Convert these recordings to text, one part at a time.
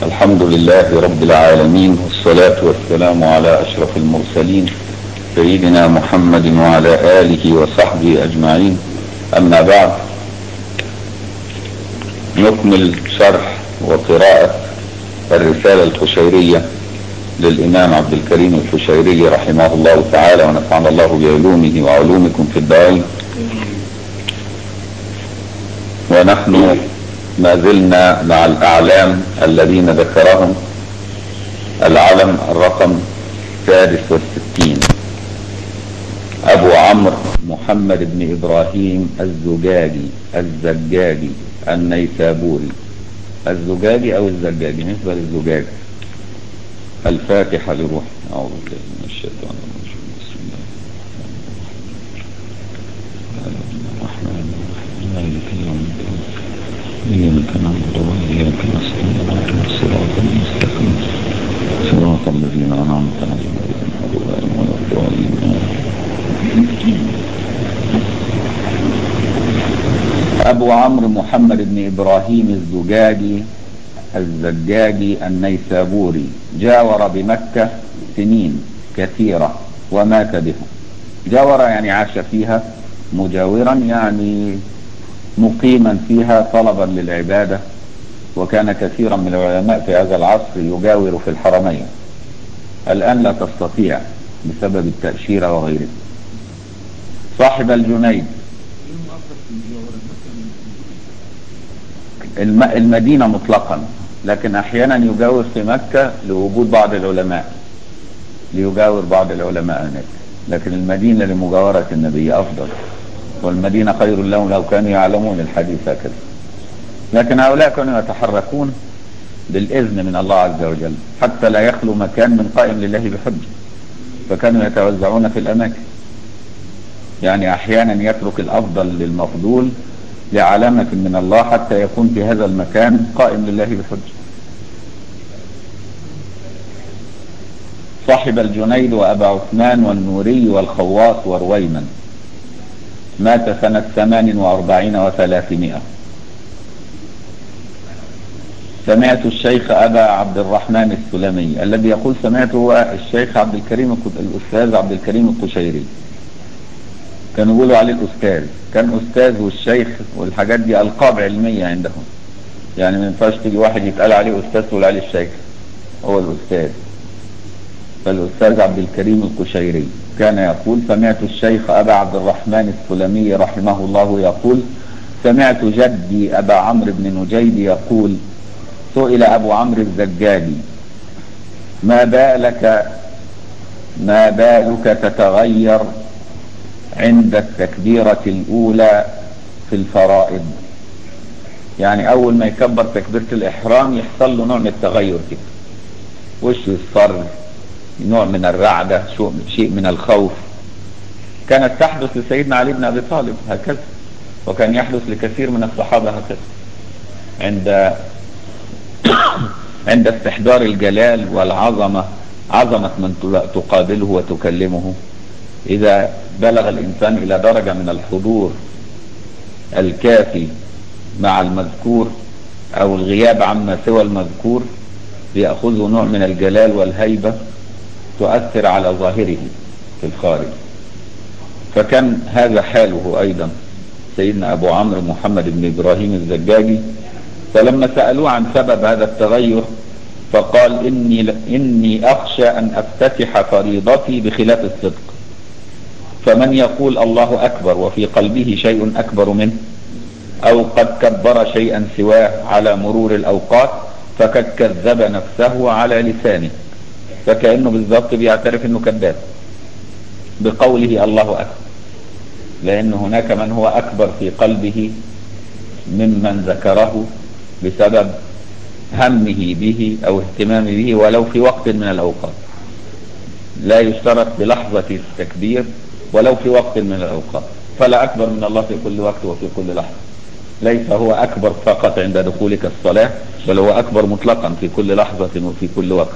الحمد لله رب العالمين والصلاة والسلام على أشرف المرسلين سيدنا محمد وعلى آله وصحبه أجمعين أما بعد نكمل شرح وقراءة الرسالة القشيرية للإمام عبد الكريم القشيري رحمه الله تعالى ونفعنا الله بعلومه وعلومكم في الدارين ونحن ما زلنا مع الأعلام الذين ذكرهم العلم الرقم السادس والستين أبو عمرو محمد بن إبراهيم الزجاجي الزجاجي النيسابوري الزجاجي أو الزجاجي بالنسبة للزجاج الفاتحة لروح أعوذ بالله من الشيطان الرجيم بسم الله الرحمن الرحيم مالك يوم الدين إياك نعبد وإياك نستعين اهدنا الصراط المستقيم صراط الذين أنعمت عليهم غير المغضوب عليهم ولا الضالين أبو عمرو محمد بن إبراهيم الزجاجي الزجاجي النيسابوري جاور بمكة سنين كثيرة ومات بها جاور يعني عاش فيها مجاورا يعني مقيما فيها طلبا للعبادة وكان كثيرا من العلماء في هذا العصر يجاور في الحرمين الآن لا تستطيع بسبب التأشيرة وغيره صاحب الجنيد الم- المدينة مطلقا لكن احيانا يجاور في مكة لوجود بعض العلماء ليجاور بعض العلماء هناك لكن المدينة لمجاورة النبي افضل والمدينة خير لهم لو كانوا يعلمون الحديث هكذا لكن هؤلاء كانوا يتحركون بالإذن من الله عز وجل حتى لا يخلو مكان من قائم لله بحجة فكانوا يتوزعون في الأماكن يعني أحيانا يترك الأفضل للمفضول لعلامة من الله حتى يكون في هذا المكان قائم لله بحجة صاحب الجنيد وأبا عثمان والنوري والخواص ورويمن مات سنة ثمان وأربعين وثلاثمائة سمعت الشيخ أبا عبد الرحمن السلمي الذي يقول سمعته هو الشيخ عبد الكريم الأستاذ عبد الكريم القشيري كانوا يقولوا عليه الأستاذ كان أستاذ والشيخ والحاجات دي ألقاب علمية عندهم يعني ما ينفعش تيجي واحد يتقال عليه أستاذ تقول عليه الشيخ هو الأستاذ فالأستاذ عبد الكريم القشيري كان يقول سمعت الشيخ أبا عبد الرحمن السلمي رحمه الله يقول سمعت جدي أبا عمرو بن نجيد يقول سئل أبو عمرو الزجاجي ما بالك ما بالك تتغير عند التكبيرة الأولى في الفرائض يعني أول ما يكبر تكبيرة الإحرام يحصل له نوع من التغير كده وشه يصفر نوع من الرعدة شيء من الخوف كانت تحدث لسيدنا علي بن أبي طالب هكذا وكان يحدث لكثير من الصحابة هكذا عند عند استحضار الجلال والعظمة عظمة من تقابله وتكلمه إذا بلغ الإنسان إلى درجة من الحضور الكافي مع المذكور أو الغياب عما سوى المذكور ليأخذه نوع من الجلال والهيبة تؤثر على ظاهره في الخارج فكان هذا حاله أيضا سيدنا أبو عمرو محمد بن إبراهيم الزجاجي فلما سألوه عن سبب هذا التغير فقال إني, إني أخشى أن أفتتح فريضتي بخلاف الصدق فمن يقول الله أكبر وفي قلبه شيء أكبر منه أو قد كبر شيئا سواه على مرور الأوقات فقد كذب نفسه على لسانه فكأنه بالضبط بيعترف أنه كذاب بقوله الله أكبر لأن هناك من هو أكبر في قلبه ممن ذكره بسبب همه به أو اهتمامه به ولو في وقت من الأوقات لا يشترط بلحظة التكبير ولو في وقت من الأوقات فلا أكبر من الله في كل وقت وفي كل لحظة ليس هو أكبر فقط عند دخولك الصلاة بل هو أكبر مطلقا في كل لحظة وفي كل وقت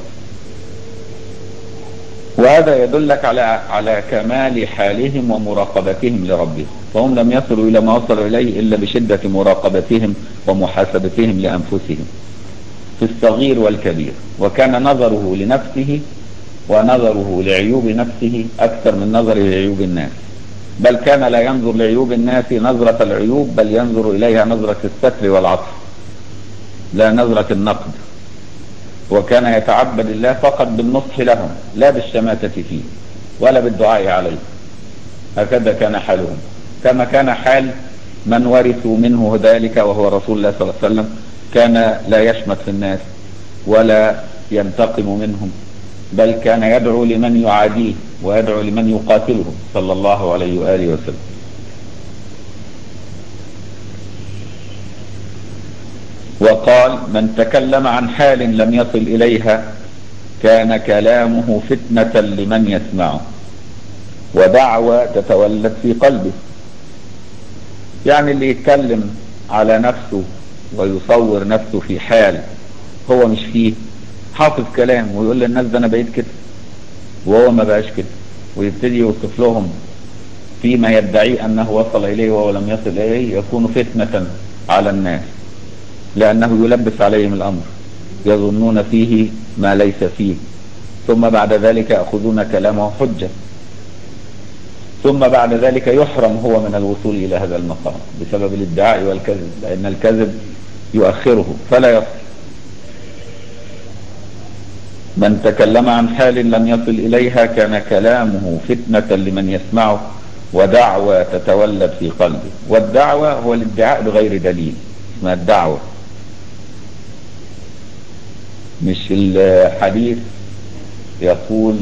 وهذا يدلك على على كمال حالهم ومراقبتهم لربهم فهم لم يصلوا إلى ما وصلوا إليه إلا بشدة مراقبتهم ومحاسبتهم لأنفسهم في الصغير والكبير وكان نظره لنفسه ونظره لعيوب نفسه أكثر من نظره لعيوب الناس بل كان لا ينظر لعيوب الناس نظرة العيوب بل ينظر إليها نظرة الستر والعطف لا نظرة النقد وكان يتعبد الله فقط بالنصح لهم لا بالشماتة فيه ولا بالدعاء عليه هكذا كان حالهم كما كان حال من ورثوا منه ذلك وهو رسول الله صلى الله عليه وسلم كان لا يشمت في الناس ولا ينتقم منهم بل كان يدعو لمن يعاديه ويدعو لمن يقاتله صلى الله عليه وآله وسلم وقال من تكلم عن حال لم يصل إليها كان كلامه فتنة لمن يسمعه ودعوة تتولد في قلبه يعني اللي يتكلم على نفسه ويصور نفسه في حال هو مش فيه حافظ كلام ويقول للناس ده انا بقيت كده وهو ما بقاش كده ويبتدي يوصف لهم فيما يدعي انه وصل اليه وهو لم يصل اليه يكون فتنة على الناس لانه يلبس عليهم الامر يظنون فيه ما ليس فيه ثم بعد ذلك يأخذون كلامه حجة ثم بعد ذلك يحرم هو من الوصول إلى هذا المقام بسبب الادعاء والكذب لأن الكذب يؤخره فلا يصل من تكلم عن حال لم يصل إليها كان كلامه فتنة لمن يسمعه ودعوة تتولد في قلبه والدعوة هو الادعاء بغير دليل اسمها الدعوة مش الحديث يقول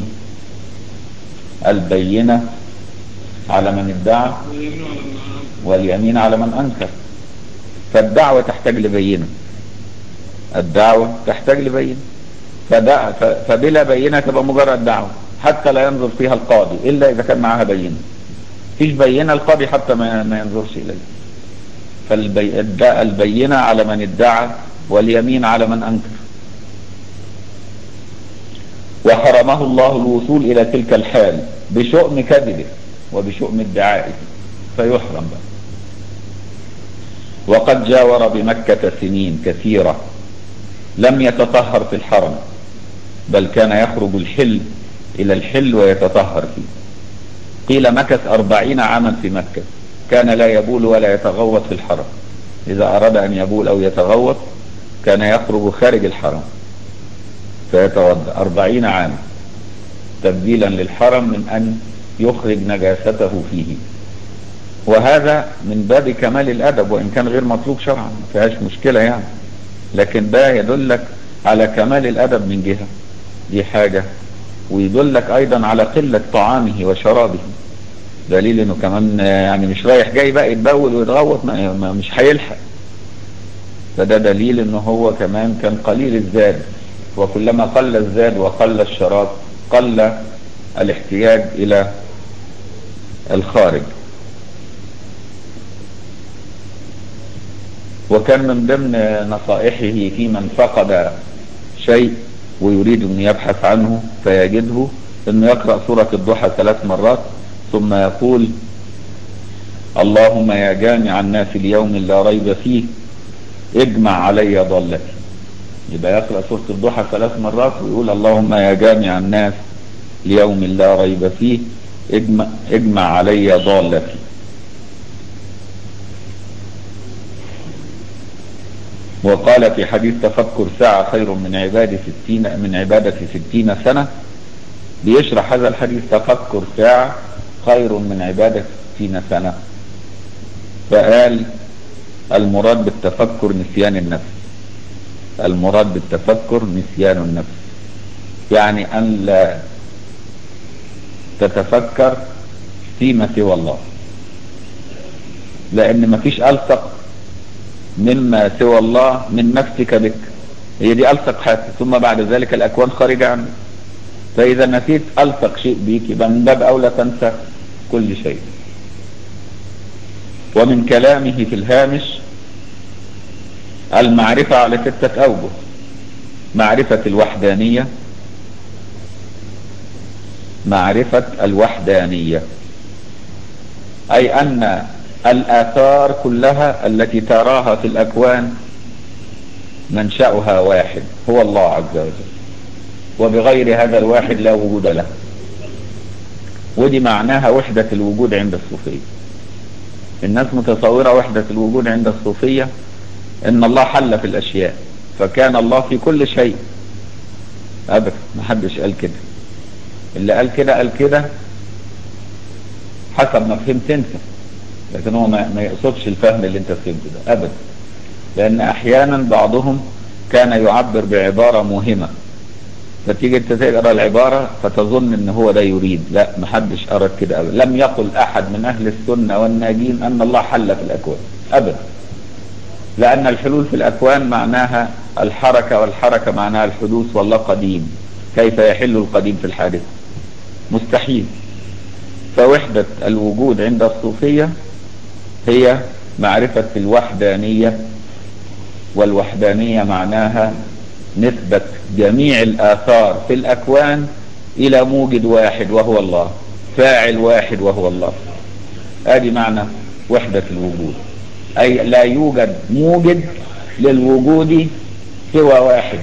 البينة على من ادعى واليمين على من أنكر فالدعوة تحتاج لبينة الدعوة تحتاج لبينة فدع فبلا بينة تبقى مجرد دعوة حتى لا ينظر فيها القاضي إلا إذا كان معها بينة فيش بينة القاضي حتى ما, ما ينظرش إليه فالبينة على من ادعى واليمين على من أنكر وحرمه الله الوصول إلى تلك الحال بشؤم كذبه وبشؤم ادعائه فيحرم بقى وقد جاور بمكة سنين كثيرة لم يتطهر في الحرم بل كان يخرج الحل إلى الحل ويتطهر فيه قيل مكث أربعين عاما في مكة كان لا يبول ولا يتغوط في الحرم إذا أراد أن يبول أو يتغوط كان يخرج خارج الحرم فيتوضا أربعين عاما تبديلا للحرم من أن يخرج نجاسته فيه وهذا من باب كمال الأدب وإن كان غير مطلوب شرعا ما فيهاش مشكلة يعني لكن ده يدلك على كمال الأدب من جهة دي حاجة ويدلك أيضا على قلة طعامه وشرابه دليل انه كمان يعني مش رايح جاي بقى يتبول ويتغوط مش هيلحق فده دليل انه هو كمان كان قليل الزاد وكلما قل الزاد وقل الشراب قل الاحتياج الى الخارج وكان من ضمن نصائحه في من فقد شيء ويريد ان يبحث عنه فيجده انه يقرأ سورة الضحى ثلاث مرات ثم يقول اللهم يا جامع الناس اليوم لا ريب فيه اجمع علي ضالتي يبقى يقرأ سورة الضحى ثلاث مرات ويقول اللهم يا جامع الناس ليوم لا ريب فيه اجمع, اجمع علي ضالتي وقال في حديث تفكر ساعة خير من عبادة ستين من عبادة ستين سنة بيشرح هذا الحديث تفكر ساعة خير من عبادة ستين سنة فقال المراد بالتفكر نسيان النفس المراد بالتفكر نسيان النفس يعني أن لا تتفكر فيما سوى الله لأن مفيش ألصق مما سوى الله من نفسك بك هي دي ألصق حاجة ثم بعد ذلك الأكوان خارجة عنك فإذا نسيت ألصق شيء بيك يبقى من باب أولى تنسى كل شيء ومن كلامه في الهامش المعرفة على ستة أوجه معرفة الوحدانية معرفة الوحدانية أي أن الآثار كلها التي تراها في الأكوان منشأها واحد هو الله عز وجل وبغير هذا الواحد لا وجود له ودي معناها وحدة الوجود عند الصوفية الناس متصورة وحدة الوجود عند الصوفية ان الله حل في الاشياء فكان الله في كل شيء ابدا ما حدش قال كده اللي قال كده قال كده حسب ما فهمت انت لكن هو ما يقصدش الفهم اللي انت فهمته ده ابدا لان احيانا بعضهم كان يعبر بعبارة مهمة فتيجي انت تقرا العبارة فتظن ان هو ده يريد لا ما حدش اراد كده ابدا لم يقل احد من اهل السنة والناجين ان الله حل في الاكوان ابدا لان الحلول في الاكوان معناها الحركة والحركة معناها الحدوث والله قديم كيف يحل القديم في الحادث مستحيل فوحدة الوجود عند الصوفية هي معرفة الوحدانية والوحدانية معناها نسبة جميع الآثار في الأكوان إلى موجد واحد وهو الله فاعل واحد وهو الله ادي معنى وحدة الوجود أي لا يوجد موجد للوجود سوى واحد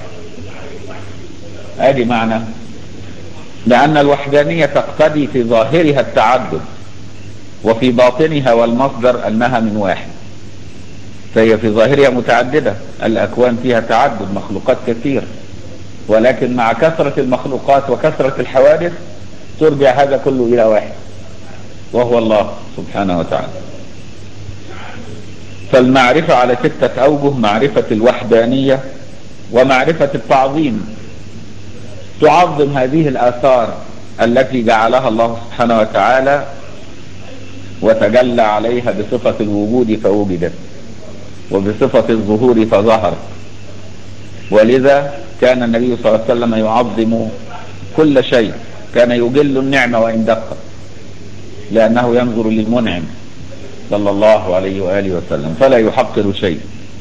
ادي معنى لأن الوحدانية تقتضي في ظاهرها التعدد وفي باطنها والمصدر أنها من واحد فهي في ظاهرها متعددة الأكوان فيها تعدد مخلوقات كثير ولكن مع كثرة المخلوقات وكثرة الحوادث ترجع هذا كله إلى واحد وهو الله سبحانه وتعالى فالمعرفة على ستة أوجه معرفة الوحدانية ومعرفة التعظيم تعظم هذه الآثار التي جعلها الله سبحانه وتعالى وتجلى عليها بصفة الوجود فوجدت وبصفة الظهور فظهر ولذا كان النبي صلى الله عليه وسلم يعظم كل شيء كان يجل النعمة وإن دقت لأنه ينظر للمنعم صلى الله عليه وآله وسلم فلا يحقر شيء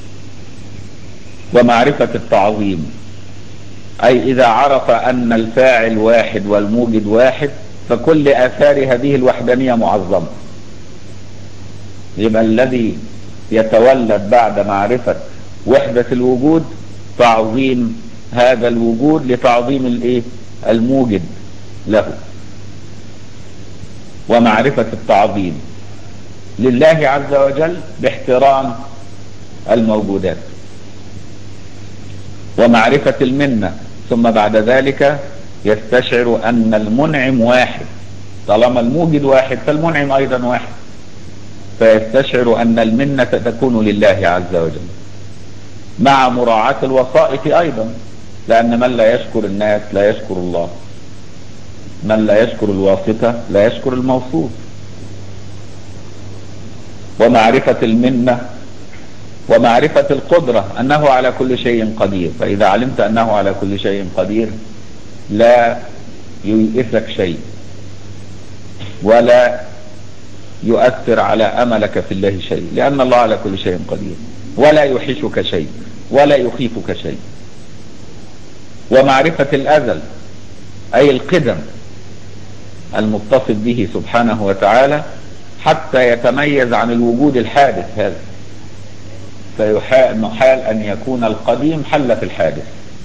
ومعرفة التعظيم أي إذا عرف أن الفاعل واحد والموجد واحد فكل آثار هذه الوحدانية معظمة يبقى الذي يتولد بعد معرفة وحدة الوجود تعظيم هذا الوجود لتعظيم الايه الموجد له ومعرفة التعظيم لله عز وجل باحترام الموجودات ومعرفة المنة ثم بعد ذلك يستشعر أن المنعم واحد طالما الموجد واحد فالمنعم أيضا واحد فيستشعر أن المنة تكون لله عز وجل مع مراعاة الوسائط أيضا لأن من لا يشكر الناس لا يشكر الله من لا يشكر الواسطة لا يشكر الموصوف ومعرفة المنة ومعرفة القدرة أنه على كل شيء قدير فإذا علمت أنه على كل شيء قدير لا ييئسك شيء ولا يؤثر على أملك في الله شيء لأن الله على كل شيء قدير ولا يحشك شيء ولا يخيفك شيء ومعرفة الأزل أي القدم المتصف به سبحانه وتعالى حتى يتميز عن الوجود الحادث هذا فيحال أن يكون القديم حل في الحادث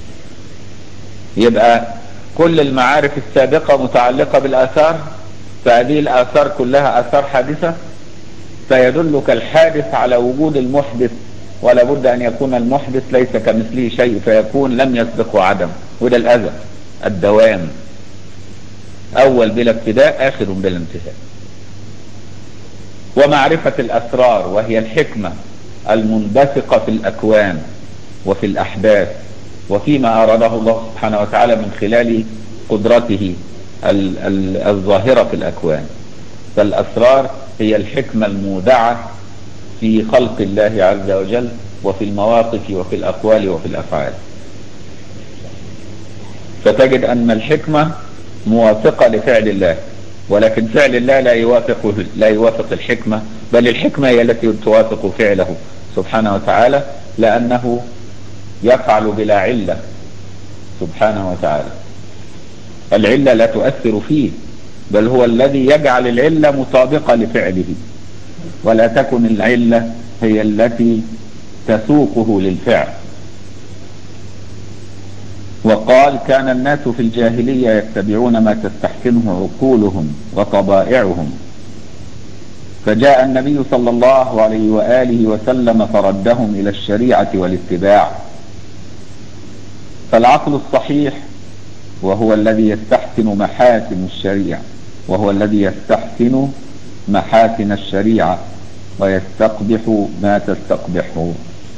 يبقى كل المعارف السابقة متعلقة بالآثار فهذه الآثار كلها آثار حادثة فيدلك الحادث على وجود المحدث ولا بد أن يكون المحدث ليس كمثله شيء فيكون لم يسبقه عدم وده الأذى الدوام أول بلا ابتداء آخر بلا انتهاء ومعرفة الأسرار وهي الحكمة المنبثقة في الأكوان وفي الأحداث وفيما أراده الله سبحانه وتعالى من خلال قدرته الظاهرة في الأكوان فالأسرار هي الحكمة المودعة في خلق الله عز وجل وفي المواقف وفي الأقوال وفي الأفعال فتجد أن الحكمة موافقة لفعل الله ولكن فعل الله لا يوافق لا يوافق الحكمة بل الحكمة هي التي توافق فعله سبحانه وتعالى لأنه يفعل بلا علة سبحانه وتعالى العلة لا تؤثر فيه بل هو الذي يجعل العلة مطابقة لفعله ولا تكن العلة هي التي تسوقه للفعل وقال كان الناس في الجاهلية يتبعون ما تستحسنه عقولهم وطبائعهم فجاء النبي صلى الله عليه وآله وسلم فردهم إلى الشريعة والاتباع فالعقل الصحيح وهو الذي يستحسن محاسن الشريعة وهو الذي يستحسن محاسن الشريعة ويستقبح ما تستقبحه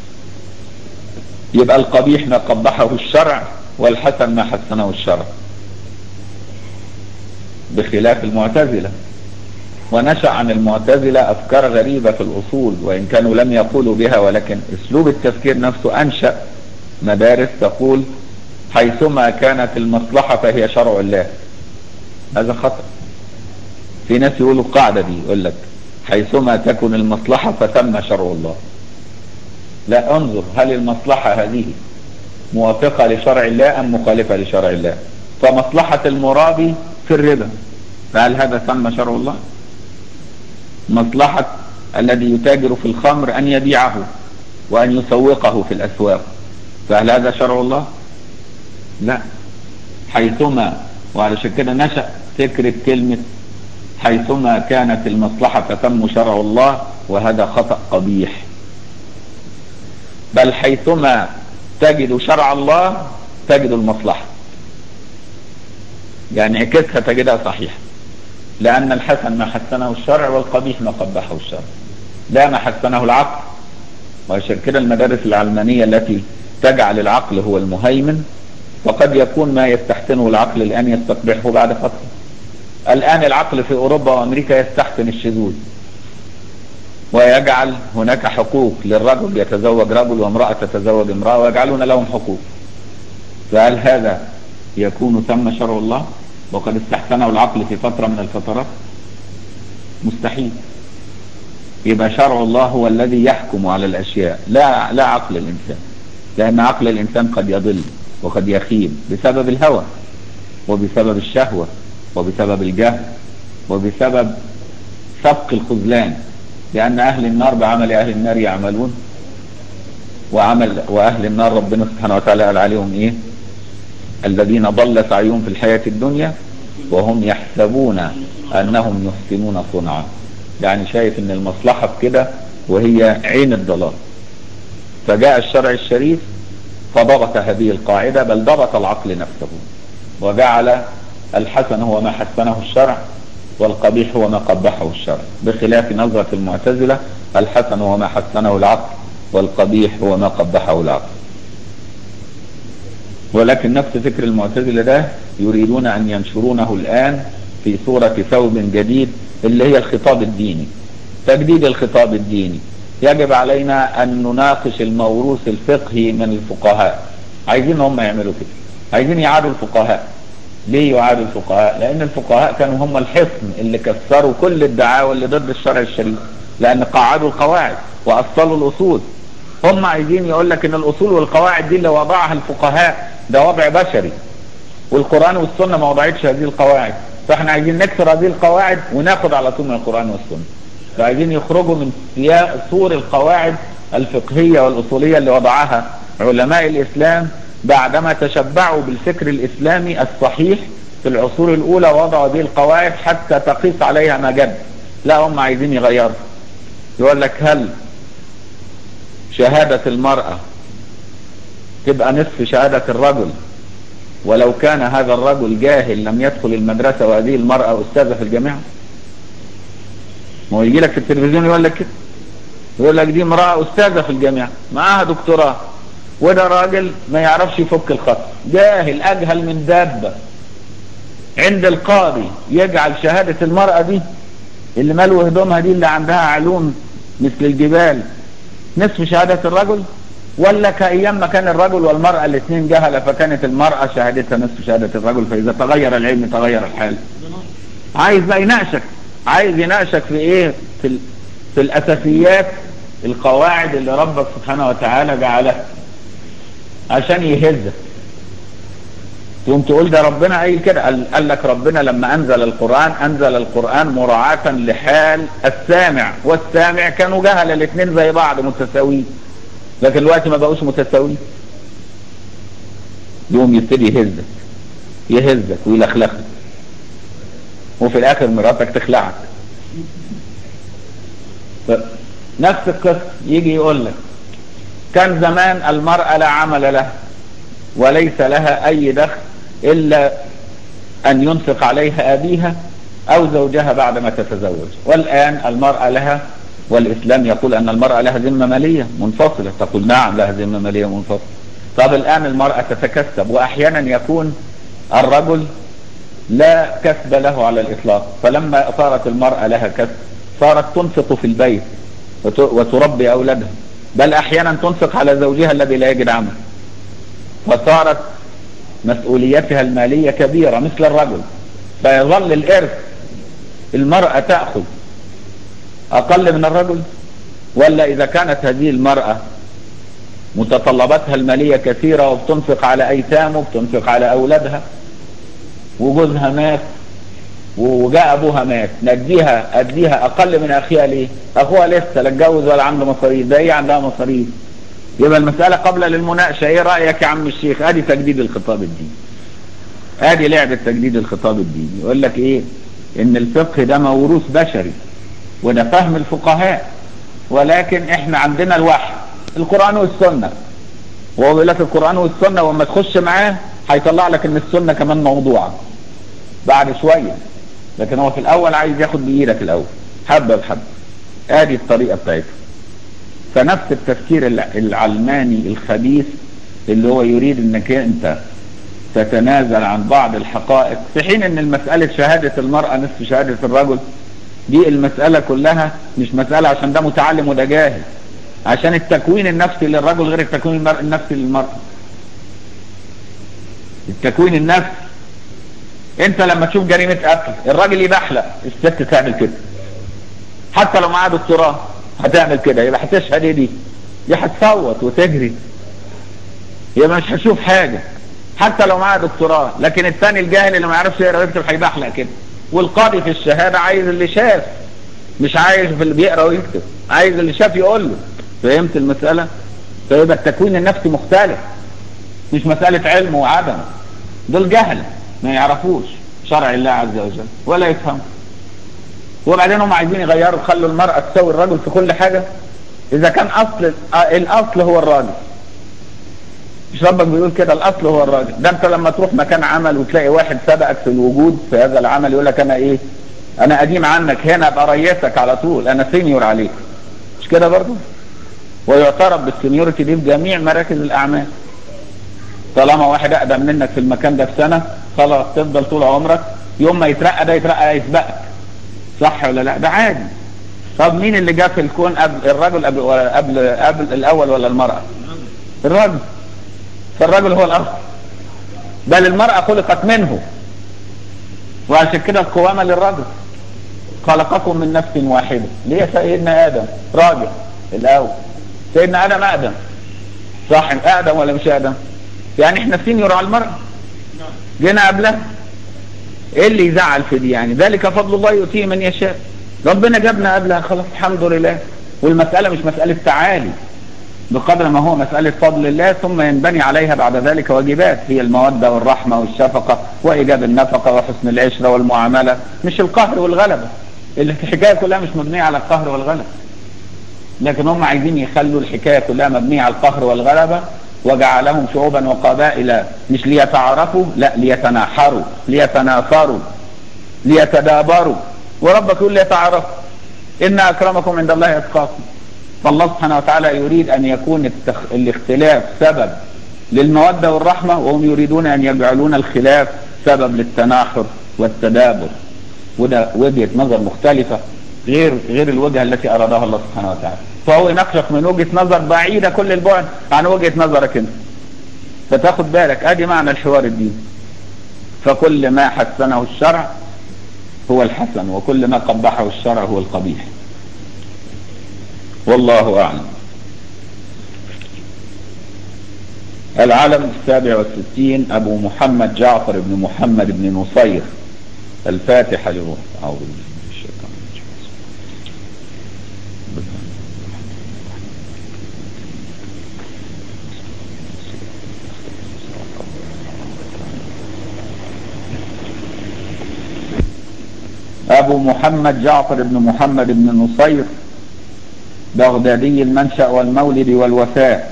يبقى القبيح ما قبحه الشرع والحسن ما حسنه الشرع بخلاف المعتزلة ونشأ عن المعتزلة أفكار غريبة في الأصول وإن كانوا لم يقولوا بها ولكن أسلوب التفكير نفسه أنشأ مدارس تقول حيثما كانت المصلحة فهي شرع الله هذا خطأ في ناس يقولوا القاعدة دي يقول لك حيثما تكن المصلحة فتم شرع الله لا انظر هل المصلحة هذه موافقة لشرع الله أم مخالفة لشرع الله فمصلحة المرابي في الربا فهل هذا تم شرع الله مصلحة الذي يتاجر في الخمر أن يبيعه وأن يسوقه في الأسواق فهل هذا شرع الله لا حيثما وعلشان كده نشأ فكرة كلمة حيثما كانت المصلحة فتم شرع الله وهذا خطأ قبيح بل حيثما تجد شرع الله تجد المصلحة يعني عكسها تجدها صحيحة لأن الحسن ما حسنه الشرع والقبيح ما قبحه الشرع لا ما حسنه العقل وعشان كده المدارس العلمانية التي تجعل العقل هو المهيمن وقد يكون ما يستحسنه العقل الآن يستقبحه بعد فترة الآن العقل في أوروبا وأمريكا يستحسن الشذوذ ويجعل هناك حقوق للرجل يتزوج رجل وامرأة تتزوج امرأة ويجعلون لهم حقوق فهل هذا يكون ثم شرع الله وقد استحسنه العقل في فترة من الفترات مستحيل يبقى شرع الله هو الذي يحكم على الأشياء لا لا عقل الإنسان لأن عقل الإنسان قد يضل وقد يخيب بسبب الهوى وبسبب الشهوة وبسبب الجهل وبسبب سبق الخذلان لأن أهل النار بعمل أهل النار يعملون وعمل وأهل النار ربنا سبحانه وتعالى قال عليهم إيه الذين ضل سعيهم في الحياة الدنيا وهم يحسبون أنهم يحسنون صنعا يعني شايف أن المصلحة في كده وهي عين الضلال فجاء الشرع الشريف فضبط هذه القاعدة بل ضبط العقل نفسه وجعل الحسن هو ما حسنه الشرع والقبيح هو ما قبحه الشرع بخلاف نظرة المعتزلة الحسن هو ما حسنه العقل والقبيح هو ما قبحه العقل ولكن نفس فكر المعتزلة ده يريدون أن ينشرونه الآن في صورة ثوب جديد اللي هي الخطاب الديني تجديد الخطاب الديني يجب علينا أن نناقش الموروث الفقهي من الفقهاء عايزين هم يعملوا كده عايزين يعادوا الفقهاء ليه يعادوا الفقهاء لأن الفقهاء كانوا هم الحصن اللي كسروا كل الدعاوى اللي ضد الشرع الشريف لأن قعدوا القواعد وأصلوا الأصول هم عايزين يقول لك ان الأصول والقواعد دي اللي وضعها الفقهاء ده وضع بشري والقرآن والسنة ما وضعتش هذه القواعد فاحنا عايزين نكسر هذه القواعد وناخد على طول من القرآن والسنة فعايزين يخرجوا من سور القواعد الفقهية والأصولية اللي وضعها علماء الإسلام بعدما تشبعوا بالفكر الإسلامي الصحيح في العصور الأولى وضعوا هذه القواعد حتى تقيس عليها ما جد لا هم عايزين يغيروا يقول لك هل شهادة المرأة تبقى نصف شهادة الرجل ولو كان هذا الرجل جاهل لم يدخل المدرسة وهذه المرأة أستاذة في الجامعة ما هو يجي لك في التلفزيون يقول لك كده يقول لك دي امرأة أستاذة في الجامعة معاها دكتوراه وده راجل ما يعرفش يفك الخط جاهل أجهل من دابة عند القاضي يجعل شهادة المرأة دي اللي مالوا هدومها دي اللي عندها علوم مثل الجبال نصف شهادة الرجل ولا كأيام ما كان الرجل والمرأة الاثنين جهلة فكانت المرأة شهادتها نصف شهادة الرجل فإذا تغير العلم تغير الحال عايز بقى يناقشك عايز يناقشك في ايه في, ال... في الأساسيات القواعد اللي ربك سبحانه وتعالى جعلها عشان يهزك تقوم تقول ده ربنا قايل كده قال, قال لك ربنا لما انزل القرآن انزل القرآن مراعاة لحال السامع والسامع كانوا جهل الاثنين زي بعض متساويين لكن دلوقتي ما بقوش متساويين يقوم يبتدي يهزك يهزك ويلخلخك وفي الاخر مراتك تخلعك نفس القصة يجي يقول لك كان زمان المرأة لا عمل لها وليس لها اي دخل الا ان ينفق عليها ابيها او زوجها بعد ما تتزوج والان المرأة لها والاسلام يقول ان المرأة لها ذمة مالية منفصلة تقول نعم لها ذمة مالية منفصلة طب الان المرأة تتكسب واحيانا يكون الرجل لا كسب له على الاطلاق فلما صارت المرأة لها كسب صارت تنفق في البيت وتربي اولادها بل احيانا تنفق على زوجها الذي لا يجد عمل فصارت مسؤوليتها المالية كبيرة مثل الرجل فيظل الارث المرأة تأخذ اقل من الرجل ولا اذا كانت هذه المرأة متطلباتها المالية كثيرة وبتنفق على ايتام وبتنفق على اولادها وجوزها مات وجاء ابوها مات نديها اديها اقل من اخيها ليه اخوها لسه لا اتجوز ولا عنده مصاريف ده هي عندها مصاريف يبقى المسألة قبل للمناقشة ايه رأيك يا عم الشيخ ادي تجديد الخطاب الديني ادي لعبة تجديد الخطاب الديني يقول لك ايه ان الفقه ده موروث بشري وده فهم الفقهاء ولكن احنا عندنا الوحي القرآن والسنة وهو بيقول لك القرآن والسنة وما تخش معاه هيطلع لك ان السنة كمان موضوعة بعد شوية لكن هو في الاول عايز ياخد بايدك الاول حبة بحبة ادي الطريقة بتاعته فنفس التفكير العلماني الخبيث اللي هو يريد انك انت تتنازل عن بعض الحقائق في حين ان المسألة شهادة المرأة نصف شهادة الرجل دي المسألة كلها مش مسألة عشان ده متعلم وده جاهل عشان التكوين النفسي للرجل غير التكوين النفسي للمرأة التكوين النفسي انت لما تشوف جريمة قتل الراجل يبحلق الست تعمل كده حتى لو معاه دكتوراه هتعمل كده يبقى هتشهد ايه دي دي هتصوت وتجري يبقى مش هتشوف حاجة حتى لو معاه دكتوراه لكن الثاني الجاهل اللي ما يعرفش يقرا ويكتب هيبحلق كده والقاضي في الشهادة عايز اللي شاف مش عايز في اللي بيقرا ويكتب عايز اللي شاف يقول له فهمت المسألة فيبقى التكوين النفسي مختلف مش مسألة علم وعدم دول جهل ما يعرفوش شرع الله عز وجل ولا يفهموا وبعدين هم عايزين يغيروا خلوا المرأة تساوي الرجل في كل حاجة اذا كان اصل الاصل هو الراجل مش ربك بيقول كده الاصل هو الراجل ده انت لما تروح مكان عمل وتلاقي واحد سبقك في الوجود في هذا العمل يقول لك انا ايه انا قديم عنك هنا ابقى ريسك على طول انا سينيور عليك مش كده برضو ويعترف بالسينيورتي دي في جميع مراكز الاعمال طالما واحد اقدم منك في المكان ده بسنة خلاص تفضل طول عمرك يوم ما يترقى ده يترقى يسبقك صح ولا لا ده عادي طب مين اللي جاء في الكون قبل الرجل قبل قبل قبل الاول ولا المرأة الرجل فالرجل هو الاصل بل المرأة خلقت منه وعشان كده القوامة للرجل خلقكم من نفس واحدة ليه سيدنا ادم راجل الاول سيدنا ادم اقدم صح اقدم ولا مش اقدم يعني احنا سينيور على المرأة جينا قبلها ايه اللي يزعل في دي يعني ذلك فضل الله يؤتيه من يشاء ربنا جابنا قبلها خلاص الحمد لله والمسألة مش مسألة تعالي بقدر ما هو مسألة فضل الله ثم ينبني عليها بعد ذلك واجبات هي المودة والرحمة والشفقة وإيجاب النفقة وحسن العشرة والمعاملة مش القهر والغلبة الحكاية كلها مش مبنية على القهر والغلبة لكن هم عايزين يخلوا الحكاية كلها مبنية على القهر والغلبة وجعلهم شعوبا وقبائل مش ليتعارفوا لا ليتناحروا ليتنافروا ليتدابروا وربك يقول ليتعارفوا إن أكرمكم عند الله أتقاكم فالله سبحانه وتعالى يريد أن يكون التخ... الاختلاف سبب للمودة والرحمة وهم يريدون أن يجعلون الخلاف سبب للتناحر والتدابر وده وجهة نظر مختلفة غير غير الوجهة التي أرادها الله سبحانه وتعالى فهو يناقشك من وجهة نظر بعيدة كل البعد عن وجهة نظرك انت فتاخد بالك ادي معنى الحوار الديني فكل ما حسنه الشرع هو الحسن وكل ما قبحه الشرع هو القبيح والله أعلم العلم السابع والستين أبو محمد جعفر بن محمد بن نصير الفاتحة لروح أعوذ بالله من الشيطان الرجيم أبو محمد جعفر بن محمد بن نصير بغدادي المنشأ والمولد والوفاء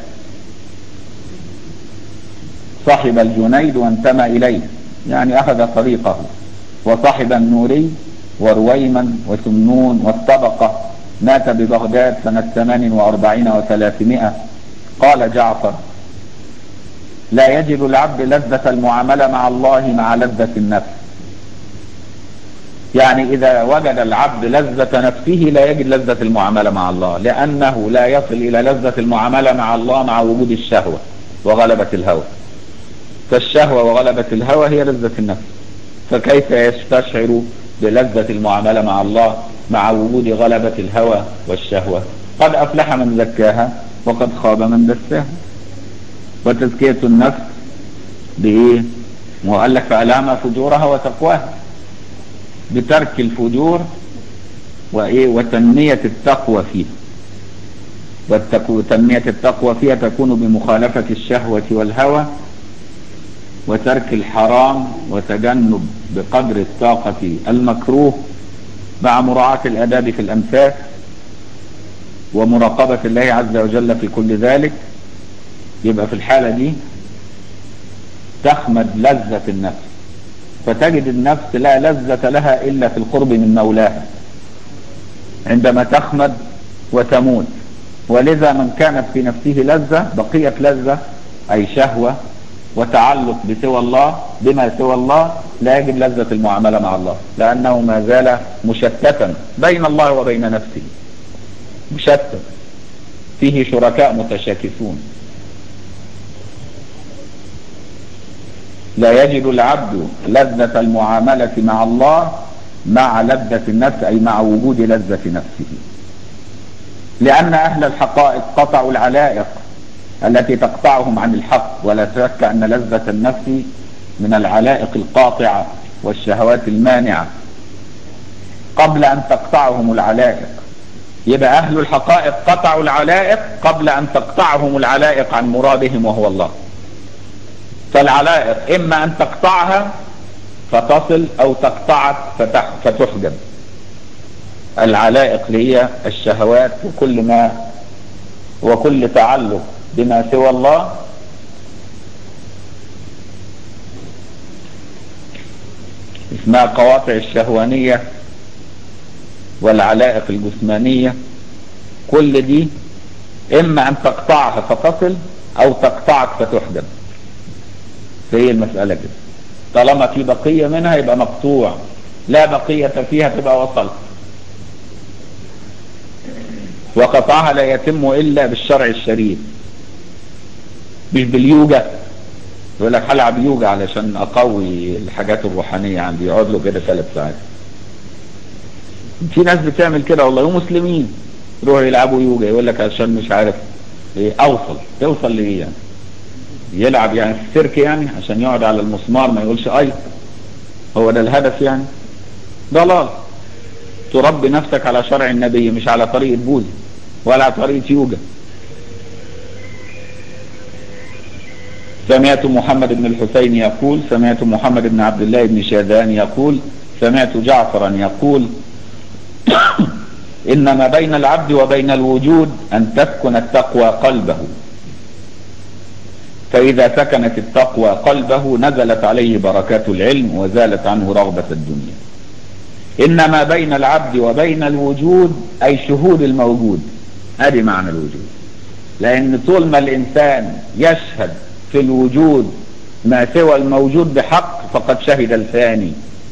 صاحب الجنيد وانتمى إليه يعني أخذ طريقه وصاحب النوري ورويمن وسمنون والطبقة مات ببغداد سنة 48 و300 قال جعفر لا يجد العبد لذة المعاملة مع الله مع لذة النفس يعني إذا وجد العبد لذة نفسه لا يجد لذة المعاملة مع الله لأنه لا يصل إلى لذة المعاملة مع الله مع وجود الشهوة وغلبة الهوى فالشهوة وغلبة الهوى هي لذة النفس فكيف يستشعر بلذة المعاملة مع الله مع وجود غلبة الهوى والشهوة قد أفلح من زكاها وقد خاب من دساها وتزكية النفس بإيه وقال لك فألام فجورها وتقواها بترك الفجور وإيه وتنمية التقوى فيها وتنمية التقوى فيها تكون بمخالفة الشهوة والهوى وترك الحرام وتجنب بقدر الطاقة المكروه مع مراعاة الأداب في الأنفاس ومراقبة الله عز وجل في كل ذلك يبقى في الحالة دي تخمد لذة النفس فتجد النفس لا لذة لها إلا في القرب من مولاها عندما تخمد وتموت ولذا من كانت في نفسه لذة بقية لذة أي شهوة وتعلق بسوى الله بما سوى الله لا يجد لذة المعاملة مع الله لأنه ما زال مشتتا بين الله وبين نفسه مشتت فيه شركاء متشاكسون لا يجد العبد لذة المعاملة مع الله مع لذة النفس أي مع وجود لذة نفسه لأن أهل الحقائق قطعوا العلائق التي تقطعهم عن الحق ولا شك أن لذة النفس من العلائق القاطعة والشهوات المانعة قبل أن تقطعهم العلائق يبقى أهل الحقائق قطعوا العلائق قبل أن تقطعهم العلائق عن مرادهم وهو الله فالعلائق إما أن تقطعها فتصل أو تقطعك فتحجب العلائق هي الشهوات وكل ما وكل تعلق بما سوى الله اسمها قواطع الشهوانية والعلائق الجسمانية كل دي اما ان تقطعها فتصل او تقطعك فتحجب فهي المسألة كده طالما في بقية منها يبقى مقطوع لا بقية فيها تبقى وصل وقطعها لا يتم الا بالشرع الشريف مش باليوجا يقول لك هلعب يوجا علشان اقوي الحاجات الروحانية عندي يقعد له كده ثلاث ساعات في ناس بتعمل كده والله ومسلمين يروحوا يلعبوا يوجا يقول لك عشان مش عارف ايه اوصل توصل لايه يعني يلعب يعني في السيرك يعني عشان يقعد على المسمار ما يقولش اي هو ده الهدف يعني ضلال تربي نفسك على شرع النبي مش على طريقة بوذي ولا على طريقة يوجا سمعت محمد بن الحسين يقول سمعت محمد بن عبد الله بن شاذان يقول سمعت جعفرا يقول إن ما بين العبد وبين الوجود أن تسكن التقوى قلبه فإذا سكنت التقوى قلبه نزلت عليه بركات العلم وزالت عنه رغبة الدنيا إن ما بين العبد وبين الوجود أي شهود الموجود هذه معنى الوجود لأن طول ما الإنسان يشهد في الوجود ما سوى الموجود بحق فقد شهد الثاني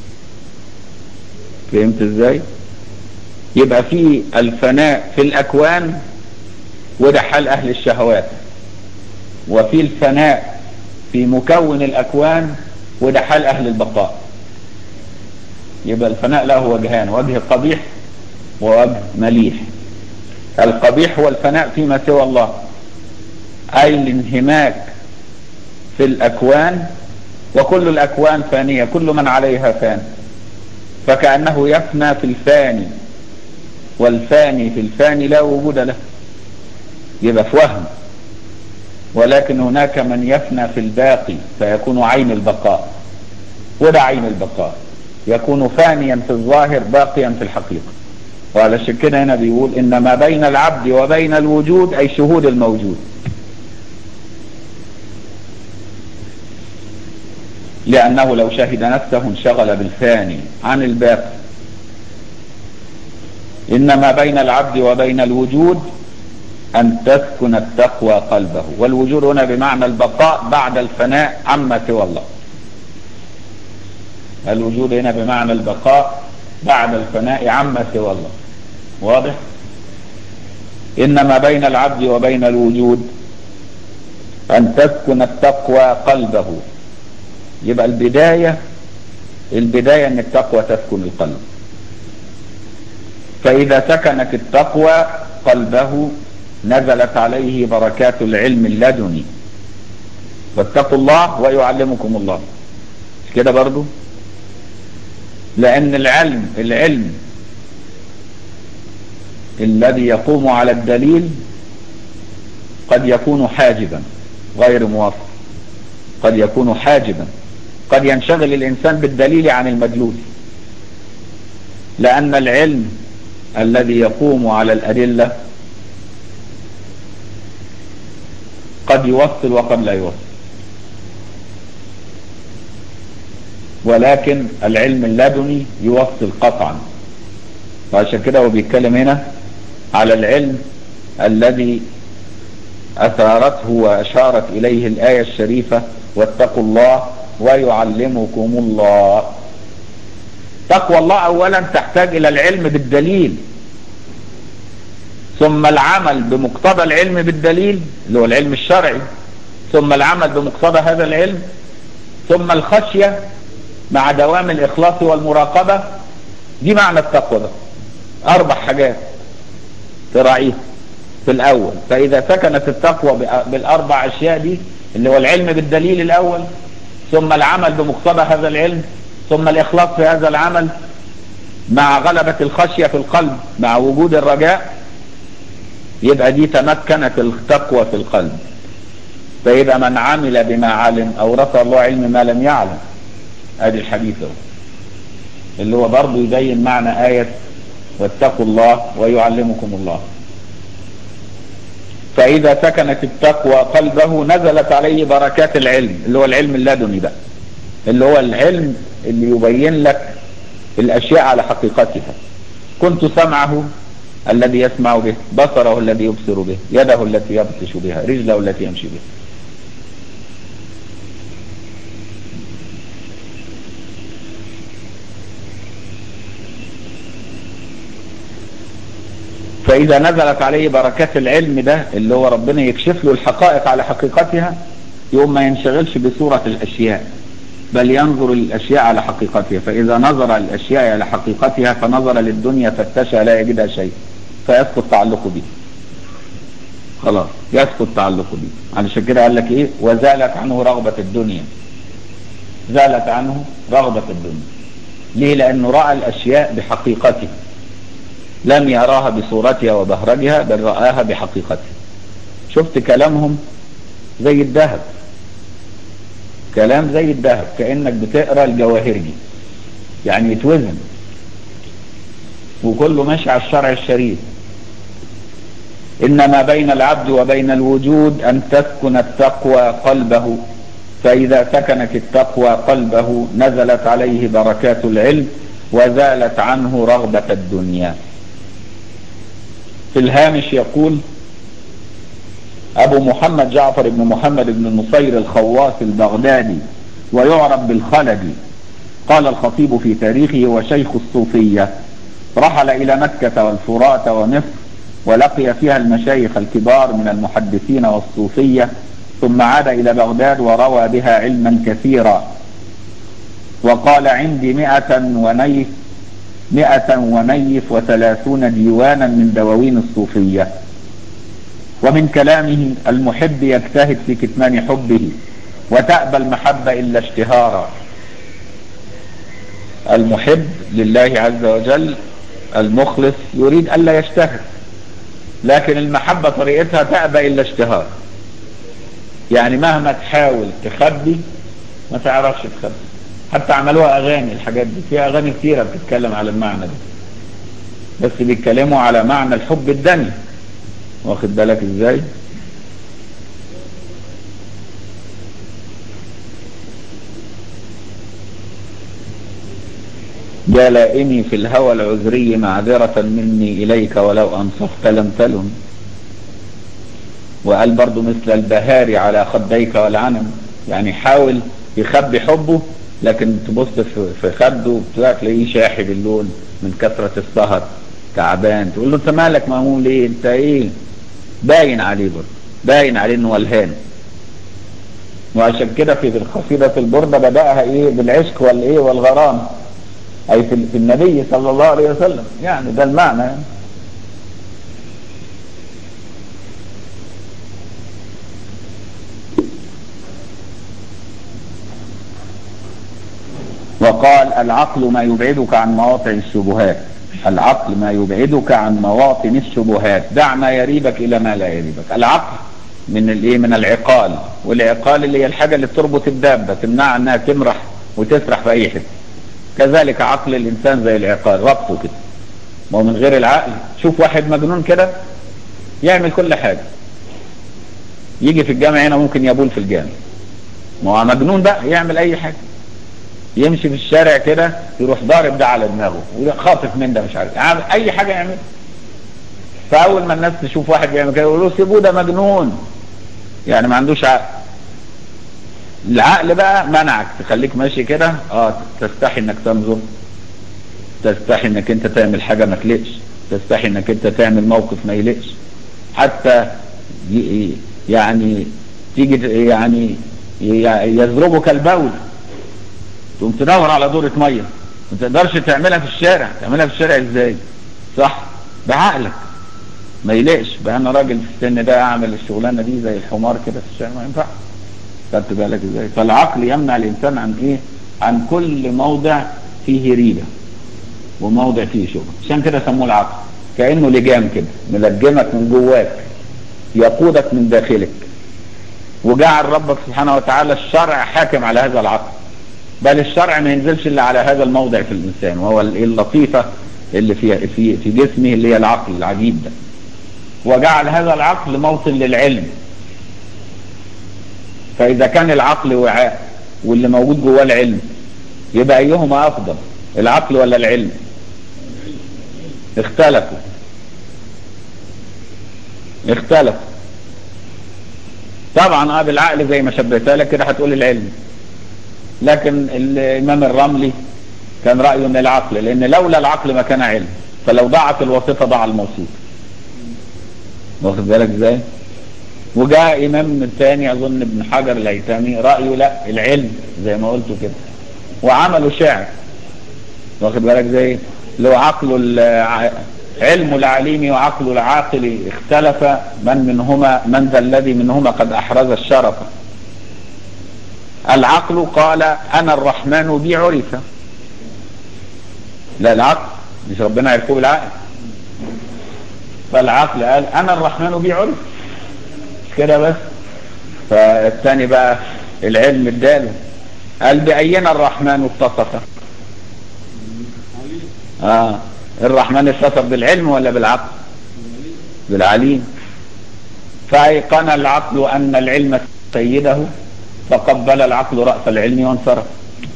فهمت ازاي يبقى في الفناء في الأكوان وده حال أهل الشهوات وفي الفناء في مكون الأكوان وده حال أهل البقاء يبقى الفناء له وجهان وجه قبيح ووجه مليح القبيح هو الفناء فيما سوى الله أي الانهماك في الأكوان وكل الأكوان فانية كل من عليها فان فكأنه يفنى في الفاني والفاني في الفاني لا وجود له يبقى في وهم ولكن هناك من يفنى في الباقي فيكون عين البقاء وده عين البقاء يكون فانيا في الظاهر باقيا في الحقيقة وعلى كده هنا بيقول إن ما بين العبد وبين الوجود أي شهود الموجود لأنه لو شهد نفسه انشغل بالفاني عن الباقي إن ما بين العبد وبين الوجود أن تسكن التقوى قلبه والوجود هنا بمعنى البقاء بعد الفناء عما سوى الله الوجود هنا بمعنى البقاء بعد الفناء عما سوى الله واضح إن ما بين العبد وبين الوجود أن تسكن التقوى قلبه يبقى البداية البداية أن التقوى تسكن القلب فإذا سكنت التقوى قلبه نزلت عليه بركات العلم اللدني واتقوا الله ويعلمكم الله مش كده برضو لأن العلم العلم الذي يقوم على الدليل قد يكون حاجبا غير موافق قد يكون حاجبا قد ينشغل الإنسان بالدليل عن المدلول لأن العلم الذي يقوم على الأدلة قد يوصل وقد لا يوصل ولكن العلم اللدني يوصل قطعا وعشان كده هو بيتكلم هنا على العلم الذي أثارته وأشارت إليه الآية الشريفة واتقوا الله ويعلمكم الله تقوى الله أولا تحتاج إلى العلم بالدليل ثم العمل بمقتضى العلم بالدليل اللي هو العلم الشرعي ثم العمل بمقتضى هذا العلم ثم الخشية مع دوام الإخلاص والمراقبة دي معنى التقوى ده أربع حاجات تراعيها في الأول فإذا سكنت التقوى بالأربع أشياء دي اللي هو العلم بالدليل الأول ثم العمل بمقتضى هذا العلم ثم الإخلاص في هذا العمل مع غلبة الخشية في القلب مع وجود الرجاء يبقى دي تمكنت التقوى في القلب فيبقى من عمل بما علم أورث الله علم ما لم يعلم ادي الحديث اهو اللي هو برضه يبين معنى آية واتقوا الله ويعلمكم الله فإذا سكنت التقوى قلبه نزلت عليه بركات العلم اللي هو العلم اللدني بقى اللي هو العلم اللي يبين لك الأشياء على حقيقتها كنت سمعه الذي يسمع به بصره الذي يبصر به يده التي يبطش بها رجله التي يمشي بها فإذا نزلت عليه بركات العلم ده اللي هو ربنا يكشف له الحقائق على حقيقتها يوم ما ينشغلش بصورة الأشياء بل ينظر للأشياء على حقيقتها فإذا نظر الأشياء على حقيقتها فنظر للدنيا فتشى لا يجدها شيء فيسقط تعلقه به خلاص يسقط تعلقه به علشان كده قال لك ايه وزالت عنه رغبة الدنيا زالت عنه رغبة الدنيا ليه لانه رأى الاشياء بحقيقتها لم يراها بصورتها وبهرجها بل رآها بحقيقتها شفت كلامهم زي الذهب كلام زي الذهب كأنك بتقرأ الجواهرجي يعني يتوزن وكله ماشي على الشرع الشريف إنما بين العبد وبين الوجود أن تسكن التقوى قلبه فإذا سكنت التقوى قلبه نزلت عليه بركات العلم وزالت عنه رغبة الدنيا في الهامش يقول أبو محمد جعفر بن محمد بن النصير الخواص البغدادي ويعرف بالخلدي قال الخطيب في تاريخه وشيخ الصوفية رحل إلى مكة والفرات ومصر ولقي فيها المشايخ الكبار من المحدثين والصوفية ثم عاد إلى بغداد وروى بها علما كثيرا وقال عندي مئة ونيف مئة ونيف وثلاثون ديوانا من دواوين الصوفية ومن كلامه المحب يجتهد في كتمان حبه وتأبى المحبة إلا اشتهارا المحب لله عز وجل المخلص يريد ألا يشتهر لكن المحبة طريقتها تأبى إلا اشتهار يعني مهما تحاول تخبي ما تعرفش تخبي حتى عملوها اغاني الحاجات دي في اغاني كثيرة بتتكلم على المعنى ده بس بيتكلموا على معنى الحب الدني واخد بالك ازاي يا لائمي في الهوى العذري معذرة مني إليك ولو أنصفت لم تلم وقال برضو مثل البهار على خديك والعنم يعني حاول يخبي حبه لكن تبص في خده تلاقيه شاحب اللون من كثرة السهر تعبان تقول له انت مالك مهموم ليه انت ايه باين عليه برضه باين عليه انه ولهان وعشان كده في القصيدة البردة بدأها ايه بالعشق والايه والغرام اي في النبي صلى الله عليه وسلم يعني ده المعنى يعني. وقال العقل ما يبعدك عن مواطن الشبهات العقل ما يبعدك عن مواطن الشبهات دع ما يريبك الى ما لا يريبك العقل من الايه من العقال والعقال اللي هي الحاجه اللي تربط الدابه تمنع انها تمرح وتسرح في اي حته كذلك عقل الانسان زي العقال ربطه كده ما هو من غير العقل شوف واحد مجنون كده يعمل كل حاجه يجي في الجامع هنا ممكن يبول في الجامع ما هو مجنون بقى يعمل اي حاجه يمشي في الشارع كده يروح ضارب ده على دماغه خاطف من ده مش عارف يعني اي حاجه يعمل فاول ما الناس تشوف واحد بيعمل كده يقولوا سيبوه ده مجنون يعني ما عندوش عقل العقل بقى منعك تخليك ماشي كده اه تستحي انك تنظر تستحي انك انت تعمل حاجه ما تلقش تستحي انك انت تعمل موقف ما يلقش حتى يعني تيجي يعني يضربك البول تقوم تدور على دورة مية ما تقدرش تعملها في الشارع تعملها في الشارع ازاي صح بعقلك ما يلقش بقى انا راجل في السن ده اعمل الشغلانه دي زي الحمار كده في الشارع ما ينفعش خدت بالك ازاي فالعقل يمنع الانسان عن ايه عن كل موضع فيه ريبه وموضع فيه شبهه عشان كده سموه العقل كانه لجام كده ملجمك من جواك يقودك من داخلك وجعل ربك سبحانه وتعالى الشرع حاكم على هذا العقل بل الشرع ما ينزلش الا على هذا الموضع في الانسان وهو اللطيفه اللي في في في جسمه اللي هي العقل العجيب ده وجعل هذا العقل موطن للعلم فاذا كان العقل وعاء واللي موجود جواه العلم يبقى ايهما افضل العقل ولا العلم اختلفوا اختلفوا طبعا اه بالعقل زي ما شبهتها لك كده هتقول العلم لكن الامام الرملي كان رايه ان العقل لان لولا العقل ما كان علم فلو ضاعت الواسطه ضاع الموصوف واخد بالك ازاي وجاء امام ثاني اظن ابن حجر الهيثمي رايه لا العلم زي ما قلت كده وعملوا شعر واخد بالك ازاي لو عقل علم العليم وعقل العاقل اختلف من منهما من ذا الذي منهما قد احرز الشرف العقل قال انا الرحمن بي عرف لا العقل مش ربنا عرفوه بالعقل فالعقل قال انا الرحمن بي عرف كده بس فالثاني بقى العلم اداله قال بأينا الرحمن اتصف اه الرحمن اتصف بالعلم ولا بالعقل بالعليم فأيقن العقل أن العلم سيده فقبل العقل رأس العلم وانصرف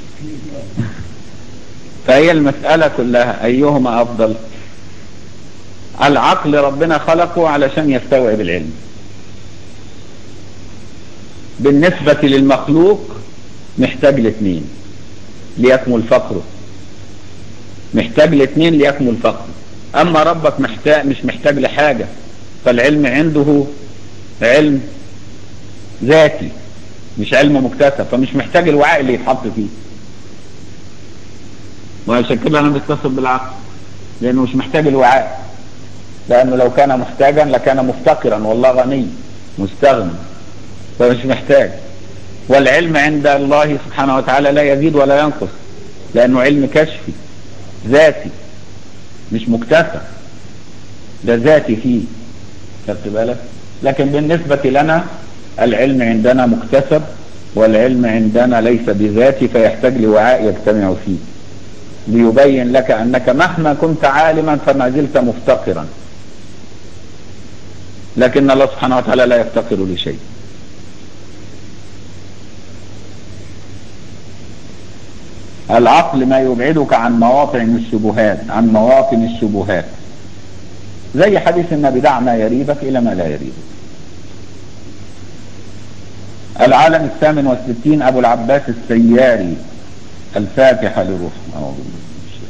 فهي المسألة كلها أيهما أفضل العقل ربنا خلقه علشان يستوعب العلم بالنسبة للمخلوق محتاج لاثنين ليكمل فقره محتاج لاثنين ليكمل فقره اما ربك محتاج مش محتاج لحاجة فالعلم عنده علم ذاتي مش علم مكتسب فمش محتاج الوعاء اللي يتحط فيه وعشان كده انا بتصل بالعقل لانه مش محتاج الوعاء لانه لو كان محتاجا لكان مفتقرا والله غني مستغني فمش محتاج والعلم عند الله سبحانه وتعالى لا يزيد ولا ينقص لانه علم كشفي ذاتي مش مكتسب ده ذاتي فيه خدت بالك لكن بالنسبة لنا العلم عندنا مكتسب والعلم عندنا ليس بذاتي فيحتاج لوعاء يجتمع فيه ليبين لك أنك مهما كنت عالما فما زلت مفتقرا لكن الله سبحانه وتعالى لا يفتقر لشيء العقل ما يبعدك عن مواطن الشبهات عن مواطن الشبهات زي حديث النبي دع ما يريبك إلى ما لا يريبك العالم الثامن والستين أبو العباس السياري الفاتحة للروح أعوذ بالله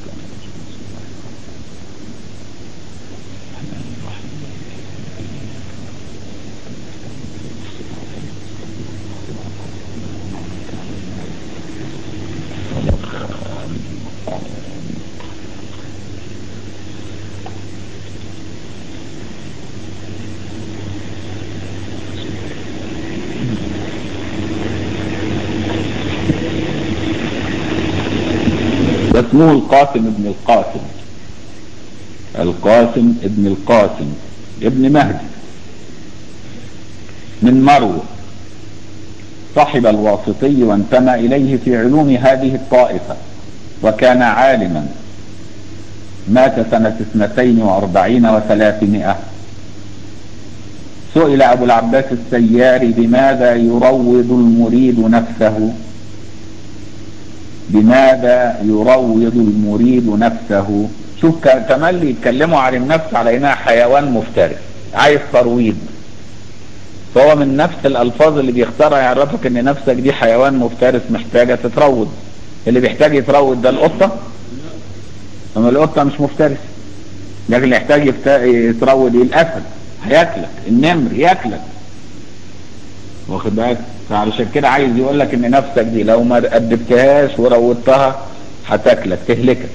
اسمه القاسم ابن القاسم القاسم ابن القاسم ابن مهدي من مروه صاحب الواسطي وانتمى إليه في علوم هذه الطائفة وكان عالما مات سنة اثنتين واربعين وثلاثمائة سئل أبو العباس السياري بماذا يروض المريد نفسه بماذا يروض المريد نفسه شوف تملي يتكلموا عن النفس على انها حيوان مفترس عايز ترويض فهو من نفس الالفاظ اللي بيختارها يعرفك ان نفسك دي حيوان مفترس محتاجة تتروض اللي بيحتاج يتروض ده القطة اما القطة مش مفترس لكن اللي يحتاج يتروض الاسد هياكلك النمر ياكلك واخد بالك فعلشان كده عايز يقول لك ان نفسك دي لو ما أدبتهاش وروضتها هتاكلك تهلكك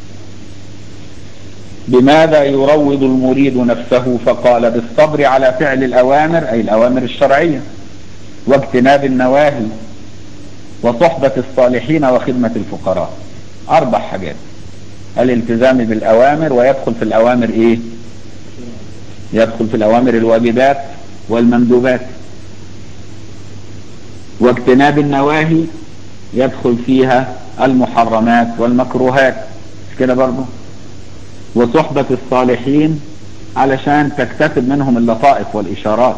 بماذا يروض المريد نفسه فقال بالصبر على فعل الأوامر أي الأوامر الشرعية واجتناب النواهي وصحبة الصالحين وخدمة الفقراء أربع حاجات الالتزام بالأوامر ويدخل في الأوامر إيه يدخل في الأوامر الواجبات والمندوبات واجتناب النواهي يدخل فيها المحرمات والمكروهات مش كده برضه وصحبة الصالحين علشان تكتسب منهم اللطائف والإشارات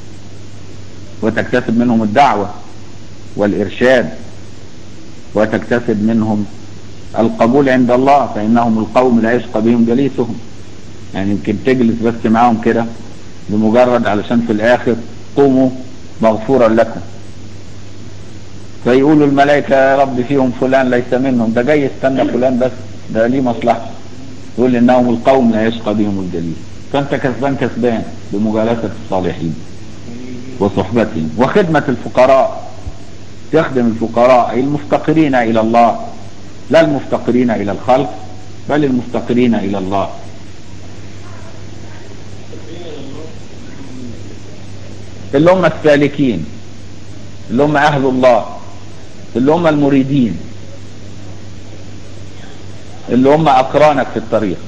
وتكتسب منهم الدعوة والإرشاد وتكتسب منهم القبول عند الله فإنهم القوم لا يشقى بهم جليسهم يعني يمكن تجلس بس معاهم كده بمجرد علشان في الآخر قوموا مغفورا لكم فيقولوا الملائكة يا رب فيهم فلان ليس منهم ده جاي يستنى فلان بس ده ليه مصلحة يقول انهم القوم لا يشقى بهم الجليل فانت كسبان كسبان بمجالسة الصالحين وصحبتهم وخدمة الفقراء تخدم الفقراء أي المفتقرين إلى الله لا المفتقرين إلى الخلق بل المفتقرين إلى الله اللي هم السالكين اللي هم أهل الله اللي هم المريدين اللي هم أقرانك في الطريق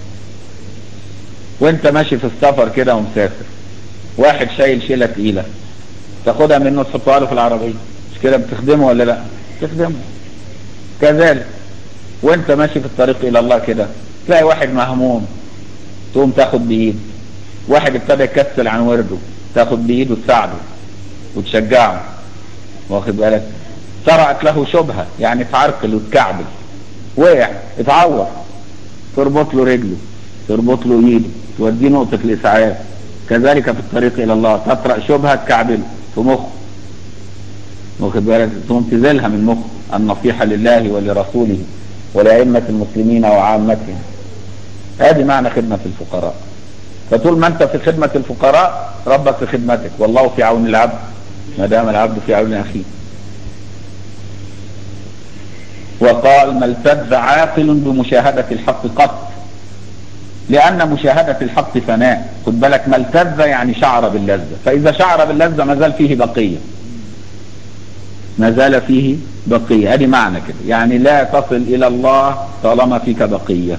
وانت ماشي في السفر كده ومسافر واحد شايل شيلة تقيلة تاخدها منه تحطها له في العربية مش كده بتخدمه ولا لا تخدمه كذلك وانت ماشي في الطريق الى الله كده تلاقي واحد مهموم تقوم تاخد بايده واحد ابتدى يكسل عن ورده تاخد بايده تساعده وتشجعه واخد بالك طرأت له شبهة يعني اتعرقل وتكعبل وقع اتعور تربط له رجله تربط له ايده توديه نقطة الاسعاف كذلك في الطريق الى الله تطرأ شبهة تكعبله في مخه واخد بالك تقوم تزيلها من مخه النصيحة لله ولرسوله ولأئمة المسلمين وعامتهم هذه معنى خدمة الفقراء فطول ما انت في خدمة الفقراء ربك في خدمتك والله في عون العبد ما دام العبد في عون اخيه وقال ما التذ عاقل بمشاهدة الحق قط لأن مشاهدة الحق فناء خد بالك ما التذ يعني شعر باللذة فإذا شعر باللذة ما زال فيه بقية ما زال فيه بقية هذه معنى كده يعني لا تصل إلى الله طالما فيك بقية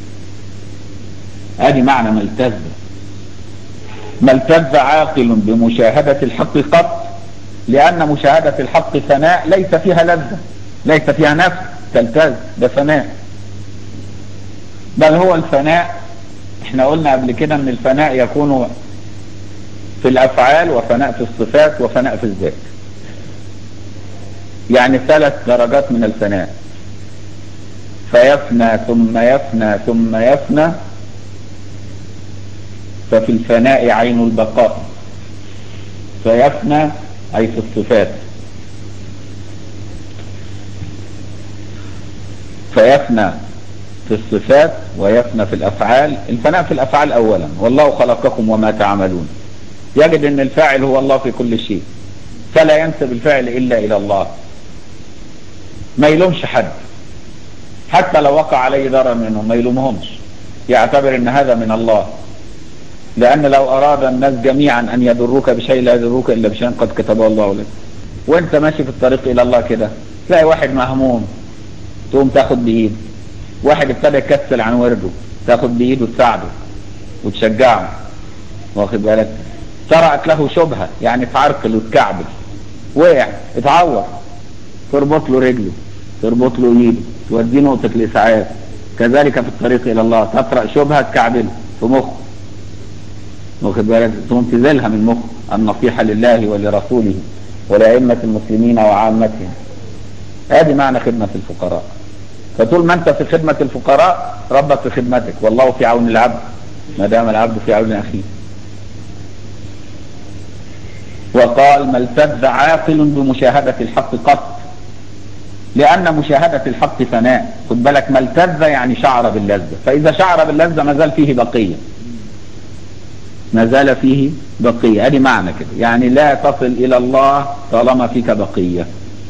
هذه معنى ما التذ ما التذ عاقل بمشاهدة الحق قط لأن مشاهدة الحق فناء ليس فيها لذة ليس فيها نفس تلتز ده فناء بل هو الفناء احنا قلنا قبل كده ان الفناء يكون في الافعال وفناء في الصفات وفناء في الذات يعني ثلاث درجات من الفناء فيفنى ثم يفنى ثم يفنى ففي الفناء عين البقاء فيفنى أي في الصفات فيفنى في الصفات ويفنى في الأفعال الفناء في الأفعال أولا والله خلقكم وما تعملون يجد أن الفاعل هو الله في كل شيء فلا ينسب الفعل إلا إلى الله ما يلومش حد حتى لو وقع عليه ضرر منهم ما يلومهمش يعتبر ان هذا من الله لان لو اراد الناس جميعا ان يضروك بشيء لا يضروك الا بشيء قد كتبه الله لك وانت ماشي في الطريق الى الله كده تلاقي واحد مهموم تقوم تاخد بايده واحد ابتدى يكسل عن ورده تاخد بايده تساعده وتشجعه واخد بالك طرأت له شبهة يعني اتعرقل وتكعبل وقع اتعور تربط له رجله تربط له ايده توديه نقطة الإسعاف كذلك في الطريق إلى الله تطرأ شبهة تكعبله في مخه واخد بالك ثم تزيلها من مخه النصيحة لله ولرسوله ولأئمة المسلمين وعامتهم ادي معنى خدمة الفقراء فطول ما انت في خدمة الفقراء ربك في خدمتك والله في عون العبد ما دام العبد في عون اخيه وقال ما التذ عاقل بمشاهدة الحق قط لأن مشاهدة الحق فناء خد بالك ما التذ يعني شعر باللذة فإذا شعر باللذة ما زال فيه بقية ما زال فيه بقية ادي معنى كده يعني لا تصل إلى الله طالما فيك بقية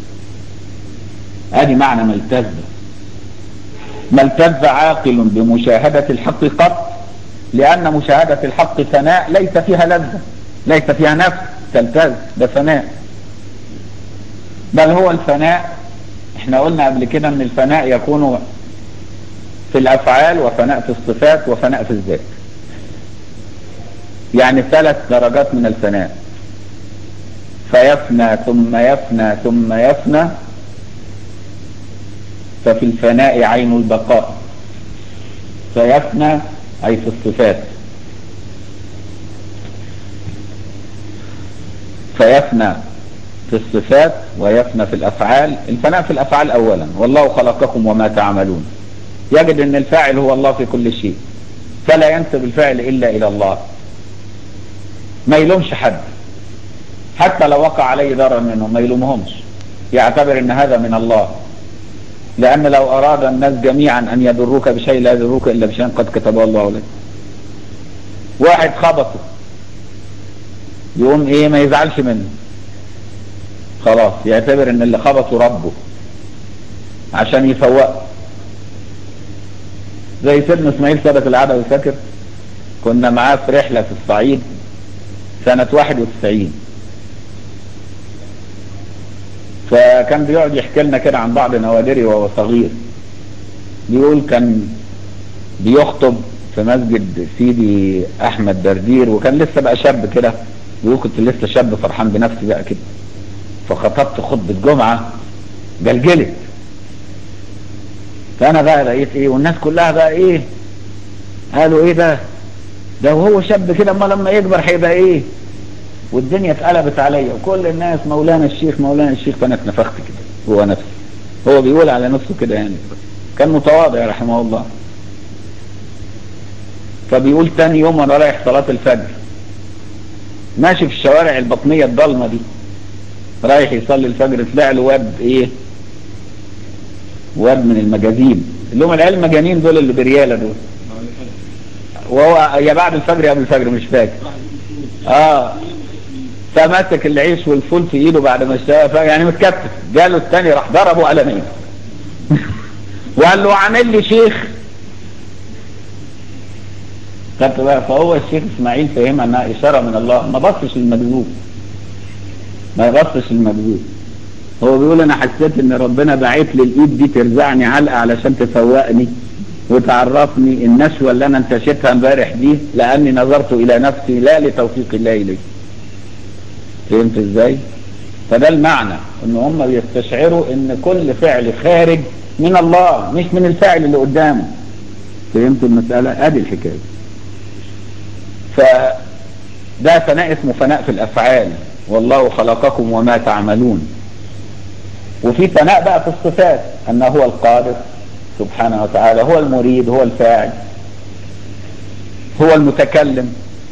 ادي معنى ما التذ ما التذ عاقل بمشاهدة الحق قط لأن مشاهدة الحق فناء ليس فيها لذة ليس فيها نفس تلتز ده فناء بل هو الفناء احنا قلنا قبل كده ان الفناء يكون في الافعال وفناء في الصفات وفناء في الذات يعني ثلاث درجات من الفناء فيفنى ثم يفنى ثم يفنى ففي الفناء عين البقاء فيفنى أي في الصفات فيفنى في الصفات ويفنى في الأفعال الفناء في الأفعال أولا والله خلقكم وما تعملون يجد أن الفاعل هو الله في كل شيء فلا ينسب الفعل إلا إلى الله ما يلومش حد حتى لو وقع عليه ضرر منهم ما يلومهمش يعتبر ان هذا من الله لان لو اراد الناس جميعا ان يضروك بشيء لا يضروك الا بشيء قد كتبه الله لك واحد خبطه يقوم ايه ما يزعلش منه خلاص يعتبر ان اللي خبطه ربه عشان يفوقه زي سيدنا اسماعيل سبت العدوي فاكر كنا معاه في رحلة في الصعيد سنة 91 فكان بيقعد يحكي لنا كده عن بعض نوادري وهو صغير بيقول كان بيخطب في مسجد سيدي احمد دردير وكان لسه بقى شاب كده بيقول كنت لسه شاب فرحان بنفسي بقى كده فخطبت خطبة جمعة جلجلت فانا بقى لقيت ايه والناس كلها بقى ايه قالوا ايه ده ده وهو شاب كده اما لما يكبر هيبقى ايه والدنيا اتقلبت عليا وكل الناس مولانا الشيخ مولانا الشيخ فانا اتنفخت كده هو نفسه هو بيقول على نفسه كده يعني كان متواضع رحمه الله فبيقول تاني يوم وانا رايح صلاة الفجر ماشي في الشوارع البطنية الضلمة دي رايح يصلي الفجر طلع له واد ايه واد من المجازين اللي هم العيال المجانين دول اللي بريالة دول وهو يا بعد الفجر يا قبل الفجر مش فاكر اه فمسك العيش والفول في ايده بعد ما اشتغل يعني متكتف جاله الثاني راح ضربه قلمين وقال له عامل لي شيخ خدت بقى فهو الشيخ اسماعيل فهمها انها اشاره من الله ما بصش للمكذوب ما يبصش للمكذوب هو بيقول انا حسيت ان ربنا باعت لي الايد دي ترزعني علقه علشان تفوقني وتعرفني النشوة اللي انا انتشتها امبارح دي لاني نظرت الى نفسي لا لتوفيق الله الي فهمت ازاي فده المعنى ان هم بيستشعروا ان كل فعل خارج من الله مش من الفاعل اللي قدامه فهمت المسألة ادي الحكاية فده فناء اسمه فناء في الافعال والله خلقكم وما تعملون وفي فناء بقى في الصفات انه هو القادر سبحانه وتعالى هو المريد هو الفاعل هو المتكلم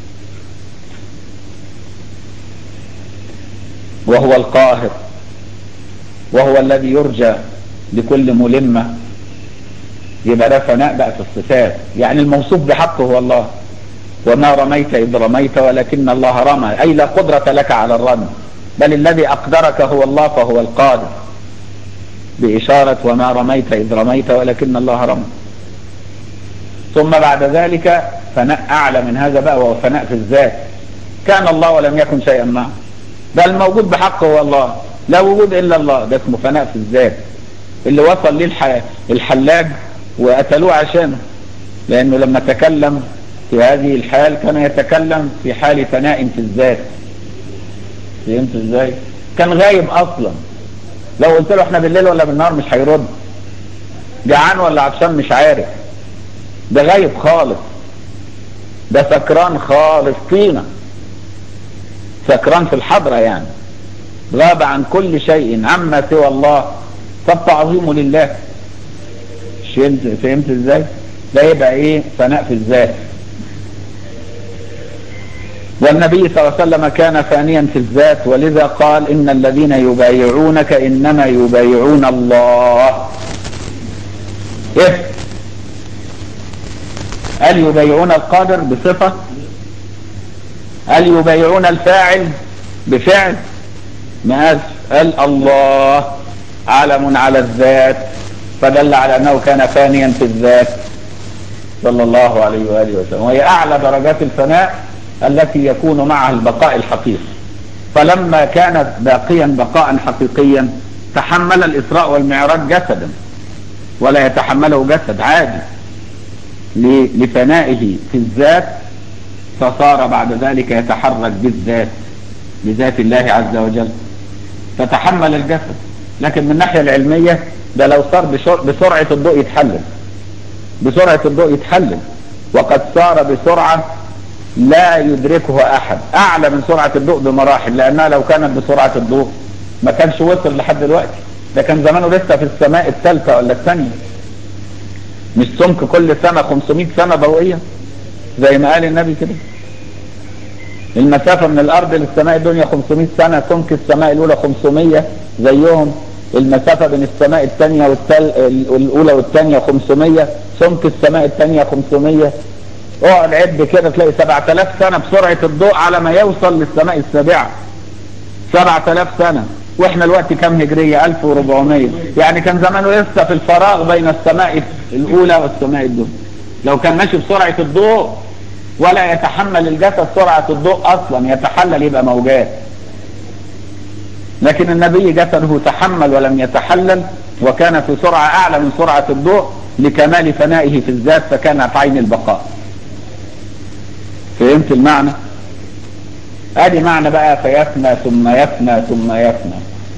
وهو القاهر وهو الذي يرجى لكل ملمة يبقى ده فناء بقى في الصفات يعني الموصوف بحقه هو الله وما رميت إذ رميت ولكن الله رمى أي لا قدرة لك على الرمي بل الذي أقدرك هو الله فهو القادر بإشارة وما رميت إذ رميت ولكن الله رمى ثم بعد ذلك فناء أعلى من هذا بقى وهو فناء في الذات كان الله ولم يكن شيئا معه ده الموجود بحقه هو الله لا وجود إلا الله ده اسمه فناء في الذات اللي وصل ليه الح... الحلاج وقتلوه عشانه لأنه لما تكلم في هذه الحال كان يتكلم في حال فناء في الذات فهمت ازاي كان غايب اصلا لو قلت له احنا بالليل ولا بالنهار مش هيرد جعان ولا عطشان مش عارف ده غايب خالص ده سكران خالص طينه سكران في الحضرة يعني غاب عن كل شيء عما سوى الله فالتعظيم لله فهمت ازاي ده يبقى ايه فناء في الذات والنبي صلى الله عليه وسلم كان فانيا في الذات ولذا قال ان الذين يبايعونك انما يبايعون الله ايه هل يبايعون القادر بصفة هل يبايعون الفاعل بفعل ما قال الله علم على الذات فدل على انه كان فانيا في الذات صلى الله عليه واله وسلم وهي اعلى درجات الفناء التي يكون معها البقاء الحقيقي فلما كانت باقيا بقاء حقيقيا تحمل الاسراء والمعراج جسدا ولا يتحمله جسد عادي لفنائه في الذات فصار بعد ذلك يتحرك بالذات بذات الله عز وجل فتحمل الجسد لكن من الناحية العلمية ده لو صار بسرعة الضوء يتحلل بسرعة الضوء يتحلل وقد صار بسرعة لا يدركها أحد أعلى من سرعة الضوء بمراحل لأنها لو كانت بسرعة الضوء ما كانش وصل لحد دلوقتي ده كان زمانه لسه في السماء الثالثة ولا الثانية مش سمك كل سنة 500 سنة ضوئية زي ما قال النبي كده المسافة من الأرض للسماء الدنيا 500 سنة سمك السماء الأولى 500 زيهم المسافة بين السماء الثانية والتل... الأولى والثانية 500 سمك السماء الثانية 500 اقعد عد كده تلاقي 7000 سنة بسرعة الضوء على ما يوصل للسماء السابعة 7000 سنة واحنا الوقت كام هجرية 1400 يعني كان زمانه لسه في الفراغ بين السماء الأولى والسماء الدنيا لو كان ماشي بسرعة الضوء ولا يتحمل الجسد سرعة الضوء أصلا يتحلل يبقى موجات لكن النبي جسده تحمل ولم يتحلل وكان في سرعة أعلى من سرعة الضوء لكمال فنائه في الذات فكان في عين البقاء فهمت المعنى ادي معنى بقى فيفنى ثم يفنى ثم يفنى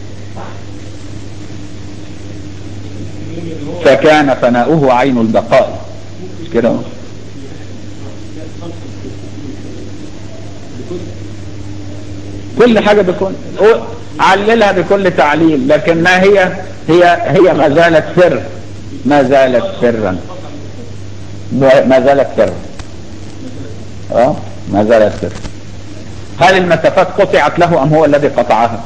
فكان فناؤه عين البقاء مش كده كل حاجة بكل عللها بكل تعليل لكنها هي هي هي ما زالت سر ما زالت سرا ما زالت سرا اه ما زالت سر هل المسافات قطعت له ام هو الذي قطعها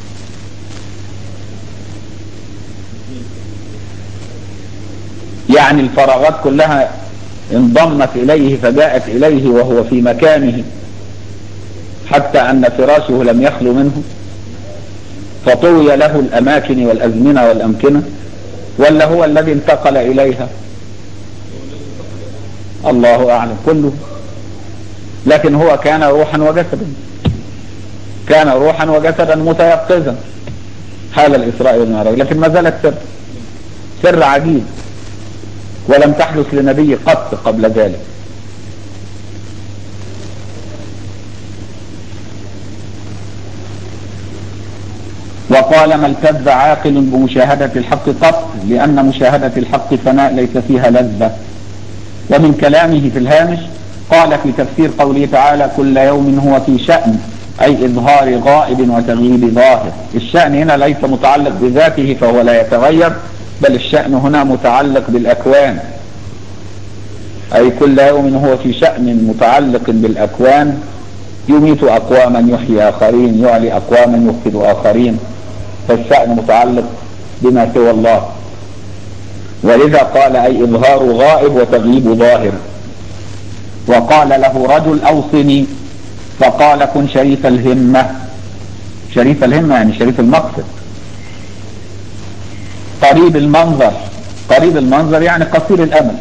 يعني الفراغات كلها انضمت اليه فجاءت اليه وهو في مكانه حتى ان فراشه لم يخلو منه فطوي له الاماكن والازمنه والامكنه ولا هو الذي انتقل اليها الله اعلم كله لكن هو كان روحا وجسدا كان روحا وجسدا متيقظا حال الإسراء والمعراج لكن ما زالت سر سر عجيب ولم تحدث لنبي قط قبل ذلك وقال ما التذ عاقل بمشاهدة الحق قط لأن مشاهدة الحق فناء ليس فيها لذة ومن كلامه في الهامش قال في تفسير قوله تعالى كل يوم هو في شأن أي إظهار غائب وتغييب ظاهر الشأن هنا ليس متعلق بذاته فهو لا يتغير بل الشأن هنا متعلق بالأكوان أي كل يوم هو في شأن متعلق بالأكوان يميت أقواما يحيي آخرين يعلي أقواما يفقد آخرين فالشأن متعلق بما سوى الله ولذا قال أي إظهار غائب وتغييب ظاهر وقال له رجل أوصني فقال كن شريف الهمة شريف الهمة يعني شريف المقصد قريب المنظر قريب المنظر يعني قصير الأمل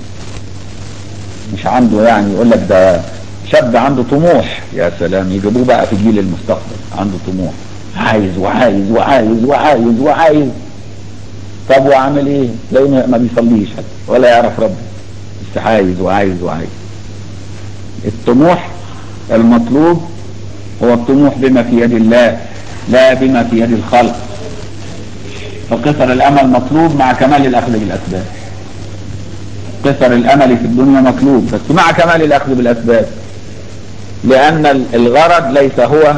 مش عنده يعني يقول لك ده شاب عنده طموح يا سلام يجيبوه بقى في جيل المستقبل عنده طموح عايز وعايز وعايز وعايز وعايز طب وعامل ايه تلاقيه ما بيصليش حتى ولا يعرف ربه بس عايز وعايز وعايز الطموح المطلوب هو الطموح بما في يد الله لا بما في يد الخلق فقصر الامل مطلوب مع كمال الاخذ بالاسباب قصر الامل في الدنيا مطلوب بس مع كمال الاخذ بالاسباب لان الغرض ليس هو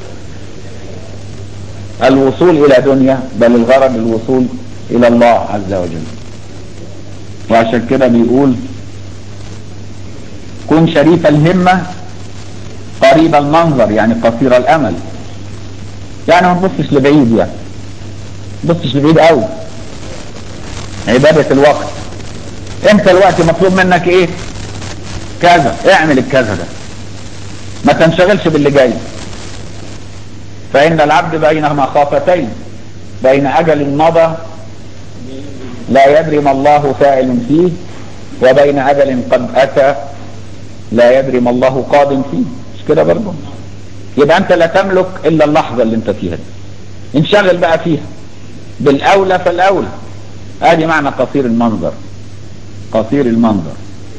الوصول الى دنيا بل الغرض الوصول الى الله عز وجل وعشان كده بيقول كن شريف الهمة قريب المنظر يعني قصير الامل يعني ما تبصش لبعيد يعني ما تبصش لبعيد قوي عبادة الوقت انت الوقت مطلوب منك ايه كذا اعمل الكذا ده ما تنشغلش باللي جاي فإن العبد بين مخافتين بين أجل مضى لا يدري ما الله فاعل فيه وبين أجل قد أتى لا يدري ما الله قادم فيه مش كده برضه يبقى أنت لا تملك إلا اللحظة اللي أنت فيها دي انشغل بقى فيها بالأولى فالأولى ادي معنى قصير المنظر قصير المنظر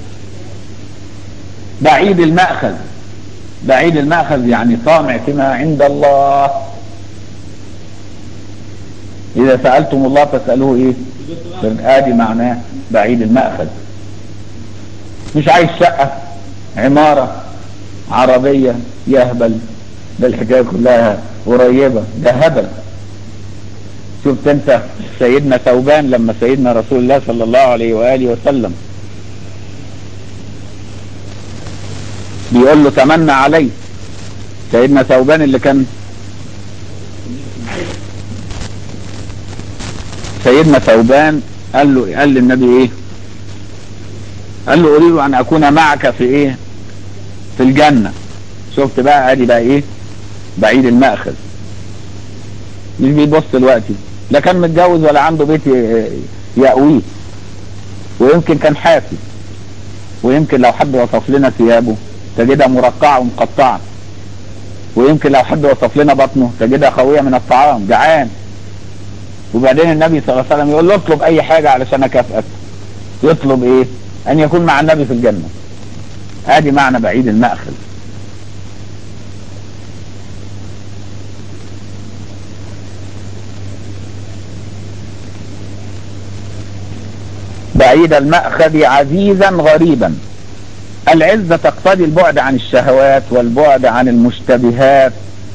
بعيد المأخذ بعيد المأخذ يعني طامع فيما عند الله إذا سألتم الله فاسألوه إيه ادي معناه بعيد المأخذ مش عايز شقة عمارة عربية يهبل ده الحكاية كلها قريبة ده هبل شفت انت سيدنا ثوبان لما سيدنا رسول الله صلى الله عليه وآله وسلم بيقول له تمنى علي سيدنا ثوبان اللي كان سيدنا ثوبان قال له قال للنبي ايه قال له اريد ان اكون معك في ايه في الجنة شفت بقى ادي بقى ايه بعيد المأخذ مش بيبص دلوقتي لا كان متجوز ولا عنده بيت يأويه ويمكن كان حافي ويمكن لو حد وصف لنا ثيابه تجدها مرقعة ومقطعة ويمكن لو حد وصف لنا بطنه تجدها خوية من الطعام جعان وبعدين النبي صلى الله عليه وسلم يقول له اطلب اي حاجة علشان اكافئك يطلب ايه ان يكون مع النبي في الجنة ادي معنى بعيد المأخذ بعيد المأخذ عزيزا غريبا العزة تقتضي البعد عن الشهوات والبعد عن المشتبهات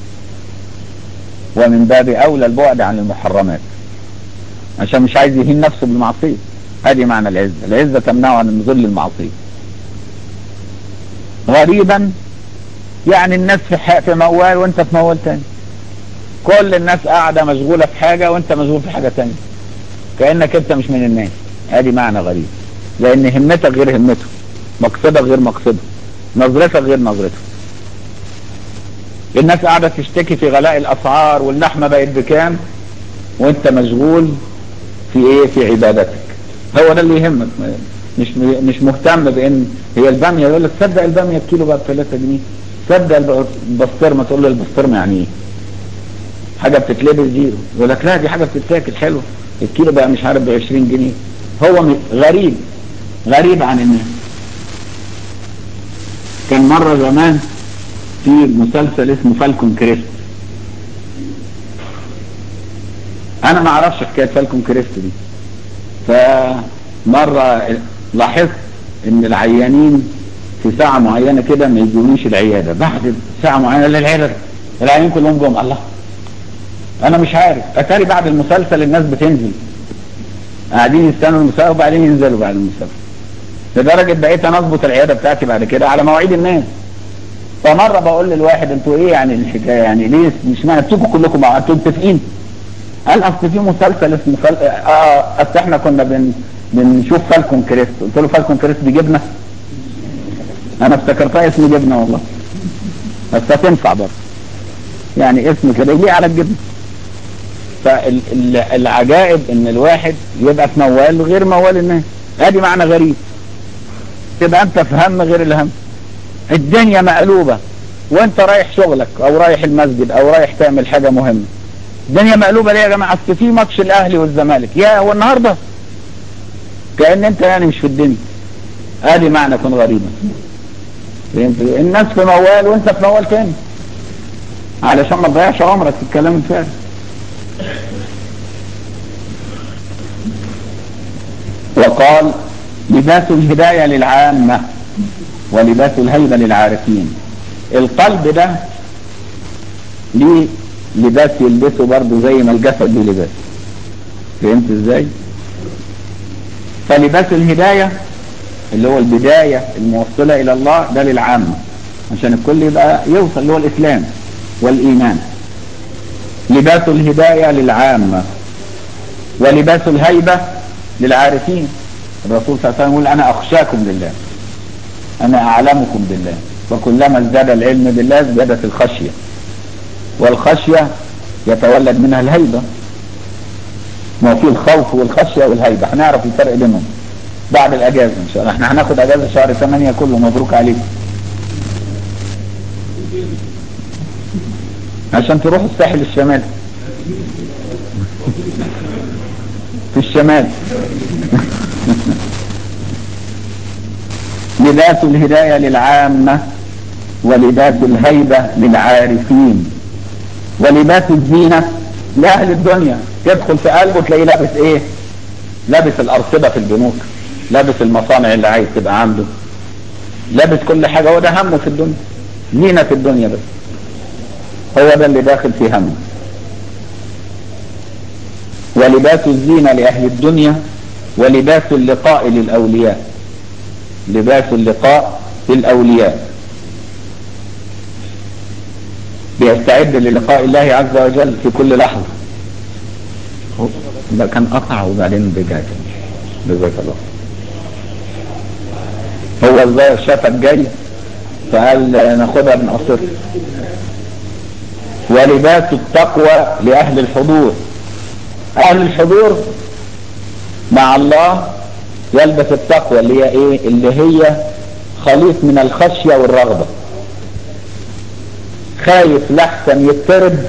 ومن باب أولى البعد عن المحرمات عشان مش عايز يهين نفسه بالمعصية هذه معنى العزة العزة تمنعه عن ظل المعصية غريبا يعني الناس في, في موال وانت في موال تاني كل الناس قاعدة مشغولة في حاجة وانت مشغول في حاجة تانية كأنك انت مش من الناس ادي معنى غريب لان همتك غير همته مقصدك غير مقصده نظرتك غير نظرته الناس قاعدة تشتكي في غلاء الاسعار واللحمة بقت بكام وانت مشغول في ايه في عبادتك هو ده اللي يهمك مش مش مهتم بان هي البامية يقول لك تصدق البامية الكيلو بقى ب 3 جنيه تصدق البسطرمة تقول له البسطرمة يعني ايه حاجة بتتلبس دي يقول لك لا دي حاجة بتتاكل حلوه الكيلو بقى مش عارف ب 20 جنيه هو غريب غريب عن الناس كان مرة زمان في مسلسل اسمه فالكون كريست انا ما اعرفش حكايه فالكون كريست دي فمره لاحظت ان العيانين في ساعه معينه كده ما يجونيش العياده بعد ساعه معينه للعياده العيانين كلهم جم الله انا مش عارف اتاري بعد المسلسل الناس بتنزل قاعدين يستنوا المسلسل وبعدين ينزلوا بعد المسلسل لدرجه بقيت انا اظبط العياده بتاعتي بعد كده على مواعيد الناس فمره بقول للواحد انتوا ايه يعني الحكايه يعني ليه مش معنى تيجوا كلكم مع انتوا متفقين قال اصل في مسلسل اسمه فل... اه اصل احنا كنا بن... بنشوف فالكون كريست قلت له فالكون كريست دي جبنه انا افتكرتها اسم جبنه والله بس هتنفع برضه يعني اسم كده يليق على الجبنه فالعجائب ان الواحد يبقى في موال غير موال الناس ادي معنى غريب تبقى انت في هم غير الهم الدنيا مقلوبة وانت رايح شغلك او رايح المسجد او رايح تعمل حاجة مهمة الدنيا مقلوبة ليه يا جماعة اصل في ماتش الاهلي والزمالك يا هو النهاردة كأن انت يعني مش في الدنيا ادي معنى كن غريبا الناس في موال وانت في موال تاني علشان ما تضيعش عمرك في الكلام الفارغ وقال لباس الهداية للعامة ولباس الهيبة للعارفين القلب ده ليه لباس يلبسه برضه زي ما الجسد ليه لباس فهمت ازاي فلباس الهداية اللي هو البداية الموصلة الى الله ده للعامة عشان الكل يبقى يوصل اللي هو الاسلام والايمان لباس الهداية للعامة ولباس الهيبة للعارفين الرسول صلى الله عليه وسلم يقول انا اخشاكم لله انا اعلمكم بالله وكلما ازداد العلم بالله ازدادت الخشية والخشية يتولد منها الهيبة ما في الخوف والخشية والهيبة هنعرف الفرق بينهم بعد الاجازة ان شاء الله احنا هناخد اجازة شهر 8 كله مبروك عليكم عشان تروحوا الساحل الشمالي في الشمال لباس الهداية للعامة ولباس الهيبة للعارفين ولباس الزينة لأهل الدنيا يدخل في قلبه تلاقيه لابس ايه لابس الأرصبة في البنوك لابس المصانع اللي عايز تبقى عنده لابس كل حاجة هو ده همه في الدنيا زينة في الدنيا بس هو ده اللي داخل في همه ولباس الزينة لأهل الدنيا ولباس اللقاء للأولياء لباس اللقاء للأولياء بيستعد للقاء الله عز وجل في كل لحظة ده كان قطع وبعدين رجع جزاك الله هو ازاي شافك جاي فقال ناخدها من قصر ولباس التقوى لأهل الحضور أهل الحضور مع الله يلبس التقوى اللي هي ايه اللي هي خليط من الخشية والرغبة خايف لحسن يضطرب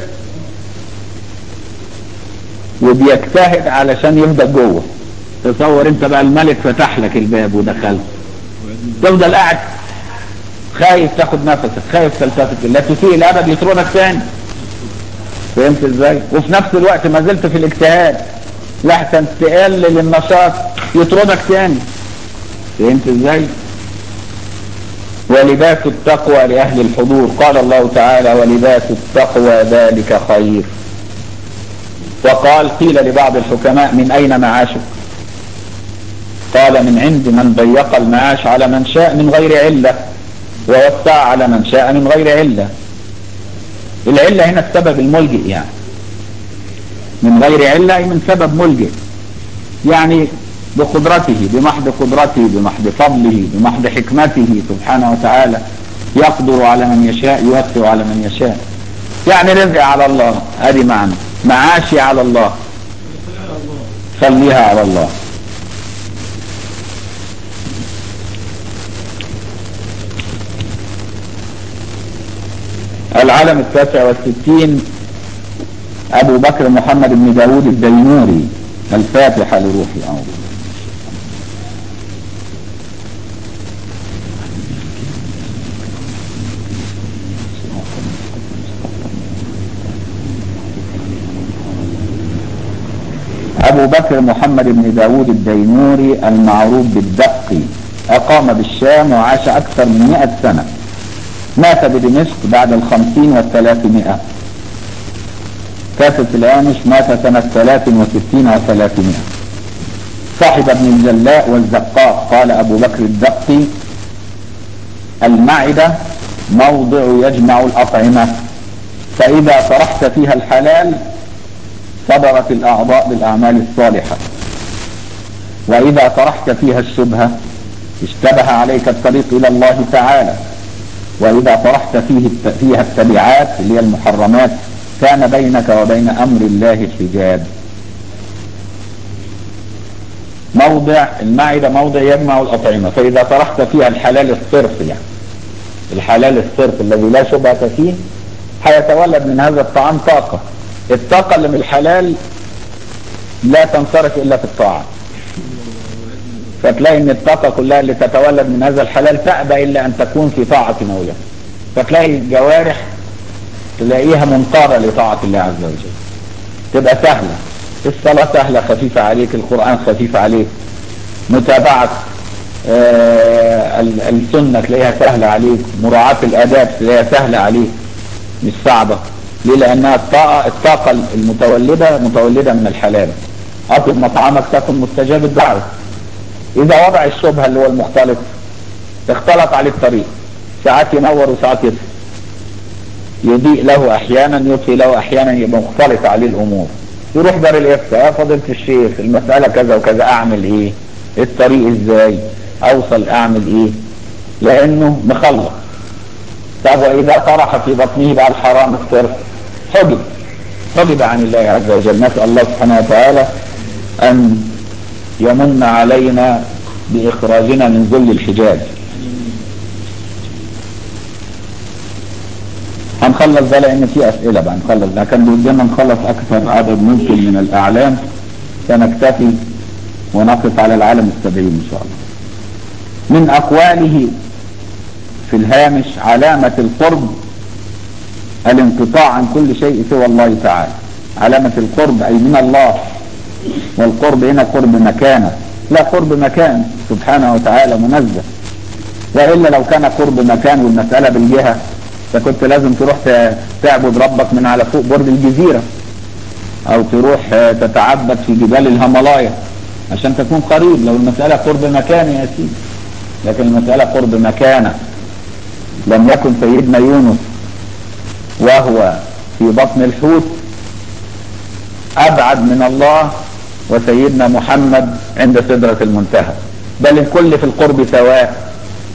وبيجتهد علشان يفضل جوه تصور انت بقى الملك فتح لك الباب ودخلت تفضل قاعد خايف تاخد نفسك خايف تلتفت لا تسيء الابد يطردك تاني فهمت ازاي وفي نفس الوقت ما زلت في الاجتهاد لحسن تقلل النشاط يطردك تاني فهمت ازاي ولباس التقوى لأهل الحضور قال الله تعالى ولباس التقوى ذلك خير وقال قيل لبعض الحكماء من أين معاشك قال من عند من ضيق المعاش على من شاء من غير علة ووسع على من شاء من غير علة العلة هنا السبب الملجئ يعني من غير علة من سبب ملجئ يعني بقدرته بمحض قدرته بمحض فضله بمحض حكمته سبحانه وتعالى يقدر على من يشاء يوسع على من يشاء يعني رزق على الله ادي معنى معاشي على الله خليها على الله العالم التاسع والستين أبو بكر محمد بن داود الدينوري الفاتحة لروحي أعوذ أبو بكر محمد بن داود الدينوري المعروف بالدقي أقام بالشام وعاش أكثر من مئة سنة مات بدمشق بعد الخمسين والثلاثمائة كاسة الهامش مات سنة ثلاث وستين وثلاثمائة صاحب ابن الجلاء والزقاق قال أبو بكر الدقي المعدة موضع يجمع الأطعمة فإذا طرحت فيها الحلال صبرت الأعضاء بالأعمال الصالحة وإذا طرحت فيها الشبهة اشتبه عليك الطريق إلى الله تعالى وإذا طرحت فيه فيها التبعات اللي هي المحرمات كان بينك وبين أمر الله حجاب موضع المعدة موضع يجمع الأطعمة فإذا طرحت فيها الحلال الصرف يعني الحلال الصرف الذي لا شبهة فيه هيتولد من هذا الطعام طاقة الطاقة اللي من الحلال لا تنصرف إلا في الطاعة فتلاقي ان الطاقة كلها اللي تتولد من هذا الحلال تأبى إلا أن تكون في طاعة مولاه فتلاقي الجوارح تلاقيها منطارة لطاعة الله عز وجل تبقى سهلة الصلاة سهلة خفيفة عليك القرآن خفيف عليك متابعة آه السنة تلاقيها سهلة عليك مراعاة الآداب تلاقيها سهلة عليك مش صعبة ليه لأنها الطاقة, الطاقة المتولدة متولدة من الحلال أطلب مطعمك تكن مستجاب الدعوة إذا وضع الشبهة اللي هو المختلط اختلط عليه الطريق ساعات ينور وساعات يطفي يضيء له أحيانا يطفي له أحيانا يبقى مختلط عليه الأمور يروح دار الإفتاء يا فضيلة الشيخ المسألة كذا وكذا أعمل إيه الطريق إزاي أوصل أعمل إيه لأنه مخلط طب وإذا طرح في بطنه بقى الحرام الصرف حجب حجب عن الله عز وجل نسأل الله سبحانه وتعالى أن يمن علينا بإخراجنا من ذل الحجاب هنخلص ده لأن في أسئلة بقى نخلص ده كان بودنا نخلص أكثر عدد ممكن من الأعلام سنكتفي ونقف على العالم السبعين إن شاء الله من أقواله في الهامش علامة القرب الانقطاع عن كل شيء سوى الله تعالى علامة القرب أي من الله والقرب هنا قرب مكانه لا قرب مكان سبحانه وتعالى منزه وإلا لو كان قرب مكان والمسألة بالجهة فكنت لازم تروح تعبد ربك من على فوق برج الجزيرة أو تروح تتعبد في جبال الهملايا عشان تكون قريب لو المسألة قرب مكان يا سيدي لكن المسألة قرب مكانه لم يكن سيدنا يونس وهو في بطن الحوت أبعد من الله وسيدنا محمد عند سدرة المنتهى بل الكل في القرب سواء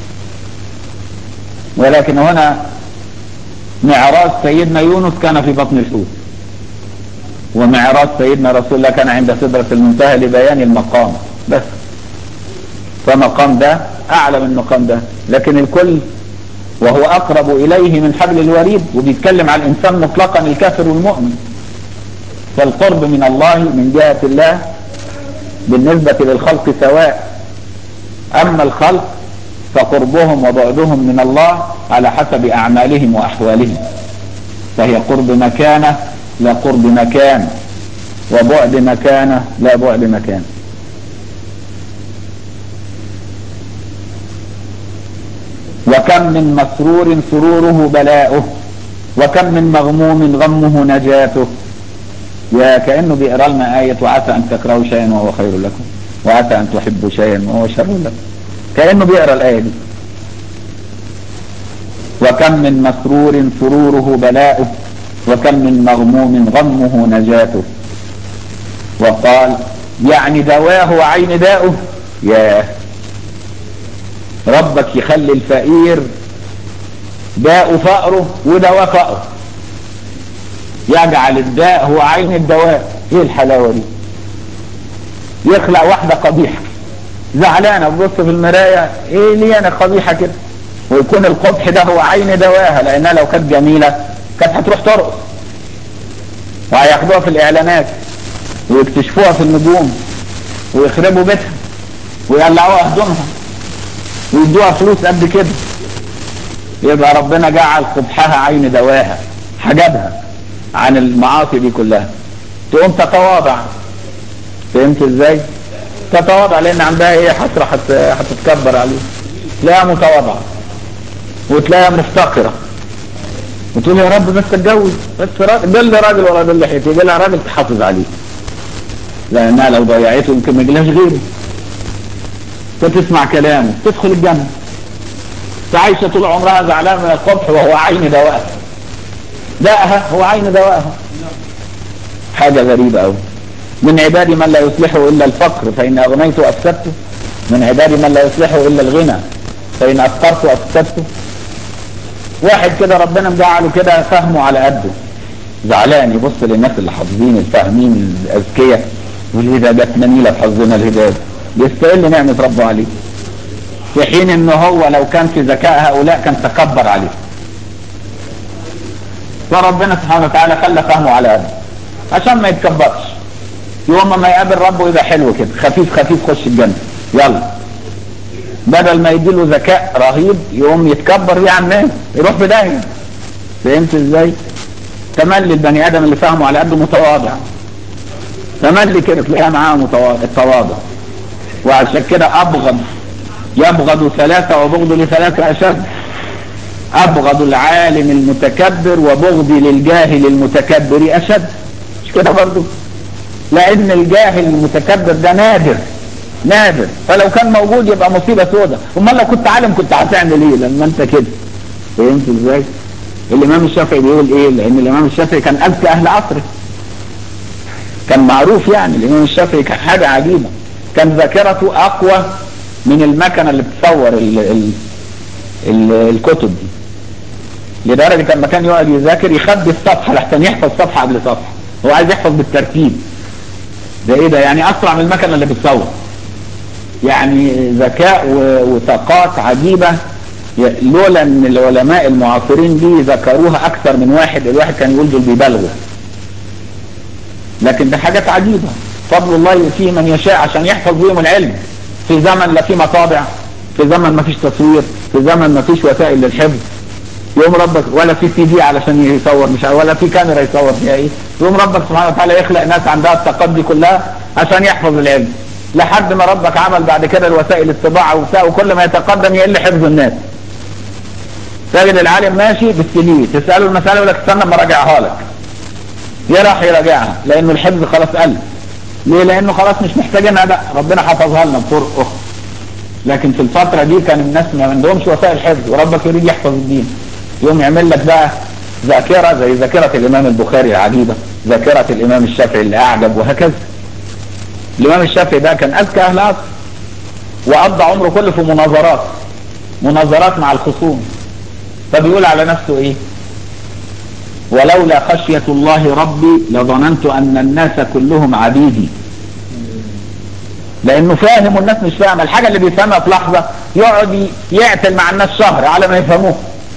ولكن هنا معراج سيدنا يونس كان في بطن الحوت ومعراج سيدنا رسول الله كان عند سدرة المنتهى لبيان المقام بس فمقام ده أعلى من مقام ده لكن الكل وهو أقرب إليه من حبل الوريد وبيتكلم عن الإنسان مطلقا الكافر والمؤمن فالقرب من الله من جهة الله بالنسبة للخلق سواء أما الخلق فقربهم وبعدهم من الله على حسب أعمالهم وأحوالهم فهي قرب مكانة لا قرب مكان وبعد مكانة لا بعد مكان وكم من مسرور سروره بلاؤه وكم من مغموم غمه نجاته يا كأنه بيقرا لنا آية وعسى أن تكرهوا شيئا وهو خير لكم وعسى أن تحبوا شيئا وهو شر لكم كأنه بيقرا الآية دي وكم من مسرور سروره بلاؤه وكم من مغموم غمه نجاته وقال يعني دواه وعين داؤه ياه ربك يخلي الفقير داء فقره ودواء فقره يجعل الداء هو عين الدواء ايه الحلاوة دي يخلق واحدة قبيحة زعلانة تبص في المراية ايه ليه انا قبيحة كده ويكون القبح ده هو عين دواها لانها لو كانت جميلة كانت هتروح ترقص وهياخدوها في الاعلانات ويكتشفوها في النجوم ويخربوا بيتها ويقلعوها هدومها ويدوها فلوس قد كده يبقى ربنا جعل قبحها عين دواها حجبها عن المعاصي دي كلها تقوم تتواضع فهمت ازاي تتواضع لان عندها ايه حسرة حت... هتتكبر عليه تلاقيها متواضعة وتلاقيها مفتقرة وتقول يا رب بس اتجوز بس راجل دل راجل ولا دل حياتي دل راجل تحافظ عليه لانها لو ضيعته يمكن ما يجيلهاش غيره فتسمع كلامه تدخل الجنة تعيش طول عمرها زعلانة من القبح وهو عين دوائها داءها هو عين دوائها حاجة غريبة أوي من عبادي من لا يصلحه إلا الفقر فإن أغنيت أفسدته من عبادي من لا يصلحه إلا الغنى فإن أفقرت أفسدته واحد كده ربنا مجعله كده فهمه على قده زعلان يبص للناس اللي حافظين الفاهمين الأذكياء يقول إيه ده جت منيلة في حظنا الهداية يستقل نعمة ربه عليه في حين ان هو لو كان في ذكاء هؤلاء كان تكبر عليه فربنا سبحانه وتعالى خلى فهمه على قده عشان ما يتكبرش يوم ما يقابل ربه يبقى حلو كده خفيف خفيف خش الجنة يلا بدل ما يديله ذكاء رهيب يقوم يتكبر يا عم يروح في داهية فهمت ازاي تملي البني ادم اللي فهمه على قده متواضع تملي كده تلاقيها معاه متواضع التواضع وعشان كده ابغض يبغض ثلاثة وبغض لثلاثة اشد ابغض العالم المتكبر وبغضي للجاهل المتكبر اشد مش كده برضو لان الجاهل المتكبر ده نادر نادر فلو كان موجود يبقى مصيبة سودة امال لو كنت عالم كنت هتعمل ايه لما انت كده فهمت ازاي الامام الشافعي بيقول ايه لان الامام الشافعي كان اذكى اهل عصره كان معروف يعني الامام الشافعي كان حاجة عجيبة كان ذاكرته اقوى من المكنة اللي بتصور ال ال ال الكتب دي لدرجة لما كان يقعد يذاكر يخبي الصفحة لحسن يحفظ صفحة قبل صفحة هو عايز يحفظ بالترتيب ده ايه ده يعني اسرع من المكنة اللي بتصور يعني ذكاء وطاقات عجيبة لولا ان العلماء المعاصرين دي ذكروها اكثر من واحد الواحد كان يقول دول بيبالغوا لكن ده حاجات عجيبة فضل الله يؤتيه من يشاء عشان يحفظ بيهم العلم في زمن لا في مطابع في زمن ما فيش تصوير في زمن ما فيش وسائل للحفظ يوم ربك ولا في سي دي علشان يصور مش ولا في كاميرا يصور فيها ايه يوم ربك سبحانه وتعالى يخلق ناس عندها الطاقات دي كلها عشان يحفظ العلم لحد ما ربك عمل بعد كده الوسائل الطباعة وبتاع وكل ما يتقدم يقل حفظ الناس تجد العالم ماشي بالسليه تسأله المسألة يقول لك استنى اما راجعها لك يروح يراجعها لانه الحفظ خلاص قل ليه لانه خلاص مش محتاجينها بقى ربنا حفظها لنا بطرق اخرى لكن في الفترة دي كان الناس ما عندهمش وسائل حفظ وربك يريد يحفظ الدين يوم يعمل لك بقى ذاكرة زي ذاكرة الامام البخاري العجيبة ذاكرة الامام الشافعي اللي اعجب وهكذا الامام الشافعي ده كان اذكى اهل عصر وقضى عمره كله في مناظرات مناظرات مع الخصوم فبيقول على نفسه ايه ولولا خشية الله ربي لظننت ان الناس كلهم عبيدي لانه فاهم والناس مش فاهمه الحاجة اللي بيفهمها في لحظة يقعد يعتل مع الناس شهر على ما يفهموه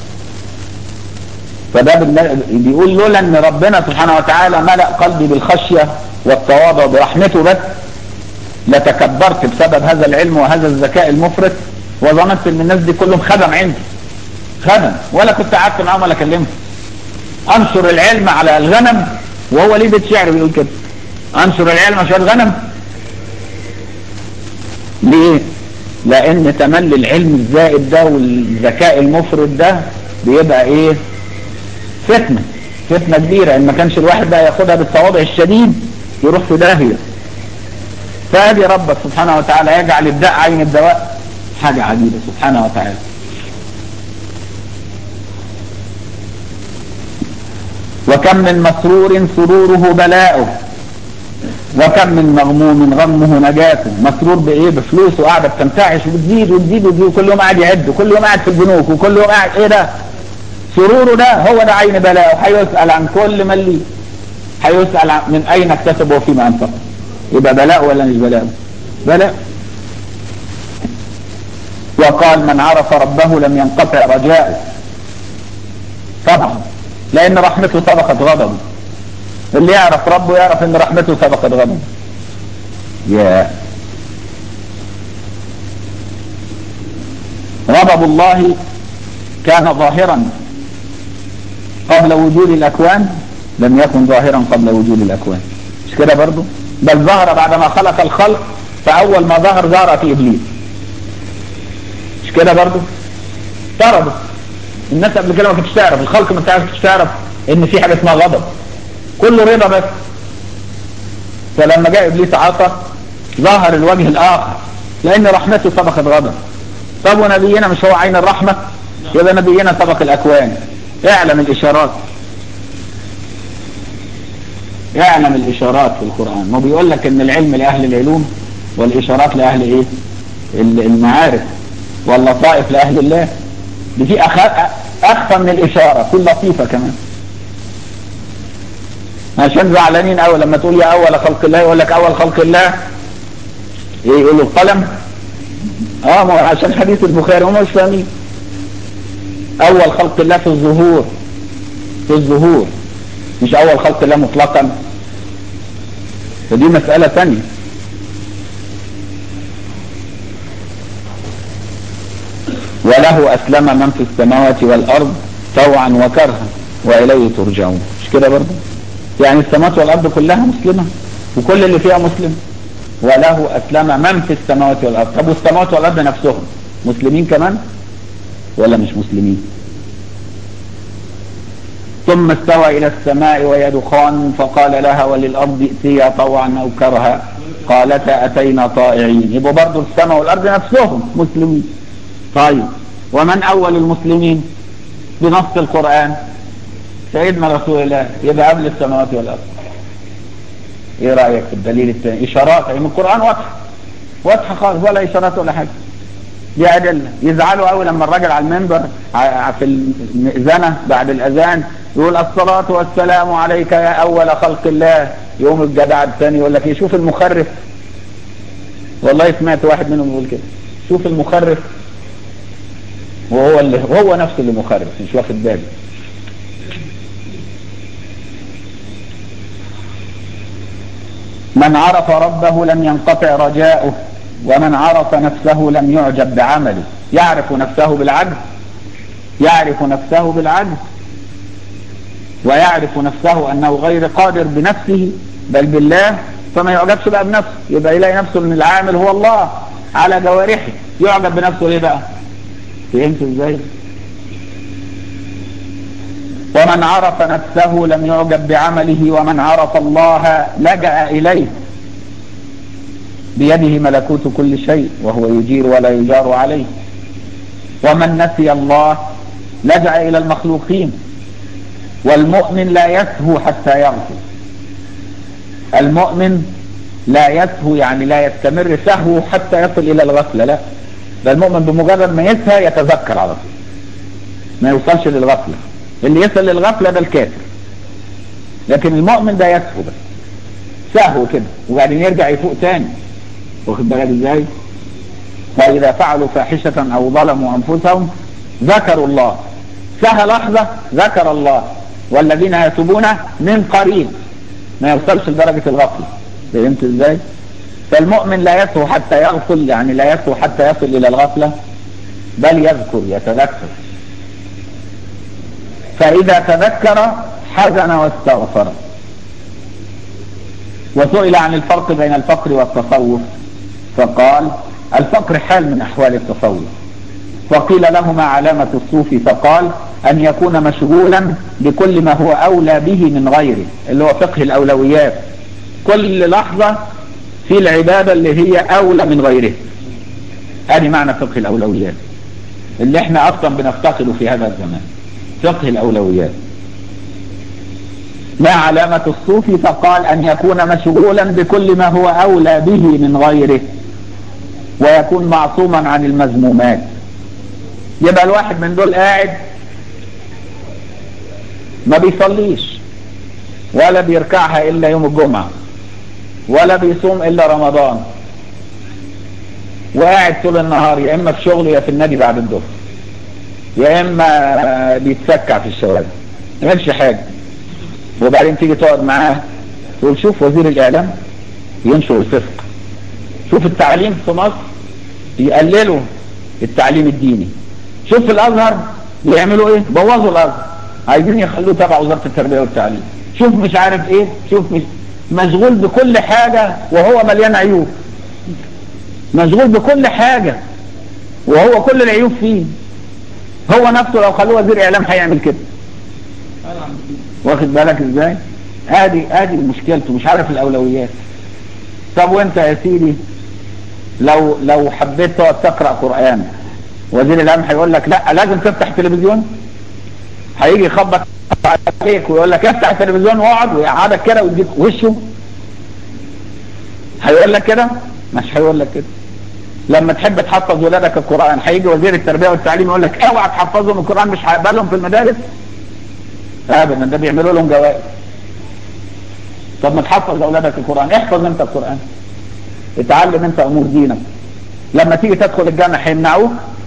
فده بيقول لولا ان ربنا سبحانه وتعالى ملأ قلبي بالخشية والتواضع برحمته بس لتكبرت بسبب هذا العلم وهذا الذكاء المفرط وظننت ان الناس دي كلهم خدم عندي خدم ولا كنت قعدت معاهم ولا كلمهم انشر العلم على الغنم وهو ليه بيت شعر بيقول كده انشر العلم عشان الغنم ليه لان تملي العلم الزائد ده والذكاء المفرط ده بيبقى ايه فتنة فتنة كبيرة ان ما كانش الواحد بقى ياخدها بالتواضع الشديد يروح في داهية فادي ربك سبحانه وتعالى يجعل الداء عين الدواء حاجة عجيبة سبحانه وتعالى وكم من مسرور سروره بلاؤه وكم من مغموم غمه نجاته مسرور بايه بفلوس وقاعده بتنتعش وبتزيد وتزيد وتزيد وكل يوم قاعد يعد كل يوم قاعد في البنوك وكل يوم قاعد ايه ده سروره ده هو ده عين بلاءه هيسأل عن كل من ليه هيسأل عن من اين اكتسب وفيما انفق يبقى بلاء ولا مش بلاء بلاء وقال من عرف ربه لم ينقطع رجاؤه طبعا لان رحمته سبقت غضبه اللي يعرف ربه يعرف ان رحمته سبقت غضبه يا غضب الله كان ظاهرا قبل وجود الاكوان لم يكن ظاهرا قبل وجود الاكوان مش كده برضو بل ظهر بعدما خلق الخلق فأول ما ظهر ظهر في إبليس مش كده برضه افترضوا الناس قبل كده ما كانتش تعرف الخلق ما كانتش تعرف ان في حاجة اسمها غضب كله رضا بس فلما جاء ابليس عصى ظهر الوجه الاخر لان رحمته سبقت غضب طب ونبينا مش هو عين الرحمة يبقى نبينا سبق الاكوان اعلم الاشارات اعلم الاشارات في القرآن ما بيقول لك ان العلم لاهل العلوم والاشارات لاهل ايه المعارف واللطائف لاهل الله دي في اخفى من الاشارة في لطيفة كمان عشان زعلانين قوي لما تقول يا اول خلق الله يقول لك اول خلق الله ايه يقول له القلم اه ما عشان حديث البخاري هم مش فاهمين اول خلق الله في الظهور في الظهور مش اول خلق الله مطلقا فدي مسألة ثانية وله اسلم من في السماوات والارض طوعا وكرها واليه ترجعون مش كده برضه يعني السماوات والارض كلها مسلمة وكل اللي فيها مسلم وله اسلم من في السماوات والارض طب والسماوات والارض نفسهم مسلمين كمان ولا مش مسلمين ثم استوى الى السماء وهي دخان فقال لها وللارض ائتيا طوعا او كرها قالتا اتينا طائعين يبقى برضه السماء والارض نفسهم مسلمين طيب ومن اول المسلمين بنص القرآن سيدنا رسول الله يبقى قبل السماوات والارض ايه رأيك في الدليل الثاني اشارات يعني القرآن واضحه واضحه خالص ولا اشارات ولا حاجة دي ادله يزعلوا قوي لما الراجل على المنبر في المئذنة بعد الاذان يقول الصلاة والسلام عليك يا اول خلق الله يوم الجدع الثاني يقول لك ايه شوف المخرف والله سمعت واحد منهم يقول كده شوف المخرف وهو اللي هو نفسه اللي مخرف مش واخد باله من عرف ربه لم ينقطع رجاؤه ومن عرف نفسه لم يعجب بعمله يعرف نفسه بالعجز يعرف نفسه بالعجز ويعرف نفسه أنه غير قادر بنفسه بل بالله فما يعجبش بقى بنفسه يبقى يلاقي نفسه ان العامل هو الله على جوارحه يعجب بنفسه ليه بقى فهمت ازاي ومن عرف نفسه لم يعجب بعمله ومن عرف الله لجأ إليه بيده ملكوت كل شيء وهو يجير ولا يجار عليه ومن نسي الله لجأ إلى المخلوقين والمؤمن لا يسهو حتى يغفر المؤمن لا يسهو يعني لا يستمر سهو حتى يصل إلى الغفلة لا ده المؤمن بمجرد ما يسهى يتذكر على طول ما يوصلش للغفلة اللي يصل للغفلة ده الكافر لكن المؤمن ده يسهو بس سهو كده وبعدين يرجع يفوق تاني واخد بالك ازاي فإذا فعلوا فاحشة أو ظلموا أنفسهم ذكروا الله سهى لحظة ذكر الله والذين يتوبون من قريب ما يوصلش لدرجة الغفلة فهمت ازاي فالمؤمن لا يسهو حتى يغفل يعني لا يسهو حتى يصل إلى الغفلة بل يذكر يتذكر فإذا تذكر حزن واستغفر وسئل عن الفرق بين الفقر والتصوف فقال الفقر حال من أحوال التصوف وقيل له ما علامة الصوفي فقال أن يكون مشغولا بكل ما هو أولى به من غيره اللي هو فقه الأولويات كل لحظة في العبادة اللي هي أولى من غيره ادي معنى فقه الأولويات اللي احنا أصلا بنفتقده في هذا الزمان فقه الأولويات ما علامة الصوفي فقال أن يكون مشغولا بكل ما هو أولى به من غيره ويكون معصوما عن المذمومات يبقى الواحد من دول قاعد ما بيصليش ولا بيركعها إلا يوم الجمعة ولا بيصوم إلا رمضان وقاعد طول النهار يا إما في شغله يا في النادي بعد الظهر يا إما بيتسكع في الشوارع ما يعملش حاجة وبعدين تيجي تقعد معاه تقول شوف وزير الإعلام ينشر الفسق شوف التعليم في مصر يقللوا التعليم الديني شوف في الأزهر بيعملوا إيه بوظوا الأزهر عايزين يخلوه تبع وزارة التربية والتعليم شوف مش عارف إيه شوف مش مشغول بكل حاجة وهو مليان عيوب مشغول بكل حاجة وهو كل العيوب فيه هو نفسه لو خلوه وزير اعلام هيعمل كده واخد بالك ازاي ادي ادي مشكلته مش عارف الاولويات طب وانت يا سيدي لو لو حبيت تقعد تقرا قران وزير الاعلام هيقول لك لا لازم تفتح تلفزيون هيجي يخبط عليك ويقول لك افتح التلفزيون واقعد ويقعدك كده ويديك وشه هيقول لك كده مش هيقول لك كده لما تحب تحفظ ولادك القرآن هيجي وزير التربية والتعليم يقول لك اوعى تحفظهم القرآن مش هيقبلهم في المدارس ابدا ده بيعملوا لهم جوائز طب ما تحفظ اولادك القرآن احفظ انت القرآن اتعلم انت امور دينك لما تيجي تدخل الجامع هيمنعوك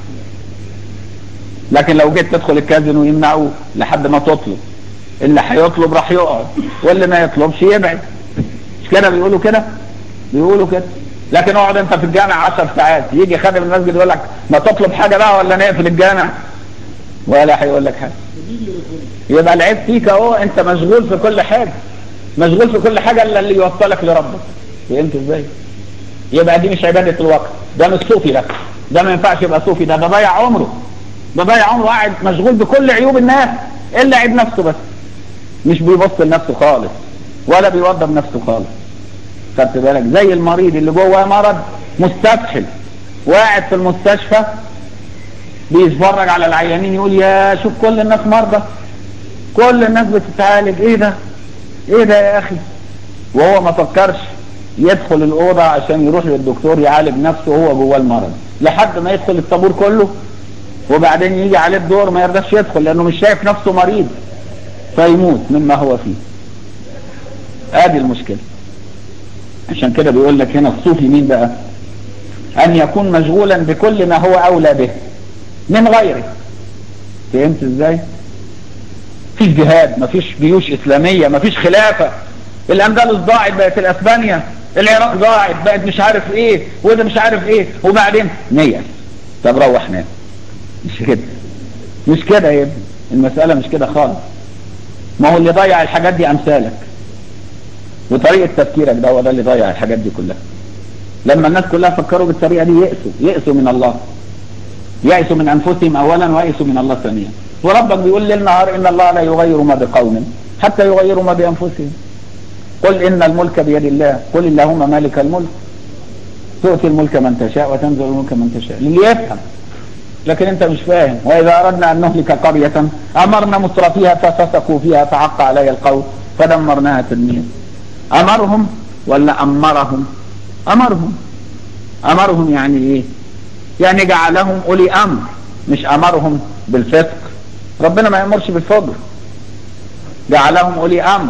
لكن لو جيت تدخل الكازينو يمنعوك لحد ما تطلب اللي هيطلب راح يقعد واللي ما يطلبش يبعد مش كده بيقولوا كده بيقولوا كده لكن اقعد انت في الجامع 10 ساعات يجي خادم المسجد يقول لك ما تطلب حاجه بقى ولا نقفل الجامع ولا هيقول لك حاجه يبقى العيب فيك اهو انت مشغول في كل حاجه مشغول في كل حاجه الا اللي يوصلك لربك فهمت ازاي يبقى دي مش عباده الوقت ده مش صوفي ده ده ما ينفعش يبقى صوفي ده ده ضيع عمره ده ضيع عمره قاعد مشغول بكل عيوب الناس الا عيب نفسه بس مش بيبص لنفسه خالص ولا بيوضب نفسه خالص خدت بالك زي المريض اللي جوه مرض مستفحل وقاعد في المستشفى بيتفرج على العيانين يقول يا شوف كل الناس مرضى كل الناس بتتعالج ايه ده ايه ده يا اخي وهو ما فكرش يدخل الاوضه عشان يروح للدكتور يعالج نفسه وهو جوه المرض لحد ما يدخل الطابور كله وبعدين يجي عليه الدور ما يرضاش يدخل لانه مش شايف نفسه مريض فيموت مما هو فيه ادي المشكله عشان كده بيقول لك هنا الصوفي مين بقى ان يكون مشغولا بكل ما هو اولى به من غيره فهمت ازاي مفيش جهاد مفيش جيوش اسلامية مفيش خلافة الاندلس ضاعت بقت الاسبانيا العراق ضاعت بقت مش عارف ايه وده مش عارف ايه وبعدين نية طب روح نام مش كده مش كده يا ابني المسألة مش كده خالص ما هو اللي ضيع الحاجات دي امثالك وطريقة تفكيرك ده هو ده اللي ضيع الحاجات دي كلها لما الناس كلها فكروا بالطريقة دي يأسوا يأسوا من الله يأسوا من أنفسهم أولا ويأسوا من الله ثانيا وربك بيقول ليل نهار إن الله لا يغير ما بقوم حتى يغيروا ما بأنفسهم قل إن الملك بيد الله قل اللهم مالك الملك تؤتي الملك من تشاء وتنزل الملك من تشاء اللي يفهم لكن انت مش فاهم واذا اردنا ان نهلك قرية امرنا مترفيها ففسقوا فيها فحق علي القول فدمرناها تدميرا امرهم ولا امرهم امرهم امرهم يعني ايه يعني جعلهم اولي امر مش امرهم بالفسق ربنا ما يامرش بالفجر جعلهم اولي امر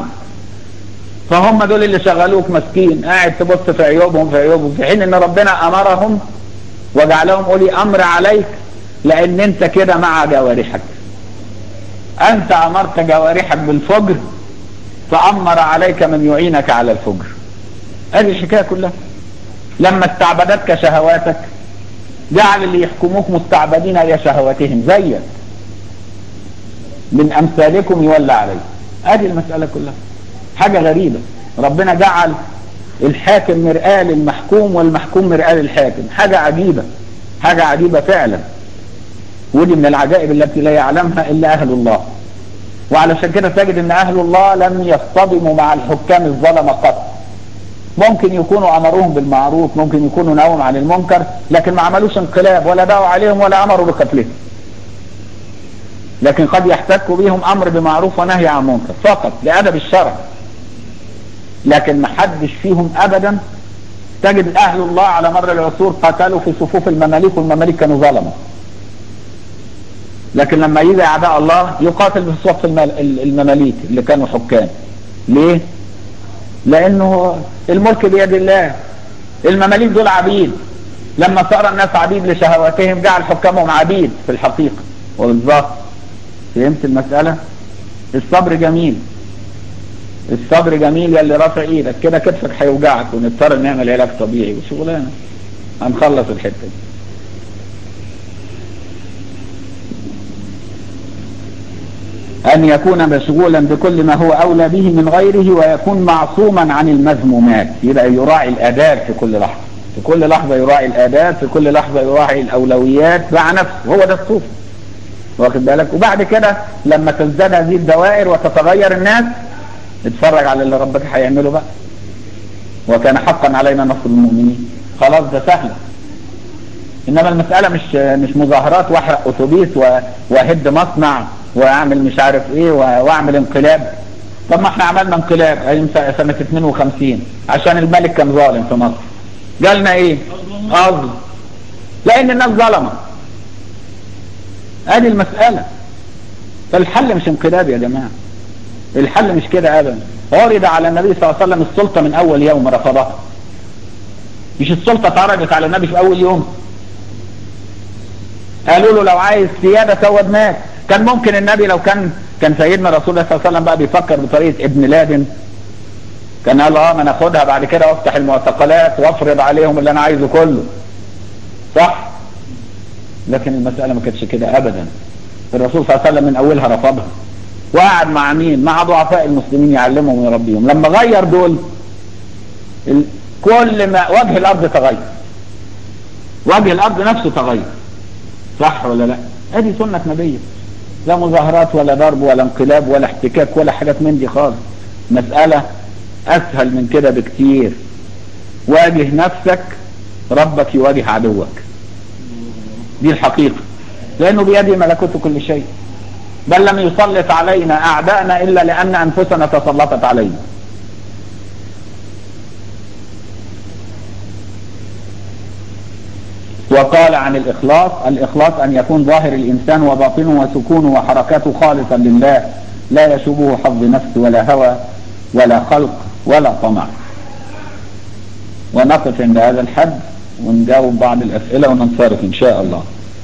فهم دول اللي شغلوك مسكين قاعد تبص في عيوبهم في عيوبهم في حين ان ربنا امرهم وجعلهم اولي امر عليك لان انت كده مع جوارحك انت امرت جوارحك بالفجر فامر عليك من يعينك على الفجر هذه الحكايه كلها لما استعبدتك شهواتك جعل اللي يحكموك مستعبدين لشهواتهم زيك من امثالكم يولى عليه هذه المسألة كلها حاجة غريبة ربنا جعل الحاكم مرآة للمحكوم والمحكوم مرآة للحاكم حاجة عجيبة حاجة عجيبة فعلا ودي من العجائب التي لا يعلمها إلا أهل الله وعلشان كده تجد ان أهل الله لم يصطدموا مع الحكام الظلمة قط ممكن يكونوا أمروهم بالمعروف ممكن يكونوا نهوا عن المنكر لكن ما عملوش انقلاب ولا دعوا عليهم ولا أمروا بقتلهم لكن قد يحتك بهم أمر بمعروف ونهي عن منكر فقط لأدب الشرع لكن ما حدش فيهم أبدا تجد أهل الله على مر العصور قتلوا في صفوف المماليك والمماليك كانوا ظلموا لكن لما يجي أعداء الله يقاتل في صف المماليك اللي كانوا حكام ليه؟ لأنه الملك بيد الله المماليك دول عبيد لما صار الناس عبيد لشهواتهم جعل حكامهم عبيد في الحقيقة وبالظبط فهمت المسألة الصبر جميل الصبر جميل يا اللي رافع ايدك كده كتفك هيوجعك ونضطر نعمل علاج طبيعي وشغلانه هنخلص الحته دي أن يكون مشغولا بكل ما هو أولى به من غيره ويكون معصوما عن المذمومات يبقى يراعي الآداب في كل لحظة في كل لحظة يراعي الآداب في كل لحظة يراعي الأولويات مع نفسه هو ده الصوف واخد بالك وبعد كده لما تزداد هذه الدوائر وتتغير الناس اتفرج على اللي ربك هيعمله بقى وكان حقا علينا نصر المؤمنين خلاص ده سهل انما المسألة مش مش مظاهرات واحرق اتوبيس واهد مصنع واعمل مش عارف ايه واعمل انقلاب طب ما احنا عملنا انقلاب ايام سنة 52 عشان الملك كان ظالم في مصر جالنا ايه اظلم لان الناس ظلمة ادي المسألة فالحل مش انقلاب يا جماعة الحل مش كده ابدا عرض على النبي صلى الله عليه وسلم السلطة من اول يوم رفضها مش السلطة اتعرضت على النبي في اول يوم قالوا له لو عايز سيادة سود مات كان ممكن النبي لو كان كان سيدنا رسول الله صلى الله عليه وسلم بقى بيفكر بطريقة ابن لادن كان قال اه ما انا اخدها بعد كده وافتح المعتقلات وافرض عليهم اللي انا عايزه كله صح لكن المسألة ما كانتش كده ابدا الرسول صلى الله عليه وسلم من اولها رفضها وقعد مع مين مع ضعفاء المسلمين يعلمهم ويربيهم لما غير دول كل ما وجه الارض تغير وجه الارض نفسه تغير صح ولا لا ادي سنة نبيه لا مظاهرات ولا ضرب ولا انقلاب ولا احتكاك ولا حاجات من دي خالص مسألة اسهل من كده بكتير واجه نفسك ربك يواجه عدوك دي الحقيقة لانه بيده ملكوت كل شيء بل لم يسلط علينا اعداءنا الا لان انفسنا تسلطت علينا وقال عن الإخلاص الإخلاص أن يكون ظاهر الإنسان وباطنه وسكونه وحركاته خالصا لله لا يشوبه حظ نفس ولا هوى ولا خلق ولا طمع ونقف عند هذا الحد ونجاوب بعض الأسئلة وننصرف إن شاء الله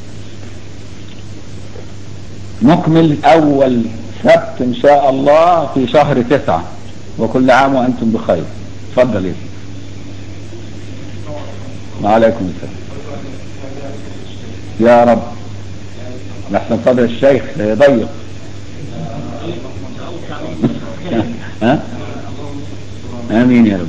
نكمل أول سبت إن شاء الله في شهر تسعة وكل عام وأنتم بخير تفضل يا وعليكم السلام يا رب نحن صدر الشيخ ضيق ها امين يا رب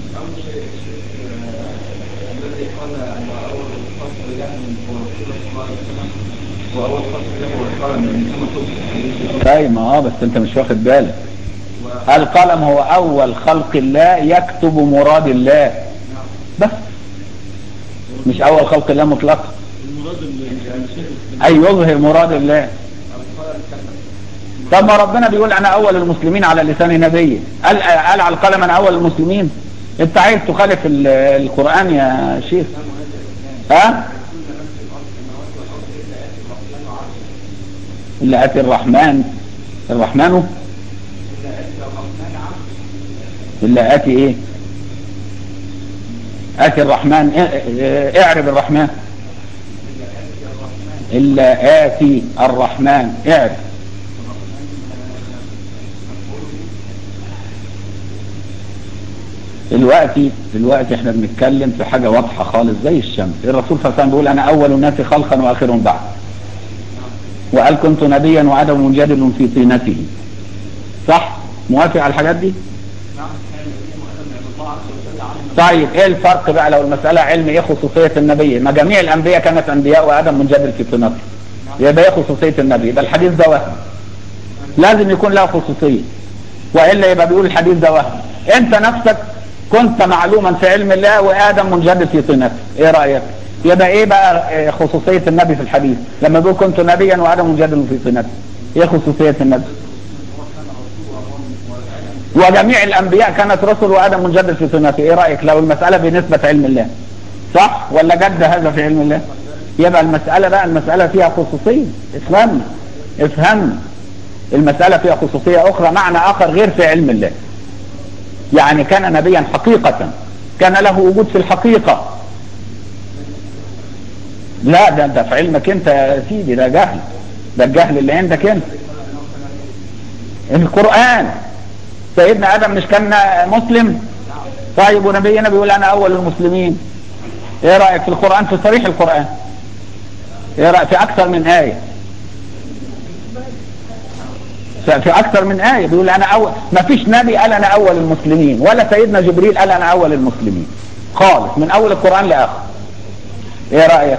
طيب ما اه بس انت مش واخد بالك القلم هو اول خلق الله يكتب مراد الله بس مش اول خلق الله مطلقا اي يظهر مراد الله طب ما ربنا بيقول انا اول المسلمين على لسان نبيه قال قال على القلم انا اول المسلمين انت عايز تخالف القران يا شيخ ها الا اتي الرحمن الرحمن الا اتي ايه اتي الرحمن اعرب الرحمن إلا آتي الرحمن اعرف دلوقتي دلوقتي احنا بنتكلم في حاجة واضحة خالص زي الشمس الرسول صلى الله عليه وسلم بيقول انا اول الناس خلقا واخرهم بعد وقال كنت نبيا وعدم منجدل في طينته صح موافق على الحاجات دي طيب ايه الفرق بقى لو المسألة علم ايه خصوصية النبي ما جميع الانبياء كانت انبياء وادم منجدل في طينته يبقى ايه خصوصية النبي يبقى الحديث ده وهم لازم يكون له خصوصية والا يبقى بيقول الحديث ده وهم انت نفسك كنت معلوما في علم الله وادم منجدل في طينته ايه رأيك يبقى ايه بقى خصوصية النبي في الحديث لما بيقول كنت نبيا وادم منجدل في طينته ايه خصوصية النبي وجميع الانبياء كانت رسل وادم منجدل في طينته ايه رايك لو المساله بنسبه علم الله صح ولا جد هذا في علم الله يبقى المساله بقى المساله فيها خصوصيه افهمنا افهمنا المساله فيها خصوصيه اخرى معنى اخر غير في علم الله يعني كان نبيا حقيقه كان له وجود في الحقيقه لا ده ده في علمك انت يا سيدي ده جهل ده الجهل اللي عندك انت القرآن سيدنا آدم مش كان مسلم طيب ونبينا بيقول أنا أول المسلمين إيه رأيك في القرآن في صريح القرآن إيه رأيك في أكثر من آية في اكثر من آية بيقول انا اول ما فيش نبي قال انا اول المسلمين ولا سيدنا جبريل قال انا اول المسلمين خالص من اول القرآن لاخر ايه رأيك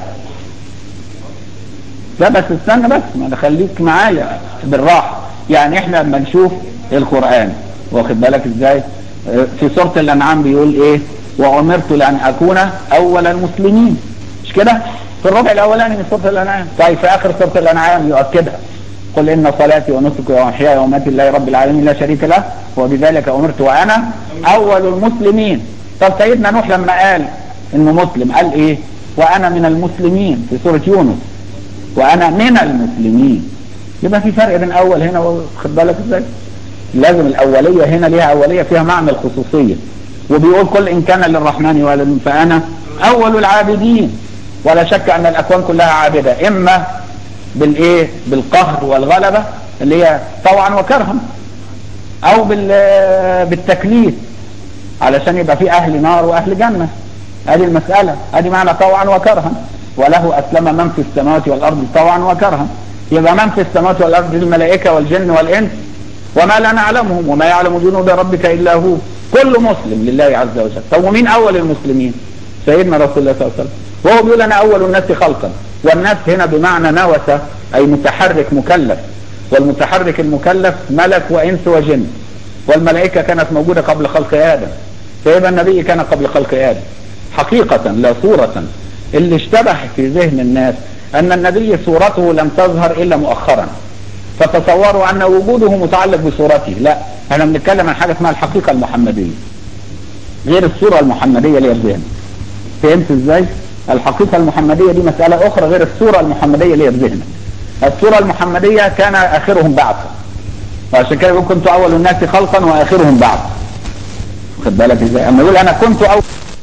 لا بس استنى بس ما خليك معايا بالراحة يعني احنا لما نشوف القرآن واخد بالك ازاي في سورة الانعام بيقول ايه وامرت لان اكون اول المسلمين مش كده في الربع الاولاني من سورة الانعام طيب في اخر سورة الانعام يؤكدها قل ان صلاتي ونسكي ومحياي ومماتي لله رب العالمين لا شريك له وبذلك امرت وانا اول المسلمين طب سيدنا نوح لما قال انه مسلم قال ايه وانا من المسلمين في سورة يونس وانا من المسلمين يبقى في فرق بين اول هنا واخد بالك ازاي لازم الاولية هنا ليها اولية فيها معنى الخصوصية وبيقول كل ان كان للرحمن ولد فانا اول العابدين ولا شك ان الاكوان كلها عابدة اما بالايه بالقهر والغلبة اللي هي طوعا وكرها او بالتكليف علشان يبقى في اهل نار واهل جنة هذه المسألة هذه معنى طوعا وكرها وله اسلم من في السماوات والارض طوعا وكرها يبقى من في السماوات والارض الملائكة والجن والانس وما لا نعلمهم وما يعلم جنود ربك الا هو كل مسلم لله عز وجل طب ومين اول المسلمين سيدنا رسول الله صلى الله عليه وسلم وهو بيقول انا اول الناس خلقا والناس هنا بمعنى نوسة اي متحرك مكلف والمتحرك المكلف ملك وانس وجن والملائكة كانت موجودة قبل خلق ادم فيبقى النبي كان قبل خلق ادم حقيقة لا صورة اللي اشتبه في ذهن الناس ان النبي صورته لم تظهر الا مؤخرا فتصوروا ان وجوده متعلق بصورته لا احنا بنتكلم عن حاجة اسمها الحقيقة المحمدية غير الصورة المحمدية اللي الذهن فهمت ازاي الحقيقة المحمدية دي مسألة اخرى غير الصورة المحمدية اللي الذهن الصورة المحمدية كان اخرهم بعثا وعشان كده يقول كنت اول الناس خلقا واخرهم بعثا خد بالك ازاي اما يقول انا كنت اول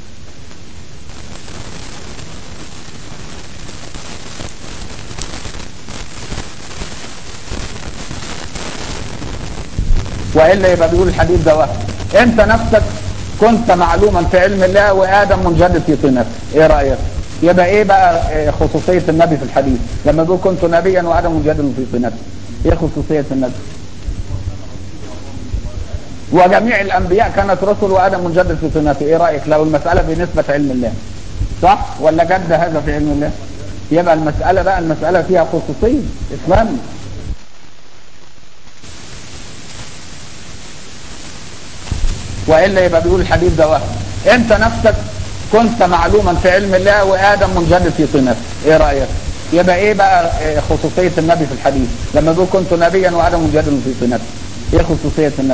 والا يبقى بيقول الحديث ده وهم انت نفسك كنت معلوما في علم الله وادم منجد في طينته ايه رايك يبقى ايه بقى خصوصيه النبي في الحديث لما بيقول كنت نبيا وادم منجد في طينته ايه خصوصيه النبي وجميع الانبياء كانت رسل وادم منجد في طينته ايه رايك لو المساله بنسبه علم الله صح ولا جد هذا في علم الله يبقى المساله بقى المساله فيها خصوصيه اسلامي والا يبقى بيقول الحديث ده وهم انت نفسك كنت معلوما في علم الله وادم منجد في طينته ايه رايك يبقى ايه بقى خصوصيه النبي في الحديث لما بيقول كنت نبيا وادم منجد في طينته ايه خصوصيه النبي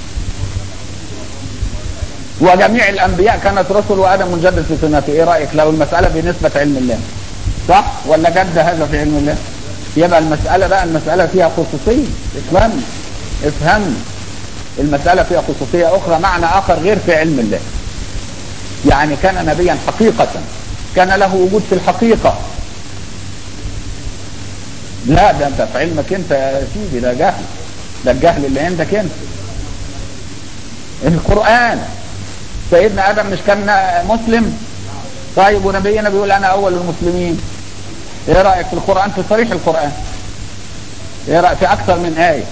وجميع الانبياء كانت رسل وادم منجد في طينته ايه رايك لو المساله بنسبه علم الله صح ولا جد هذا في علم الله يبقى المساله بقى المساله فيها خصوصيه افهمني افهمني المسألة فيها خصوصية أخرى معنى آخر غير في علم الله يعني كان نبيا حقيقة كان له وجود في الحقيقة لا ده انت في علمك انت يا سيدي ده جهل ده الجهل اللي عندك انت القرآن سيدنا آدم مش كان مسلم طيب ونبينا بيقول أنا أول المسلمين ايه رأيك في القرآن في صريح القرآن ايه رأيك في أكثر من آية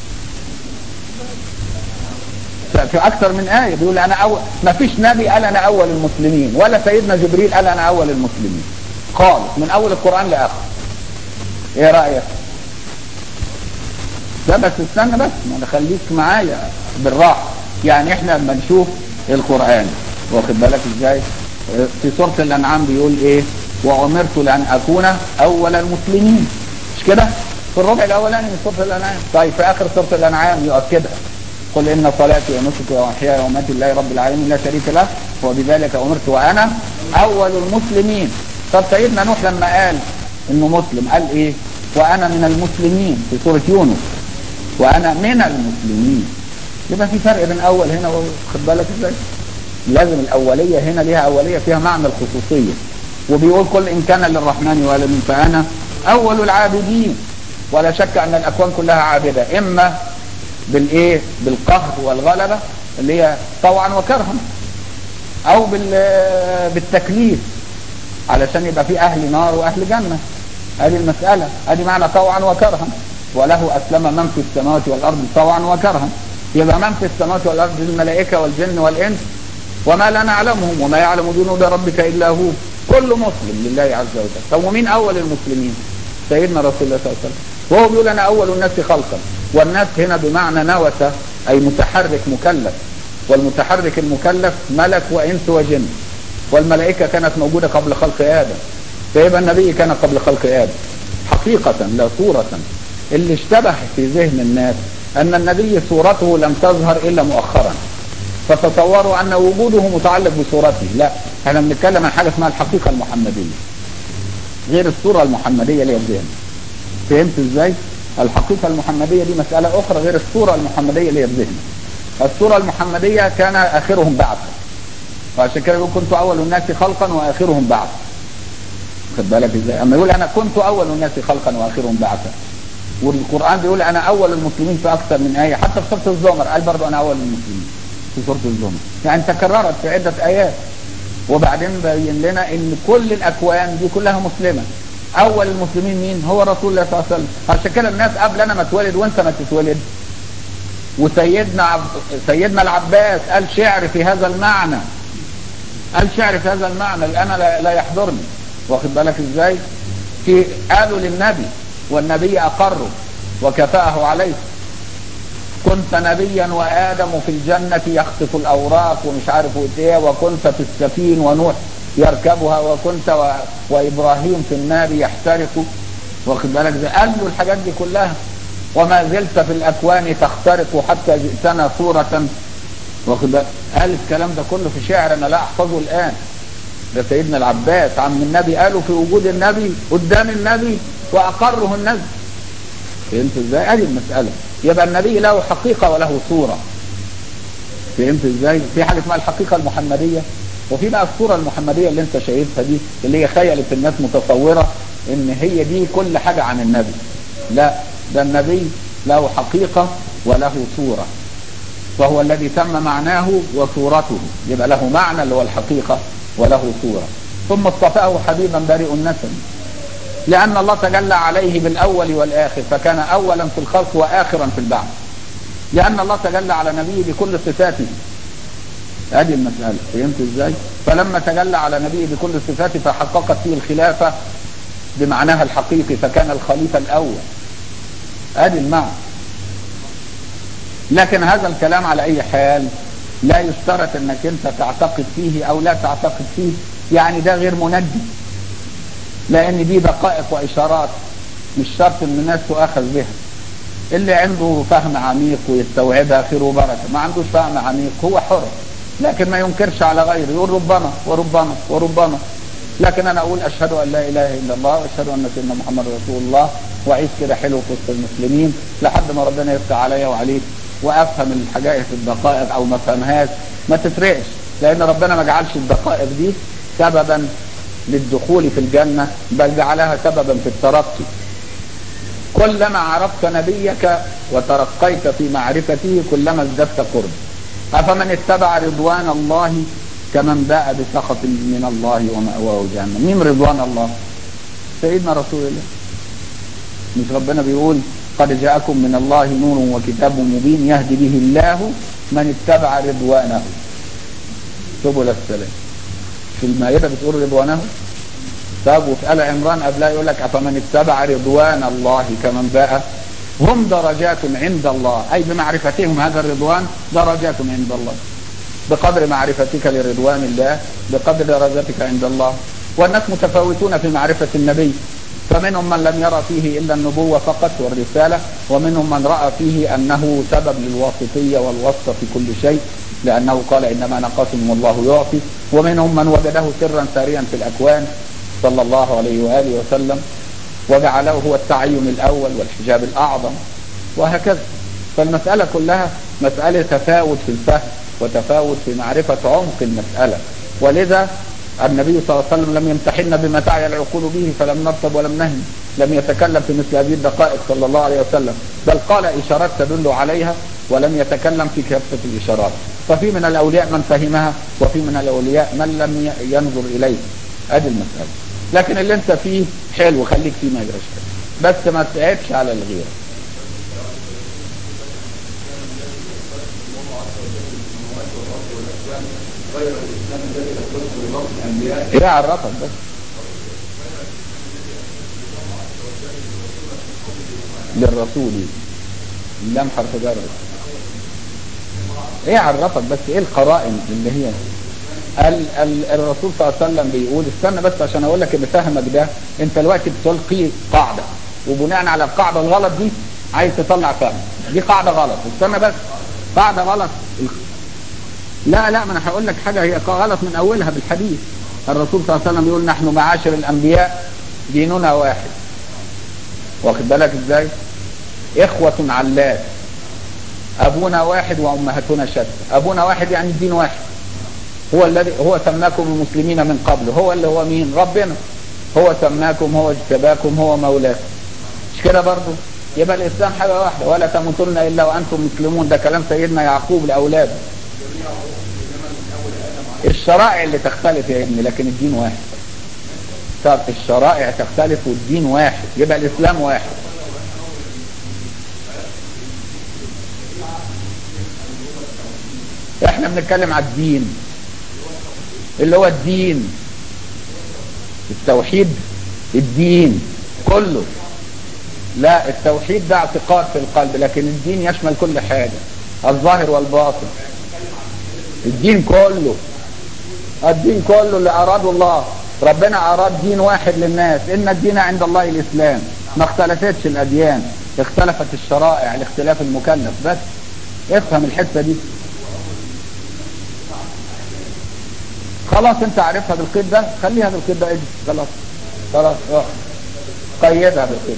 في اكثر من آية بيقول انا اول ما فيش نبي قال انا اول المسلمين ولا سيدنا جبريل قال انا اول المسلمين خالص من اول القرآن لاخر ايه رأيك ده بس استنى بس ما خليك معايا بالراحة يعني احنا لما نشوف القرآن واخد بالك ازاي في سورة الانعام بيقول ايه وامرت لان اكون اول المسلمين مش كده في الربع الاولاني من سورة الانعام طيب في اخر سورة الانعام يؤكدها قل إن صلاتي ونسكي ومحياي ومماتي لله رب العالمين لا شريك له وبذلك أمرت وأنا أول المسلمين طب سيدنا نوح لما قال إنه مسلم قال إيه وأنا من المسلمين في سورة يونس وأنا من المسلمين يبقى في فرق بين أول هنا واخد بالك إزاي لازم الأولية هنا ليها أولية فيها معنى الخصوصية وبيقول كل إن كان للرحمن ولد فأنا أول العابدين ولا شك أن الأكوان كلها عابدة إما بالايه بالقهر والغلبة اللي هي طوعا وكرها او بالتكليف علشان يبقى في اهل نار واهل جنة هذه المسألة هذه معنى طوعا وكرها وله أسلم من في السماوات والأرض طوعا وكرها يبقى من في السماوات والأرض الملائكة والجن والإنس وما لا نعلمهم وما يعلم جنود ربك إلا هو كل مسلم لله عز وجل طب ومين أول المسلمين سيدنا رسول الله صلى الله عليه وسلم وهو بيقول أنا أول الناس خلقا والناس هنا بمعنى نوسة أي متحرك مكلف والمتحرك المكلف ملك وإنس وجن والملائكة كانت موجودة قبل خلق آدم فيبقى النبي كان قبل خلق آدم حقيقة لا صورة اللي اشتبه في ذهن الناس أن النبي صورته لم تظهر إلا مؤخرا فتصوروا أن وجوده متعلق بصورته لا احنا بنتكلم عن حاجة اسمها الحقيقة المحمدية غير الصورة المحمدية اللي هي الذهن فهمت ازاي؟ الحقيقة المحمدية دي مسألة أخرى غير الصورة المحمدية اللي هي الذهن الصورة المحمدية كان آخرهم بعثا وعشان كده يقول كنت أول الناس خلقا وآخرهم بعثا خد بالك ازاي؟ أما يقول أنا كنت أول الناس خلقا وآخرهم بعثا والقرآن بيقول أنا أول المسلمين في أكثر من آية حتى في سورة الزمر قال برضه أنا أول المسلمين في سورة الزمر يعني تكررت في عدة آيات وبعدين بين لنا ان كل الاكوان دي كلها مسلمة اول المسلمين مين هو رسول الله صلى الله عليه وسلم عشان كده الناس قبل انا ما اتولد وانت ما تتولد وسيدنا عب... سيدنا العباس قال شعر في هذا المعنى قال شعر في هذا المعنى اللي انا لا, لا يحضرني واخد بالك ازاي في قالوا للنبي والنبي اقره وكفاه عليه كنت نبيا وآدم في الجنة يخطف الأوراق ومش عارف ايه وكنت في السفين ونوح يركبها وكنت و... وإبراهيم في النار يحترق واخد بالك ده قال له الحاجات دي كلها وما زلت في الأكوان تخترق حتى جئتنا صورة واخد بالك قال الكلام ده كله في شعر أنا لا أحفظه الآن ده سيدنا العباس عم النبي قالوا في وجود النبي قدام النبي وأقره النبي فهمت ازاي؟ ادي المسألة يبقى النبي له حقيقة وله صورة فهمت ازاي؟ في حاجة اسمها الحقيقة المحمدية وفي بقى الصورة المحمدية اللي انت شايفها دي اللي هي خيلت الناس متصورة ان هي دي كل حاجة عن النبي لا ده النبي له حقيقة وله صورة وهو الذي تم معناه وصورته يبقى له معنى اللي هو الحقيقة وله صورة ثم اصطفاه حبيبا بريء النسب لأن الله تجلى عليه بالأول والآخر فكان أولا في الخلق وآخرا في البعث لأن الله تجلى على نبيه بكل صفاته هذه المسألة فهمت ازاي فلما تجلى على نبيه بكل صفاته فحققت فيه الخلافة بمعناها الحقيقي فكان الخليفة الأول هذه المعنى لكن هذا الكلام على أي حال لا يشترط انك انت تعتقد فيه او لا تعتقد فيه يعني ده غير مندي لان دي دقائق واشارات مش شرط ان الناس تؤخذ بها اللي عنده فهم عميق ويستوعبها خير وبركه ما عندوش فهم عميق هو حر لكن ما ينكرش على غيره يقول ربما وربما وربما لكن انا اقول اشهد ان لا اله الا الله واشهد ان سيدنا محمد رسول الله واعيش كده حلو في وسط المسلمين لحد ما ربنا يفتح عليا وعليك وافهم الحاجات الدقائق او ما افهمهاش ما تفرقش لان ربنا ما جعلش الدقائق دي سببا للدخول في الجنة بل جعلها سببا في الترقي كلما عرفت نبيك وترقيت في معرفته كلما ازددت قرب أفمن اتبع رضوان الله كمن باء بسخط من الله ومأواه جهنم مين رضوان الله سيدنا رسول الله مش ربنا بيقول قد جاءكم من الله نور وكتاب مبين يهدي به الله من اتبع رضوانه سبل السلام في المائدة بتقول رضوانه طب وفي آل عمران قبلها يقول لك أفمن اتبع رضوان الله كمن باء هم درجات عند الله أي بمعرفتهم هذا الرضوان درجات عند الله بقدر معرفتك لرضوان الله بقدر درجتك عند الله والناس متفاوتون في معرفة النبي فمنهم من لم يرى فيه إلا النبوة فقط والرسالة ومنهم من رأى فيه أنه سبب للواسطية والواسطة في كل شيء لأنه قال إنما أنا قاسم والله يعطي ومنهم من وجده سرا ساريا في الأكوان صلى الله عليه وآله وسلم وجعله هو التعين الأول والحجاب الأعظم وهكذا فالمسألة كلها مسألة تفاوت في الفهم وتفاوت في معرفة عمق المسألة ولذا النبي صلى الله عليه وسلم لم يمتحن بما تعي العقول به فلم نرتب ولم نهن لم يتكلم في مثل هذه الدقائق صلى الله عليه وسلم بل قال إشارات تدل عليها ولم يتكلم في كافة الإشارات ففي من الأولياء من فهمها وفي من الأولياء من لم ينظر إليه هذه المسألة لكن اللي انت فيه حلو خليك فيه ما يجراش بس ما تعبش على الغير ايه عرفك بس للرسول لم حرف جر ايه عرفك بس ايه القرائن اللي هي ال ال الرسول صلى الله عليه وسلم بيقول استنى بس عشان اقول لك ان فهمك ده انت دلوقتي بتلقي قاعده وبناء على القاعده الغلط دي عايز تطلع فهم دي قاعده غلط استنى بس قاعده غلط لا لا ما انا هقول لك حاجه هي غلط من اولها بالحديث الرسول صلى الله عليه وسلم يقول نحن معاشر الانبياء ديننا واحد واخد بالك ازاي اخوة علات ابونا واحد وامهاتنا شتى ابونا واحد يعني الدين واحد هو الذي هو سماكم المسلمين من قبل هو اللي هو مين ربنا هو سماكم هو اجتباكم هو مولاكم مش كده برضه يبقى الاسلام حاجه واحده ولا تموتن الا وانتم مسلمون ده كلام سيدنا يعقوب لاولاده الشرائع اللي تختلف يا ابني لكن الدين واحد طب الشرائع تختلف والدين واحد يبقى الاسلام واحد احنا بنتكلم على الدين اللي هو الدين التوحيد الدين كله لا التوحيد ده اعتقاد في القلب لكن الدين يشمل كل حاجة الظاهر والباطن الدين كله الدين كله اللي أراده الله ربنا أراد دين واحد للناس إن الدين عند الله الإسلام ما اختلفتش الأديان اختلفت الشرائع الاختلاف المكلف بس افهم الحتة دي خلاص انت عارفها بالقيد ده خليها بالقيد ده اجي خلاص خلاص اه قيدها بالقيد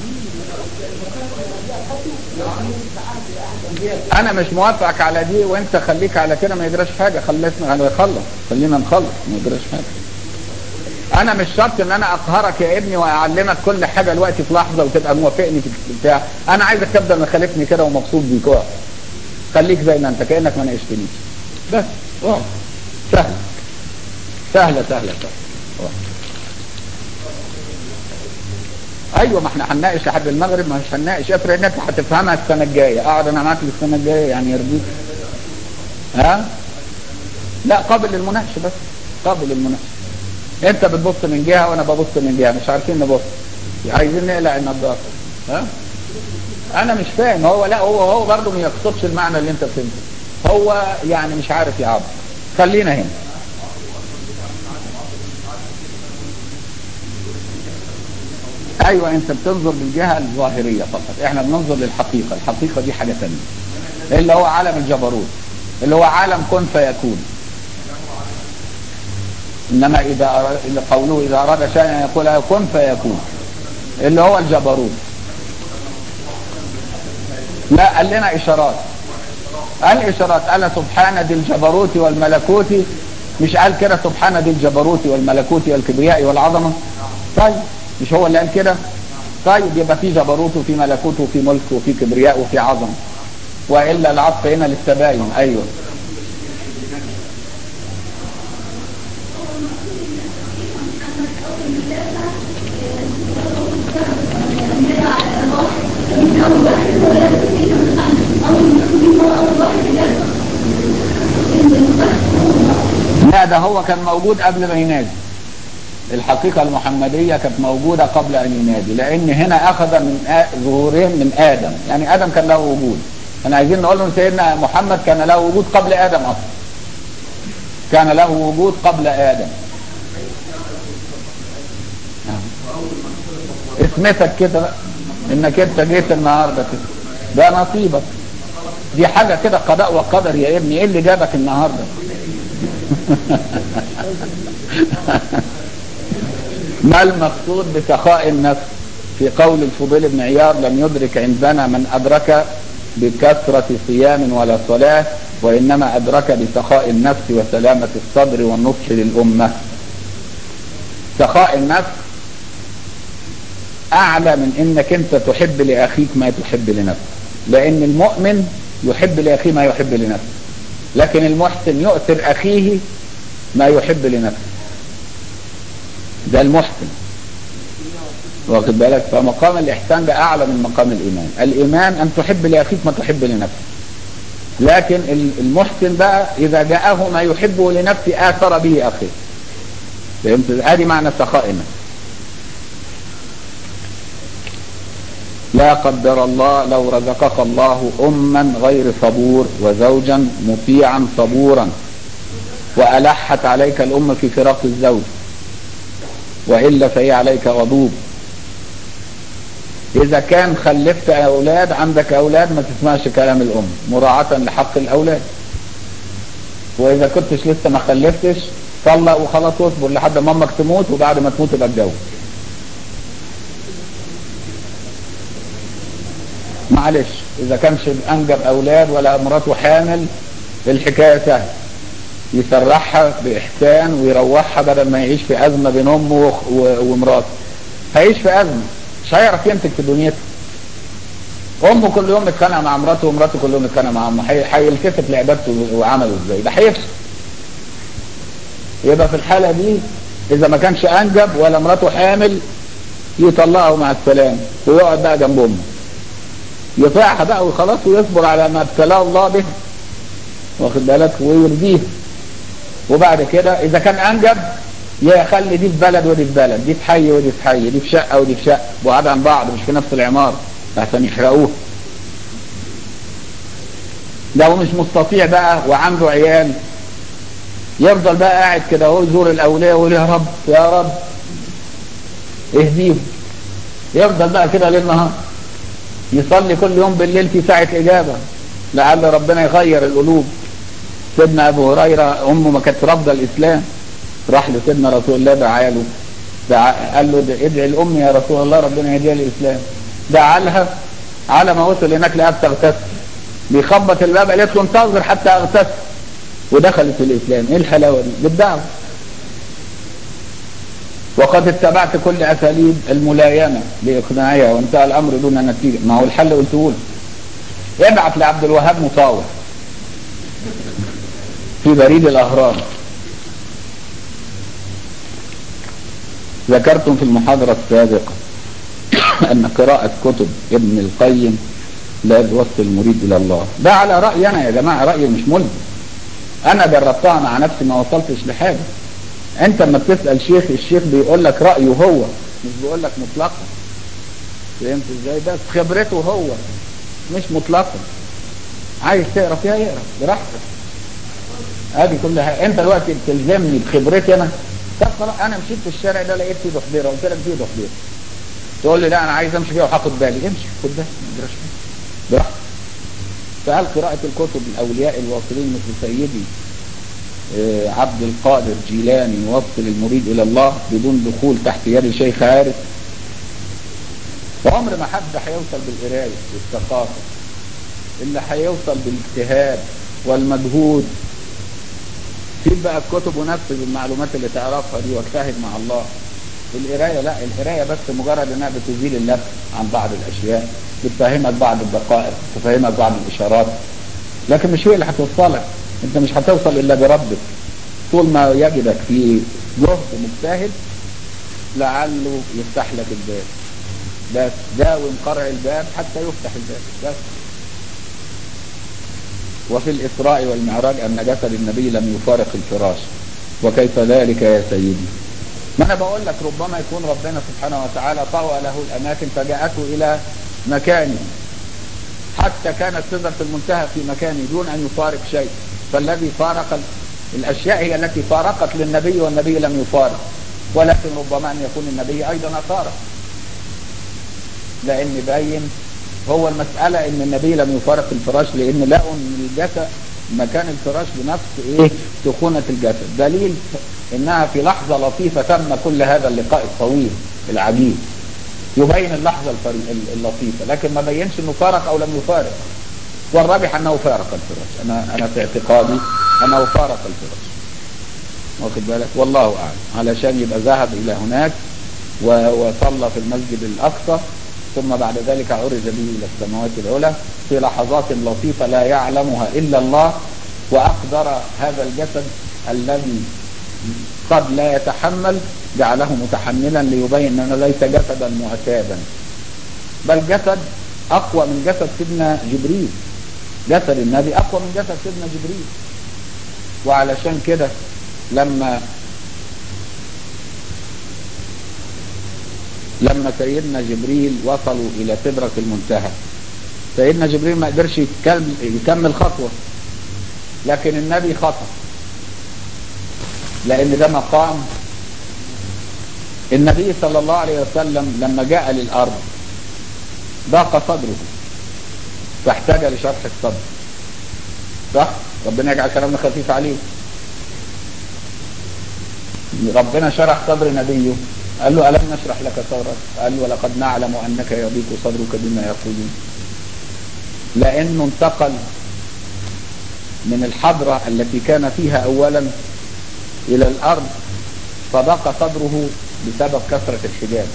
انا مش موافقك على دي وانت خليك على كده ما يجراش حاجة خلصنا نخلص خلينا نخلص ما يجراش حاجة انا مش شرط ان انا اقهرك يا ابني واعلمك كل حاجة دلوقتي في لحظة وتبقى موافقني في بتاع انا عايزك تفضل مخالفني كده ومبسوط بيك اه خليك زي ما انت كأنك ما ناقشتنيش بس اه سهل سهلة سهلة سهلة ايوه ما احنا هنناقش لحد المغرب مش هنناقش افرض انك هتفهمها السنه الجايه اقعد انا معاك السنه الجايه يعني يرضيك ها لا قابل للمناقشه بس قابل للمناقشه انت بتبص من جهه وانا ببص من جهه مش عارفين نبص عايزين نقلع النضاره ها انا مش فاهم هو لا هو هو برضه ما يقصدش المعنى اللي انت فهمته هو يعني مش عارف يعبر خلينا هنا ايوه انت بتنظر بالجهة الظاهرية فقط احنا بننظر للحقيقة الحقيقة دي حاجة ثانيه اللي هو عالم الجبروت اللي هو عالم كن فيكون انما اذا أراد قوله اذا اراد شيئا يقول كن فيكون اللي هو الجبروت لا قال لنا اشارات قال اشارات قال سبحان ذي الجبروت والملكوت مش قال كده سبحان ذي الجبروت والملكوت والكبرياء والعظمه طيب مش هو اللي قال كده طيب يبقى في جبروت وفي ملكوت وفي ملك وفي كبرياء وفي عظمه والا العطف هنا للتباين ايوه لا ده هو كان موجود قبل ما ينادي الحقيقة المحمدية كانت موجودة قبل أن ينادي لأن هنا أخذ من ظهورين من آدم يعني آدم كان له وجود احنا عايزين نقول له سيدنا محمد كان له وجود قبل آدم أصلا كان له وجود قبل آدم اسمتك كده بقى انك انت جيت النهارده كده ده نصيبك دي حاجة كده قضاء وقدر يا ابني ايه اللي جابك النهارده ما المقصود بسخاء النفس في قول الفضيل بن عياض لم يدرك عندنا من أدرك بكثرة صيام ولا صلاة وإنما أدرك بسخاء النفس وسلامة الصدر والنصح للأمة سخاء النفس أعلى من إنك أنت تحب لأخيك ما تحب لنفسك لأن المؤمن يحب لأخيه ما يحب لنفسه لكن المحسن يؤثر أخيه ما يحب لنفسه ده المحسن واخد بالك فمقام الإحسان ده أعلى من مقام الإيمان الإيمان أن تحب لأخيك ما تحب لنفسك لكن المحسن بقى إذا جاءه ما يحبه لنفسه آثر به أخيه فهمت ادي معنى سخاء النفس لا قدر الله لو رزقك الله أما غير صبور وزوجا مطيعا صبورا وألحت عليك الأم في فراق الزوج وإلا فهي عليك غضوب إذا كان خلفت أولاد عندك أولاد ما تسمعش كلام الأم مراعاة لحق الأولاد وإذا كنتش لسه ما خلفتش طلق وخلاص واصبر لحد ما امك تموت وبعد ما تموت يبقى اتجوز معلش اذا كانش انجب اولاد ولا مراته حامل الحكايه سهله يسرحها باحسان ويروحها بدل ما يعيش في ازمه بين امه ومراته هيعيش في ازمه مش هيعرف يمسك في دنيته امه كل يوم متخانقه مع مراته ومراته كل يوم متخانقه مع امه هيلتفت لعبادته وعمله ازاي ده هيفسد يبقى في الحالة دي إذا ما كانش أنجب ولا مراته حامل يطلقه مع السلامة ويقعد بقى جنب أمه يطيعها بقى وخلاص ويصبر على ما ابتلاه الله به واخد بالك ويرضيه وبعد كده إذا كان أنجب يخلي دي في بلد ودي في بلد دي في حي ودي في حي دي في شقة ودي في شقة بعاد عن بعض مش في نفس العمارة عشان يحرقوه لو مش مستطيع بقى وعنده عيال يفضل بقى قاعد كده اهو يزور الاولياء ويقول يا رب يا رب اهديهم يفضل بقى كده ليل نهار يصلي كل يوم بالليل في ساعة إجابة لعل ربنا يغير القلوب سيدنا أبو هريرة أمه ما كانت رافضة الإسلام راح لسيدنا رسول الله دعا له دعا قال له ادعي الأم يا رسول الله ربنا يهديها الإسلام دعا لها على ما وصل هناك لقاها بتغتسل بيخبط الباب قالت له انتظر حتى اغتسل ودخلت في الإسلام ايه الحلاوة دي بالدعوة وقد اتبعت كل أساليب الملايمة لإقناعها وانتهى الأمر دون نتيجة ما هو الحل قلته له ابعت لعبد الوهاب مطاوع في بريد الأهرام ذكرتم في المحاضرة السابقة أن قراءة كتب ابن القيم لا توصل المريد إلى الله ده على رأيي أنا يا جماعة رأيي مش ملزم أنا جربتها مع نفسي ما وصلتش لحاجة أنت لما بتسأل شيخ الشيخ بيقول لك رأيه هو مش بيقول لك مطلقا فهمت ازاي بس خبرته هو مش مطلقا عايز تقرا فيها يقرا براحتك ادي كلها انت دلوقتي بتلزمني بخبرتي انا طب خلاص انا مشيت في الشارع ده لقيت فيه ضحضيره قلت لك فيه ضحضيره تقول لي لا انا عايز امشي فيها وهاخد بالي امشي خد بالك ما تجراش براحتك فهل قراءة الكتب الأولياء الواصلين مثل سيدي عبد القادر جيلاني يوصل المريد إلى الله بدون دخول تحت يد شيخ عارف وعمر ما حد هيوصل بالقراية والثقافة اللي هيوصل بالاجتهاد والمجهود سيب بقى الكتب ونفذ المعلومات اللي تعرفها دي واجتهد مع الله القراية لا القراية بس مجرد انها بتزيل اللبس عن بعض الاشياء بتفهمك بعض الدقائق تفهمك بعض الاشارات لكن مش هي اللي هتوصلك انت مش هتوصل الا بربك طول ما يجدك في جهد مجتهد لعله يفتح لك الباب بس داوم قرع الباب حتى يفتح الباب بس وفي الإسراء والمعراج أن جسد النبي لم يفارق الفراش وكيف ذلك يا سيدي ما أنا بقول لك ربما يكون ربنا سبحانه وتعالى طوى له الأماكن فجاءته إلى مكانه حتى كانت سدرة المنتهى في مكانه دون أن يفارق شيء فالذي فارق الأشياء هي التي فارقت للنبي والنبي لم يفارق ولكن ربما أن يكون النبي أيضا فارق لأن باين هو المسألة ان النبي لم يفارق الفراش لان لقوا ان الجسد مكان الفراش بنفس ايه سخونة الجسد دليل انها في لحظة لطيفة تم كل هذا اللقاء الطويل العجيب يبين اللحظة اللطيفة لكن ما بينش انه فارق او لم يفارق والراجح انه فارق الفراش انا انا في اعتقادي انه فارق الفراش واخد بالك والله اعلم علشان يبقى ذهب الى هناك وصلى في المسجد الاقصى ثم بعد ذلك عرج به إلى السماوات العلى في لحظات لطيفة لا يعلمها إلا الله وأقدر هذا الجسد الذي قد لا يتحمل جعله متحملا ليبين أنه ليس جسدا معتادا بل جسد أقوى من جسد سيدنا جبريل جسد النبي اقوى من جسد سيدنا جبريل وعلشان كده لما لما سيدنا جبريل وصلوا الى سدرة المنتهى سيدنا جبريل ما قدرش يكمل, يكمل خطوة لكن النبي خطأ لان ده مقام النبي صلى الله عليه وسلم لما جاء للارض ضاق صدره فاحتاج لشرح الصدر صح ربنا يجعل كلامنا خفيف عليه ربنا شرح صدر نبيه قال له ألم نشرح لك صدرك قال له ولقد نعلم أنك يضيق صدرك بما يقولون لأنه انتقل من الحضرة التي كان فيها أولا إلى الأرض فضاق صدره بسبب كثرة الحجاب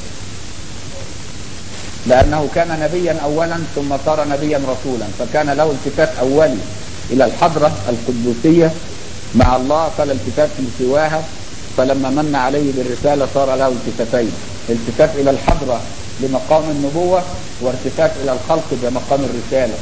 لأنه كان نبيا أولا ثم صار نبيا رسولا فكان له التفات أولي إلى الحضرة القدسية مع الله فلا التفات سواها فلما من عليه بالرسالة صار له التفاتين التفات إلى الحضرة لمقام النبوة وارتفات إلى الخلق بمقام الرسالة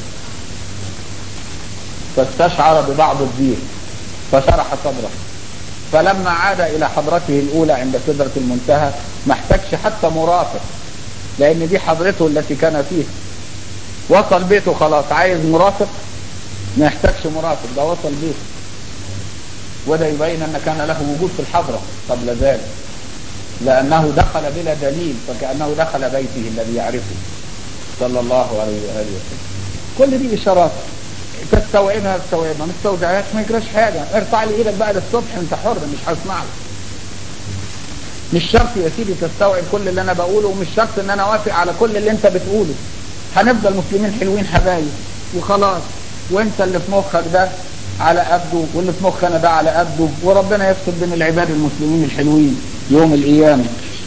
فاستشعر ببعض الدين فشرح صدره فلما عاد إلى حضرته الأولى عند سدرة المنتهى ما احتاجش حتى مرافق لأن دي حضرته التي كان فيها وصل بيته خلاص عايز مرافق ما يحتاجش مرافق ده وصل بيته وده يبين أن كان له وجود في الحضرة قبل ذلك لأنه دخل بلا دليل فكأنه دخل بيته الذي يعرفه صلى الله عليه وآله وسلم كل دي إشارات تستوعبها تستوعبها ما تستودعهاش ما يجراش حاجة ارفع لي ايدك بقى للصبح انت حر مش هسمع لك مش شرط يا سيدي تستوعب كل اللي انا بقوله ومش شرط ان انا اوافق على كل اللي انت بتقوله هنفضل مسلمين حلوين حبايب وخلاص وانت اللي في مخك ده على قده واللي في مخنا ده على قده وربنا يفصل بين العباد المسلمين الحلوين يوم القيامة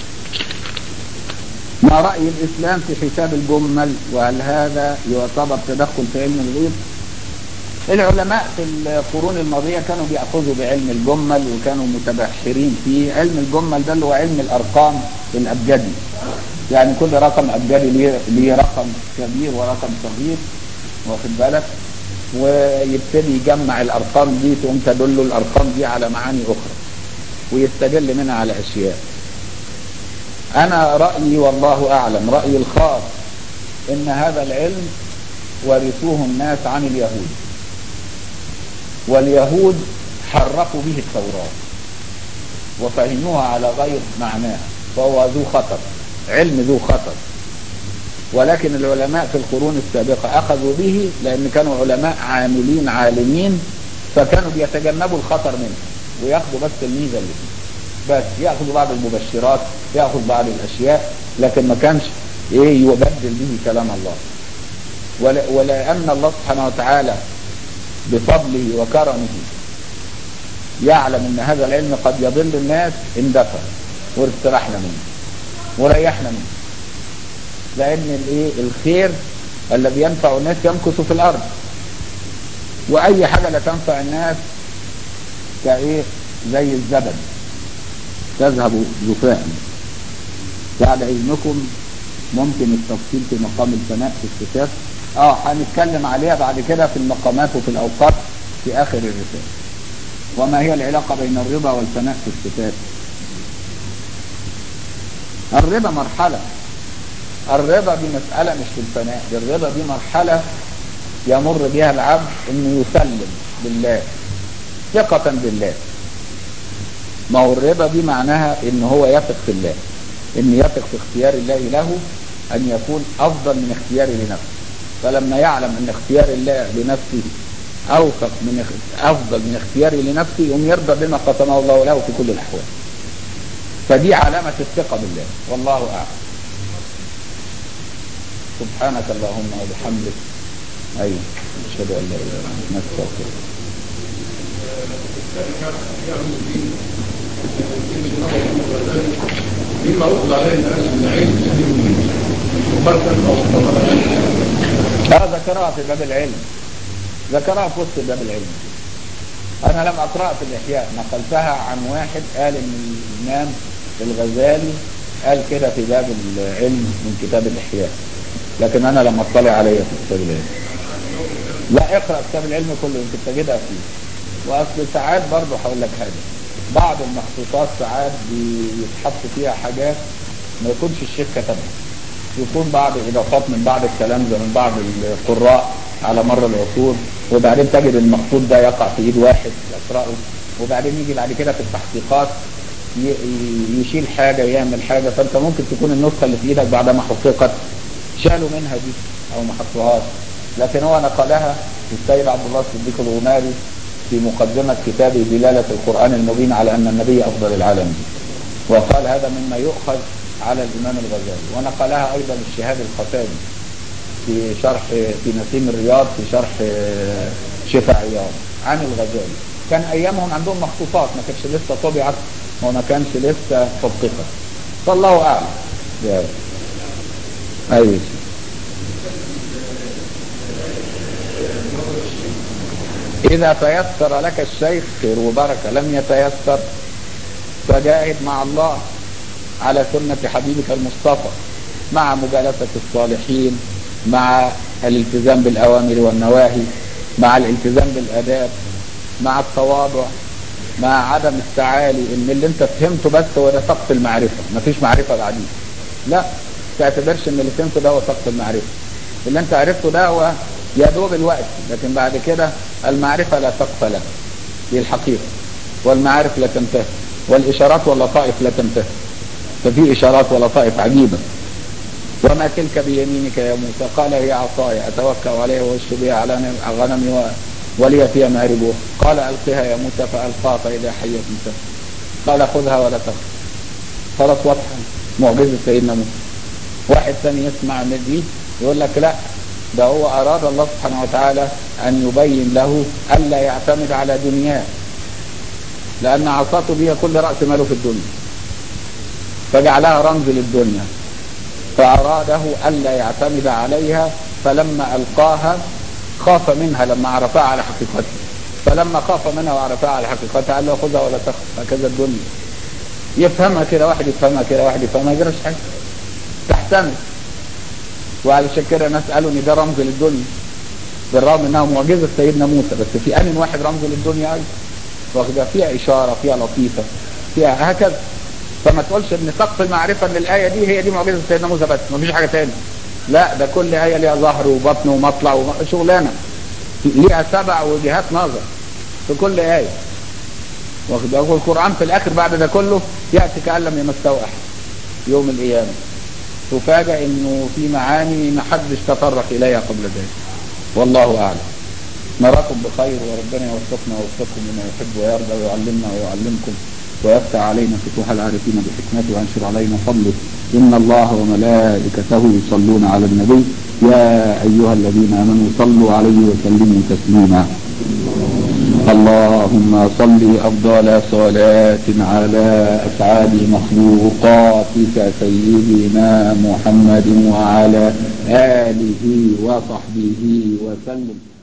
ما رأي الإسلام في حساب الجمل وهل هذا يعتبر تدخل في علم الغيب العلماء في القرون الماضية كانوا بيأخذوا بعلم الجمل وكانوا متبحرين فيه علم الجمل ده اللي هو علم الأرقام الأبجدي يعني كل رقم أبجدي ليه, ليه رقم كبير ورقم صغير واخد بالك ويبتدي يجمع الأرقام دي تقوم تدل الأرقام دي على معاني أخرى ويستدل منها على أشياء أنا رأيي والله أعلم رأيي الخاص إن هذا العلم ورثوه الناس عن اليهود واليهود حرفوا به التوراة وفهموها على غير معناها فهو ذو خطر علم ذو خطر ولكن العلماء في القرون السابقة أخذوا به لأن كانوا علماء عاملين عالمين فكانوا بيتجنبوا الخطر منه وياخدوا بس الميزة اللي فيه بس ياخدوا بعض المبشرات ياخد بعض الأشياء لكن ما كانش إيه يبدل به كلام الله ولا ولأن الله سبحانه وتعالى بفضله وكرمه يعلم ان هذا العلم قد يضل الناس اندفع واسترحنا منه وريحنا منه لان الايه الخير الذي ينفع الناس يمكث في الارض واي حاجة لا تنفع الناس كايه زي الزبد تذهب جفاء بعد اذنكم ممكن التفصيل في مقام الفناء في الصفات اه هنتكلم عليها بعد كده في المقامات وفي الاوقات في اخر الرسالة وما هي العلاقة بين الرضا والفناء في الصفات الرضا مرحلة الرضا دي مسألة مش في الفناء الرضا دي مرحلة يمر بها العبد انه يسلم بالله ثقة بالله ما هو الرضا دي معناها ان هو يثق في الله ان يثق في اختيار الله له ان يكون افضل من اختياره لنفسه فلما يعلم ان اختيار الله لنفسه اوثق من افضل من اختياره لنفسه يقوم يرضى بما قسمه الله له في كل الاحوال فدي علامة الثقة بالله والله اعلم سبحانك اللهم وبحمدك ايوه اشهد ان لا اله الا انت نستغفرك مما أطلع عليه الناس من العلم مقدم أو لا ذكرها في باب العلم ذكرها في وسط باب العلم انا لم اقرأها في الاحياء نقلتها عن واحد قال ان الامام الغزالي قال كده في باب العلم من كتاب الاحياء لكن انا لم اطلع عليها في كتاب العلم لا اقرا كتاب العلم كله يمكن تجدها فيه واصل ساعات برضه هقول لك حاجه بعض المخطوطات ساعات بيتحط فيها حاجات ما يكونش الشيخ كتبها يكون بعض اضافات من بعض الكلام ده من بعض القراء على مر العصور وبعدين تجد المخطوط ده يقع في ايد واحد يقراه وبعدين يجي بعد كده في التحقيقات ي- ي- يشيل حاجه يعمل حاجه فانت ممكن تكون النسخه اللي في ايدك بعد ما حققت شالوا منها دي او ما حطوهاش لكن هو نقلها السيد عبد الله الصديق الغماري في مقدمة كتابه دلالة القرآن المبين على أن النبي أفضل العالمين وقال هذا مما يؤخذ على الإمام الغزالي ونقلها أيضا الشهاد الخطابي في شرح في نسيم الرياض في شرح شفا عياض عن الغزالي كان أيامهم عندهم مخطوطات ما كانتش لسه طبعت وما كانش لسه حققت فالله أعلم يا أيوة إذا تيسر لك الشيخ خير وبركة لم يتيسر فجاهد مع الله على سنة حبيبك المصطفى مع مجالسة الصالحين مع الالتزام بالأوامر والنواهي مع الالتزام بالآداب مع التواضع مع عدم التعالي ان اللي انت فهمته بس هو ده سقط المعرفة مفيش معرفة بعدين لا تعتبرش ان اللي فهمته ده هو سقط المعرفة اللي انت عرفته ده هو يا دوب الوقت لكن بعد كده المعرفة لا سقف لها دي الحقيقة والمعارف لا تنتهي والإشارات واللطائف لا تنتهي ففي إشارات ولطائف عجيبة وما تلك بيمينك يا موسى قال هي عصاي أتوكأ عليها وأشرب بها على غنمي و... ولي فيها مآرب قال ألقها يا موسى فألقاها فإذا حية تنتهي قال خذها ولا تخف خلاص واضحة معجزة سيدنا موسى واحد ثاني يسمع من دي يقول لك لا ده هو أراد الله سبحانه وتعالى أن يبين له ألا يعتمد على دنياه لأن عصاته بها كل رأس ماله في الدنيا فجعلها رمز للدنيا فأراده ألا يعتمد عليها فلما ألقاها خاف منها لما عرفها على حقيقتها فلما خاف منها وعرفها على حقيقتها قال له خذها ولا تخف هكذا الدنيا يفهمها كده واحد يفهمها كده واحد يفهمها ما يجراش حاجه تحتمل وعلشان كده ناس قالوا ان ده رمز للدنيا بالرغم انها معجزه سيدنا موسى بس في ان واحد رمز للدنيا ايضا واخدها فيها اشاره فيها لطيفه فيها هكذا فما تقولش ان سقف المعرفه ان الايه دي هي دي معجزه سيدنا موسى بس مفيش حاجه تاني لا ده كل ايه ليها ظهر وبطن ومطلع وشغلانه ليها سبع وجهات نظر في كل ايه واخد القران في الاخر بعد ده كله ياتي كان لم يمسه احد يوم القيامه تفاجأ انه في معاني ما حدش تطرق اليها قبل ذلك والله اعلم نراكم بخير وربنا يوفقنا ويوفقكم لما يحب ويرضى ويعلمنا ويعلمكم ويفتح علينا فتوح العارفين بحكمته وينشر علينا فضله إن الله وملائكته يصلون على النبي يا أيها الذين آمنوا صلوا عليه وسلموا تسليما اللهم صل أفضل صلاة على أسعاد مخلوقاتك سيدنا محمد وعلى آله وصحبه وسلم